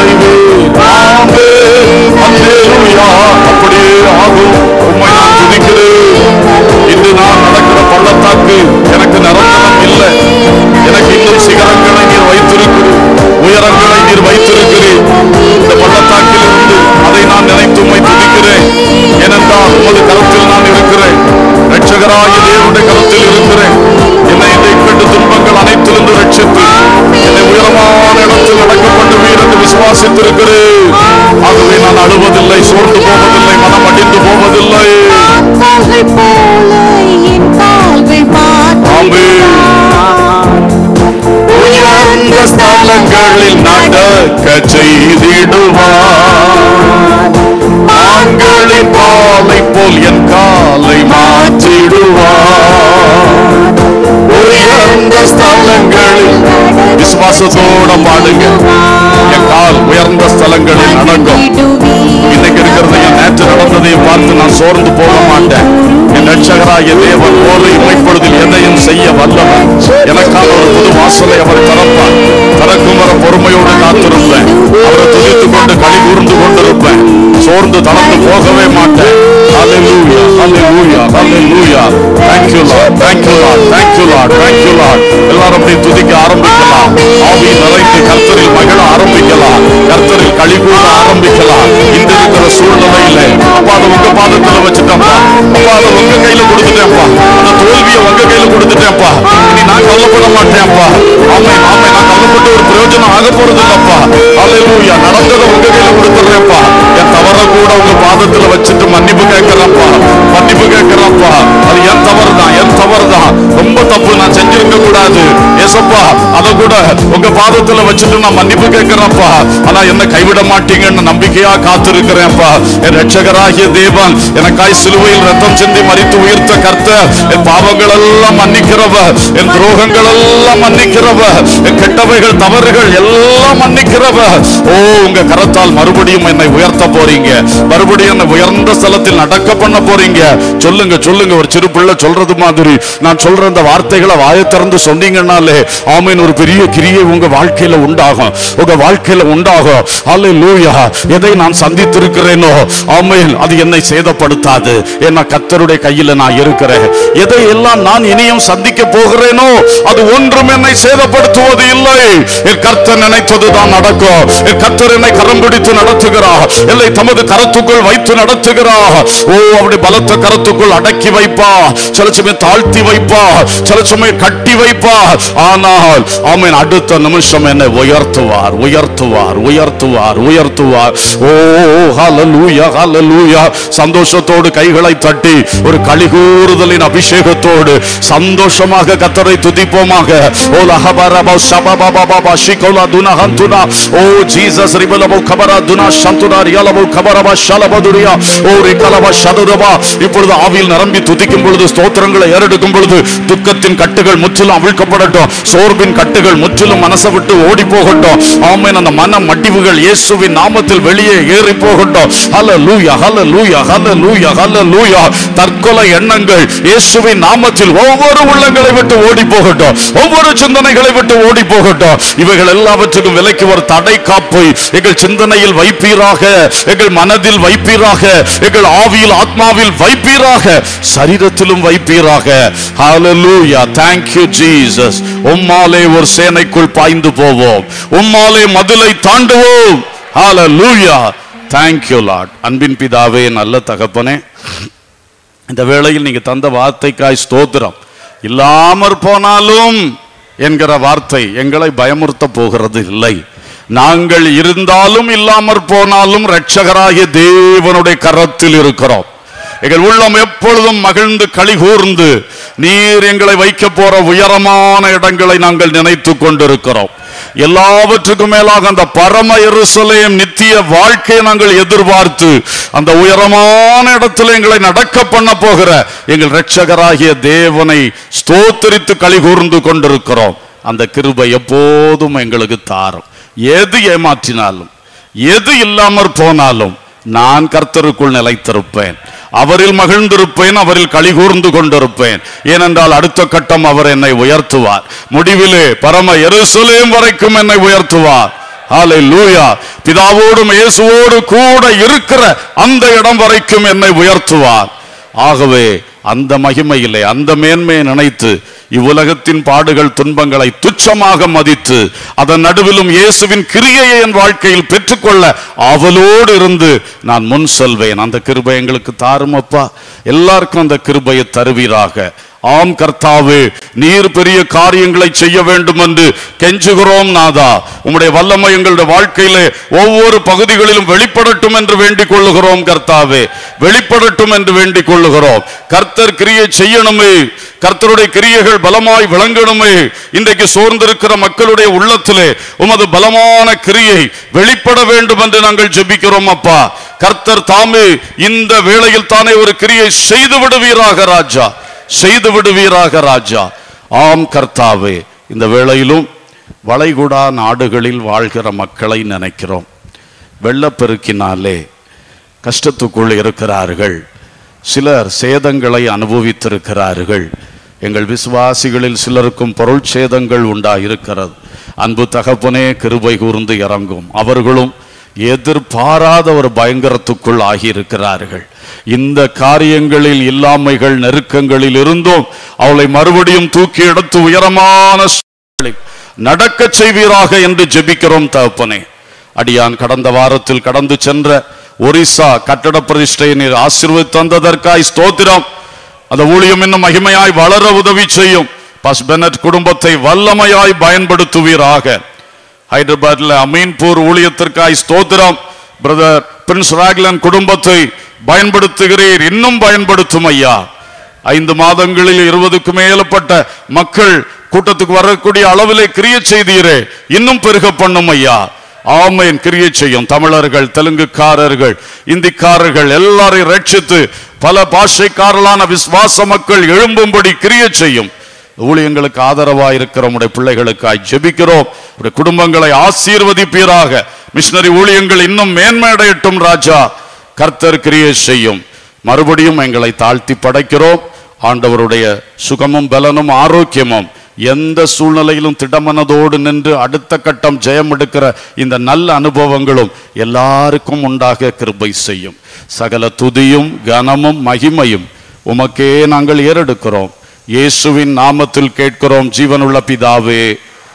நான் சோர்ந்து போக மாட்டேன் என் ரட்சகராகிய தேவன் ஒரு இமைப்பொழுதில் எதையும் செய்ய வல்லவர் எனக்கான ஒரு புது வாசலை அவர் திறப்பார் திறக்கும் வர பொறுமையோடு காத்திருப்பேன் அவரை துதித்துக் கொண்டு களி கூர்ந்து கொண்டிருப்பேன் சோர்ந்து தளர்ந்து போகவே மாட்டேன் Hallelujah, hallelujah, hallelujah. Thank you, Lord. Thank you, Lord. Thank you, Lord. Thank you, Lord. எல்லாரும் அப்படியே துதிக்க ஆரம்பிக்கலாம் ஆவியில் நிறைந்து கர்த்தரில் மகிழ ஆரம்பிக்கலாம் கர்த்தரில் களி கூற ஆரம்பிக்கலாம் இந்த இருக்கிற சூழ்நிலையில அப்பா அதை உங்க பாதத்துல வச்சுட்டேன்ப்பா அப்பா அதை உங்க கையில கொடுத்துட்டேன்ப்பா அந்த தோல்வியை உங்க கையில கொடுத்துட்டேன்ப்பா இனி நான் கவலைப்பட மாட்டேன்ப்பா ஆமை ஆமை நான் கவலைப்பட்டு ஒரு பிரயோஜனம் ஆக போறது இல்லப்பா அல்லேலூயா நடந்ததை உங்க கையில கொடுத்துறேன்ப்பா என் தவற கூட உங்க பாதத்துல வச்சுட்டு மன்னிப்பு கேட்கிறேன்ப்பா மன்னிப்பு கேட்கிறேன்ப்பா அது என் தவறு தான் என் தவறு தான் ரொம்ப தப்பு நான் செஞ்சிருக்க கூடாது ஏசப்பா அதை கூட உங்க பாதத்துல வச்சுட்டு நான் மன்னிப்பு கேட்கிறேன்ப்பா ஆனா என்ன கைவிட மாட்டீங்கன்னு நம்பிக்கையா காத்திருக்கிறேன்ப்பா என் ரட்சகராகிய தேவன் எனக்காய் சிலுவையில் ரத்தம் சிந்தி மறித்து உயிர்த்த கர்த்தர் என் பாவங்கள் எல்லாம் மன்னிக்கிறவ என் துரோகங்கள் எல்லாம் மன்னிக்கிறவ என் கெட்டவைகள் தவறுகள் எல்லாம் மன்னிக்கிறவ ஓ உங்க கரத்தால் மறுபடியும் என்னை உயர்த்த போறீங்க மறுபடியும் என்னை உயர்ந்த ஸ்தலத்தில் நடக்க பண்ண போறீங்க சொல்லுங்க சொல்லுங்க ஒரு சிறு பிள்ளை சொல்றது மாதிரி நான் சொல்ற அந்த வார்த்தைகளை வாயை திறந்து சொன்னீங்கன்னாலே ஆமீன் ஒரு பெரிய கிரியை உங்க வாழ்க்கையில உண்டாகும் உங்க வாழ்க்கையில உண்டாகும் அல்லேலூயா எதை நான் சந்தித்திருக்கிறேனோ ஆமீன் அது என்னை சேதப்படுத்தாது ஏன்னா கத்தருடைய கையில நான் இருக்கிறேன் எதை எல்லாம் நான் இனியும் சந்திக்க போகிறேனோ அது ஒன்றும் என்னை சேதப்படுத்துவது இல்லை என் கர்த்தர் நினைத்ததுதான் நடக்கும் என் கர்த்தர் என்னை கரம் பிடித்து நடத்துகிறார் என்னை தமது கரத்துக்குள் வைத்து நடத்துகிறார் ஓ அப்படி பலத்த கரத்துக்குள் அடக்கி வைப்பா சில சமயம் தாழ்த்தி வைப்பா சில சமயம் கட்டி வைப்பா ஆனால் ஆமென் அடுத்த நிமிஷம் என்னை உயர்த்துவார் உயர்த்துவார் உயர்த்துவார் உயர்த்துவார் ஓ ஹalleluya ஹalleluya சந்தோஷத்தோடு கைகளை தட்டி ஒரு கலிகூறுதலின் அபிஷேகத்தோடு சந்தோஷமாக கத்தரை துதிப்போமாக ஓ லஹபரபா ஷபபபபா ஷிகோலா துனா ஹந்துனா ஓ ஜீசஸ் ரிபலபோ கபரா துனா சந்துனா ரியலபோ கபரபா ஷலபதுரியா ஓ ரிகலபா ஷதுரபா இப்பொழுது ஆவியில் நிரம்பி துதிக்கும் பொழுது ஸ்தோத்திரங்களை ஏறெடுக்கும் பொழுது துக்கத்தின் கட்டுகள் முற்றிலும் அவிழ்க்கப்படட்டும் சோர்வின் கட்டுகள் முற்றிலும் மனசை விட்டு ஓடி போகட்டும் ஆமென் அந்த மன மடிவுகள் இயேசுவின் நாமத்தில் வெளியே ஏறி போகட்டும் ஹalleluya ஹalleluya ஹalleluya ஹalleluya தற்கொலை எண்ணங்கள் இயேசுவின் நாமத்தில் ஒவ்வொரு உள்ளங்களை விட்டு ஓடி போகட்டும் ஒவ்வொரு சிந்தனைகளை விட்டு ஓடி போகட்டும் இவைகள் எல்லாவற்றுக்கும் விலைக்கு ஒரு தடை காப்பை எங்கள் சிந்தனையில் வைப்பீராக எங்கள் மனதில் வைப்பீராக எங்கள் ஆவியில் ஆத்மாவில் வைப்பீராக சரீரத்திலும் வைப்பீராக ஹalleluya thank you jesus உம்மாலே ஒரு சேனைக்குள் பாய்ந்து போவோம் உம்மாலே மதிலை தாண்டுவோம் ஹalleluya thank you lord அன்பின் பிதாவே நல்ல தகப்பனே இந்த வேளையில் நீங்க தந்த வார்த்தைக்காய் ஸ்தோத்திரம் இல்லாமற் போனாலும் என்கிற வார்த்தை எங்களை பயமுறுத்த போகிறது இல்லை நாங்கள் இருந்தாலும் இல்லாமற் போனாலும் இரட்சகராகிய தேவனுடைய கரத்தில் இருக்கிறோம் எங்கள் உள்ளம் எப்பொழுதும் மகிழ்ந்து களிகூர்ந்து நீர் எங்களை வைக்க போற உயரமான இடங்களை நாங்கள் நினைத்து கொண்டிருக்கிறோம் எல்லாவற்றுக்கும் மேலாக அந்த பரம எருசலேம் நித்திய வாழ்க்கையை நாங்கள் எதிர்பார்த்து அந்த உயரமான இடத்துல எங்களை நடக்க பண்ண போகிற எங்கள் இரட்சகராகிய தேவனை ஸ்தோத்தரித்து களிகூர்ந்து கொண்டிருக்கிறோம் அந்த கிருபை எப்போதும் எங்களுக்கு தாரும் எது ஏமாற்றினாலும் எது இல்லாமற் போனாலும் நான் கர்த்தருக்குள் நிலைத்திருப்பேன் அவரில் மகிழ்ந்திருப்பேன் அவரில் களிகூர்ந்து கொண்டிருப்பேன் ஏனென்றால் அடுத்த கட்டம் அவர் என்னை உயர்த்துவார் முடிவிலே பரம எருசலேம் வரைக்கும் என்னை உயர்த்துவார் ஹalleluya பிதாவோடும் இயேசுவோடு கூட இருக்கிற அந்த இடம் வரைக்கும் என்னை உயர்த்துவார் ஆகவே அந்த மகிமையிலே அந்த மேன்மையை நினைத்து இவ்வுலகத்தின் பாடுகள் துன்பங்களை துச்சமாக மதித்து அதன் நடுவிலும் இயேசுவின் கிரியையை என் வாழ்க்கையில் பெற்றுக்கொள்ள ஆவலோடு இருந்து நான் முன் செல்வேன் அந்த கிருபை எங்களுக்கு தாரும் அப்பா எல்லாருக்கும் அந்த கிருபையை தருவீராக ஆம் கர்த்தாவே நீர் பெரிய காரியங்களை செய்ய வேண்டும் என்று கெஞ்சுகிறோம் நாதா உம்முடைய வல்லமை எங்களுடைய வாழ்க்கையிலே ஒவ்வொரு பகுதிகளிலும் வெளிப்படட்டும் என்று வேண்டிக் கொள்ளுகிறோம் கர்த்தாவே வெளிப்படட்டும் என்று வேண்டிக் கொள்ளுகிறோம் கர்த்தர் கிரியை செய்யணுமே கர்த்தருடைய கிரியைகள் பலமாய் விளங்கணுமே இன்றைக்கு சோர்ந்திருக்கிற மக்களுடைய உள்ளத்திலே உமது பலமான கிரியை வெளிப்பட வேண்டும் என்று நாங்கள் ஜெபிக்கிறோம் அப்பா கர்த்தர் தாமே இந்த வேளையில் தானே ஒரு கிரியை செய்து விடுவீராக ராஜா செய்து விடுவீராக ராஜா ஆம் கர்த்தாவே இந்த வேளையிலும் வளைகுடா நாடுகளில் வாழ்கிற மக்களை நினைக்கிறோம் வெள்ளப்பெருக்கினாலே கஷ்டத்துக்குள் இருக்கிறார்கள் சிலர் சேதங்களை அனுபவித்திருக்கிறார்கள் எங்கள் விசுவாசிகளில் சிலருக்கும் பொருள் சேதங்கள் உண்டாயிருக்கிறது அன்பு தகப்பனே கிருபை கூர்ந்து இறங்கும் அவர்களும் எதிர்பாராத ஒரு பயங்கரத்துக்குள் ஆகியிருக்கிறார்கள் இந்த காரியங்களில் இல்லாமைகள் நெருக்கங்களில் இருந்தும் அவளை மறுபடியும் தூக்கி எடுத்து உயரமான சூழலில் நடக்கச் செய்வீராக என்று ஜெபிக்கிறோம் தகப்பனே அடியான் கடந்த வாரத்தில் கடந்து சென்ற ஒரிசா கட்டட பிரதிஷ்டையை நீர் ஆசீர்வதித்து தந்ததற்காய் ஸ்தோத்திரம் அந்த ஊழியம் இன்னும் மகிமையாய் வளர உதவி செய்யும் பஸ் பெனட் குடும்பத்தை வல்லமையாய் பயன்படுத்துவீராக ஹைதராபாத்ல அமீன்பூர் ஊழியத்திற்காய் ஸ்தோத்திரம் பிரதர் பிரின்ஸ் ராக்லன் குடும்பத்தை பயன்படுத்துகிறீர் இன்னும் பயன்படுத்தும் ஐயா ஐந்து மாதங்களில் இருபதுக்கு மேலப்பட்ட மக்கள் கூட்டத்துக்கு வரக்கூடிய அளவிலே கிரிய செய்தீரே இன்னும் பெருக பண்ணும் ஐயா ஆமேன் கிரியை செய்யும் தமிழர்கள் தெலுங்குக்காரர்கள் இந்திக்காரர்கள் எல்லாரையும் ரட்சித்து பல பாஷைக்காரலான விசுவாச மக்கள் எழும்பும்படி கிரிய செய்யும் ஊழியங்களுக்கு ஆதரவாய் இருக்கிற உடைய பிள்ளைகளுக்காய் ஜெபிக்கிறோம் உடைய குடும்பங்களை ஆசீர்வதிப்பீராக மிஷினரி ஊழியங்கள் இன்னும் மேன்மையடையட்டும் ராஜா கர்த்தர் கிரியை செய்யும் மறுபடியும் எங்களை தாழ்த்தி படைக்கிறோம் ஆண்டவருடைய சுகமும் பலனும் ஆரோக்கியமும் எந்த சூழ்நிலையிலும் திடமனதோடு நின்று அடுத்த கட்டம் ஜெயம் எடுக்கிற இந்த நல்ல அனுபவங்களும் எல்லாருக்கும் உண்டாக கிருபை செய்யும் சகல துதியும் கனமும் மகிமையும் உமக்கே நாங்கள் ஏறெடுக்கிறோம் இயேசுவின் நாமத்தில் கேட்கிறோம் ஜீவனுள்ள பிதாவே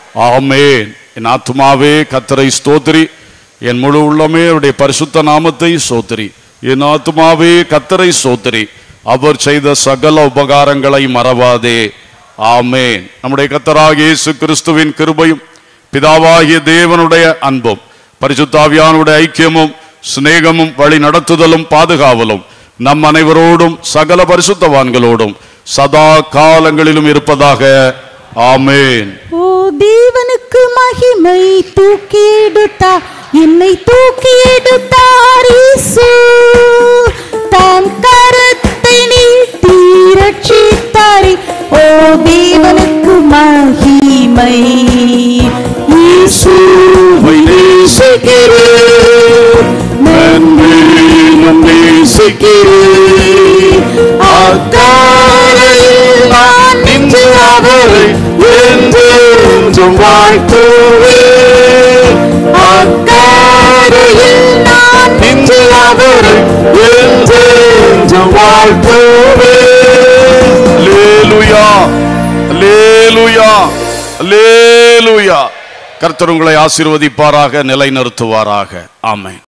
ஆமென் என் ஆத்துமாவே கத்தரை ஸ்தோத்திரி என் முழு உள்ளமே அவருடைய பரிசுத்த நாமத்தை சோத்திரி என் ஆத்துமாவே கத்தரை சோத்திரி அவர் செய்த சகல உபகாரங்களை மறவாதே ஆமென் நம்முடைய கத்தராகிய இயேசு கிறிஸ்துவின் கிருபையும் பிதாவாகிய தேவனுடைய அன்பும் பரிசுத்தாவியானுடைய ஐக்கியமும் சிநேகமும் வழி நடத்துதலும் பாதுகாவலும் நம் அனைவரோடும் சகல பரிசுத்தவான்களோடும் சதா காலங்களிலும் இருப்பதாக ஆமென் ஓ தேவனுக்கு மகிமை தூக்கி எடுத்தார் என்னை தூக்கி எடுத்தார் இயேசு தாம் கரத்தை நீட்டி ரட்சித்தாரே ஓ தேவனுக்கு மகிமை இயேசுவை நேசிக்கிறேன் நன்மேலும் நேசிக்கிறேன். அக்காலையில் நான் நின்று அவரை என்றென்றும் வாழ்த்துவேன். அக்காலையில் நான் நின்று அவரை என்றென்றும் வாழ்த்துவேன். அல்லேலூயா, அல்லேலூயா, அல்லேலூயா. கர்த்தர் உங்களை ஆசீர்வதிப்பாராக நிலைநிறுத்துவாராக ஆமென்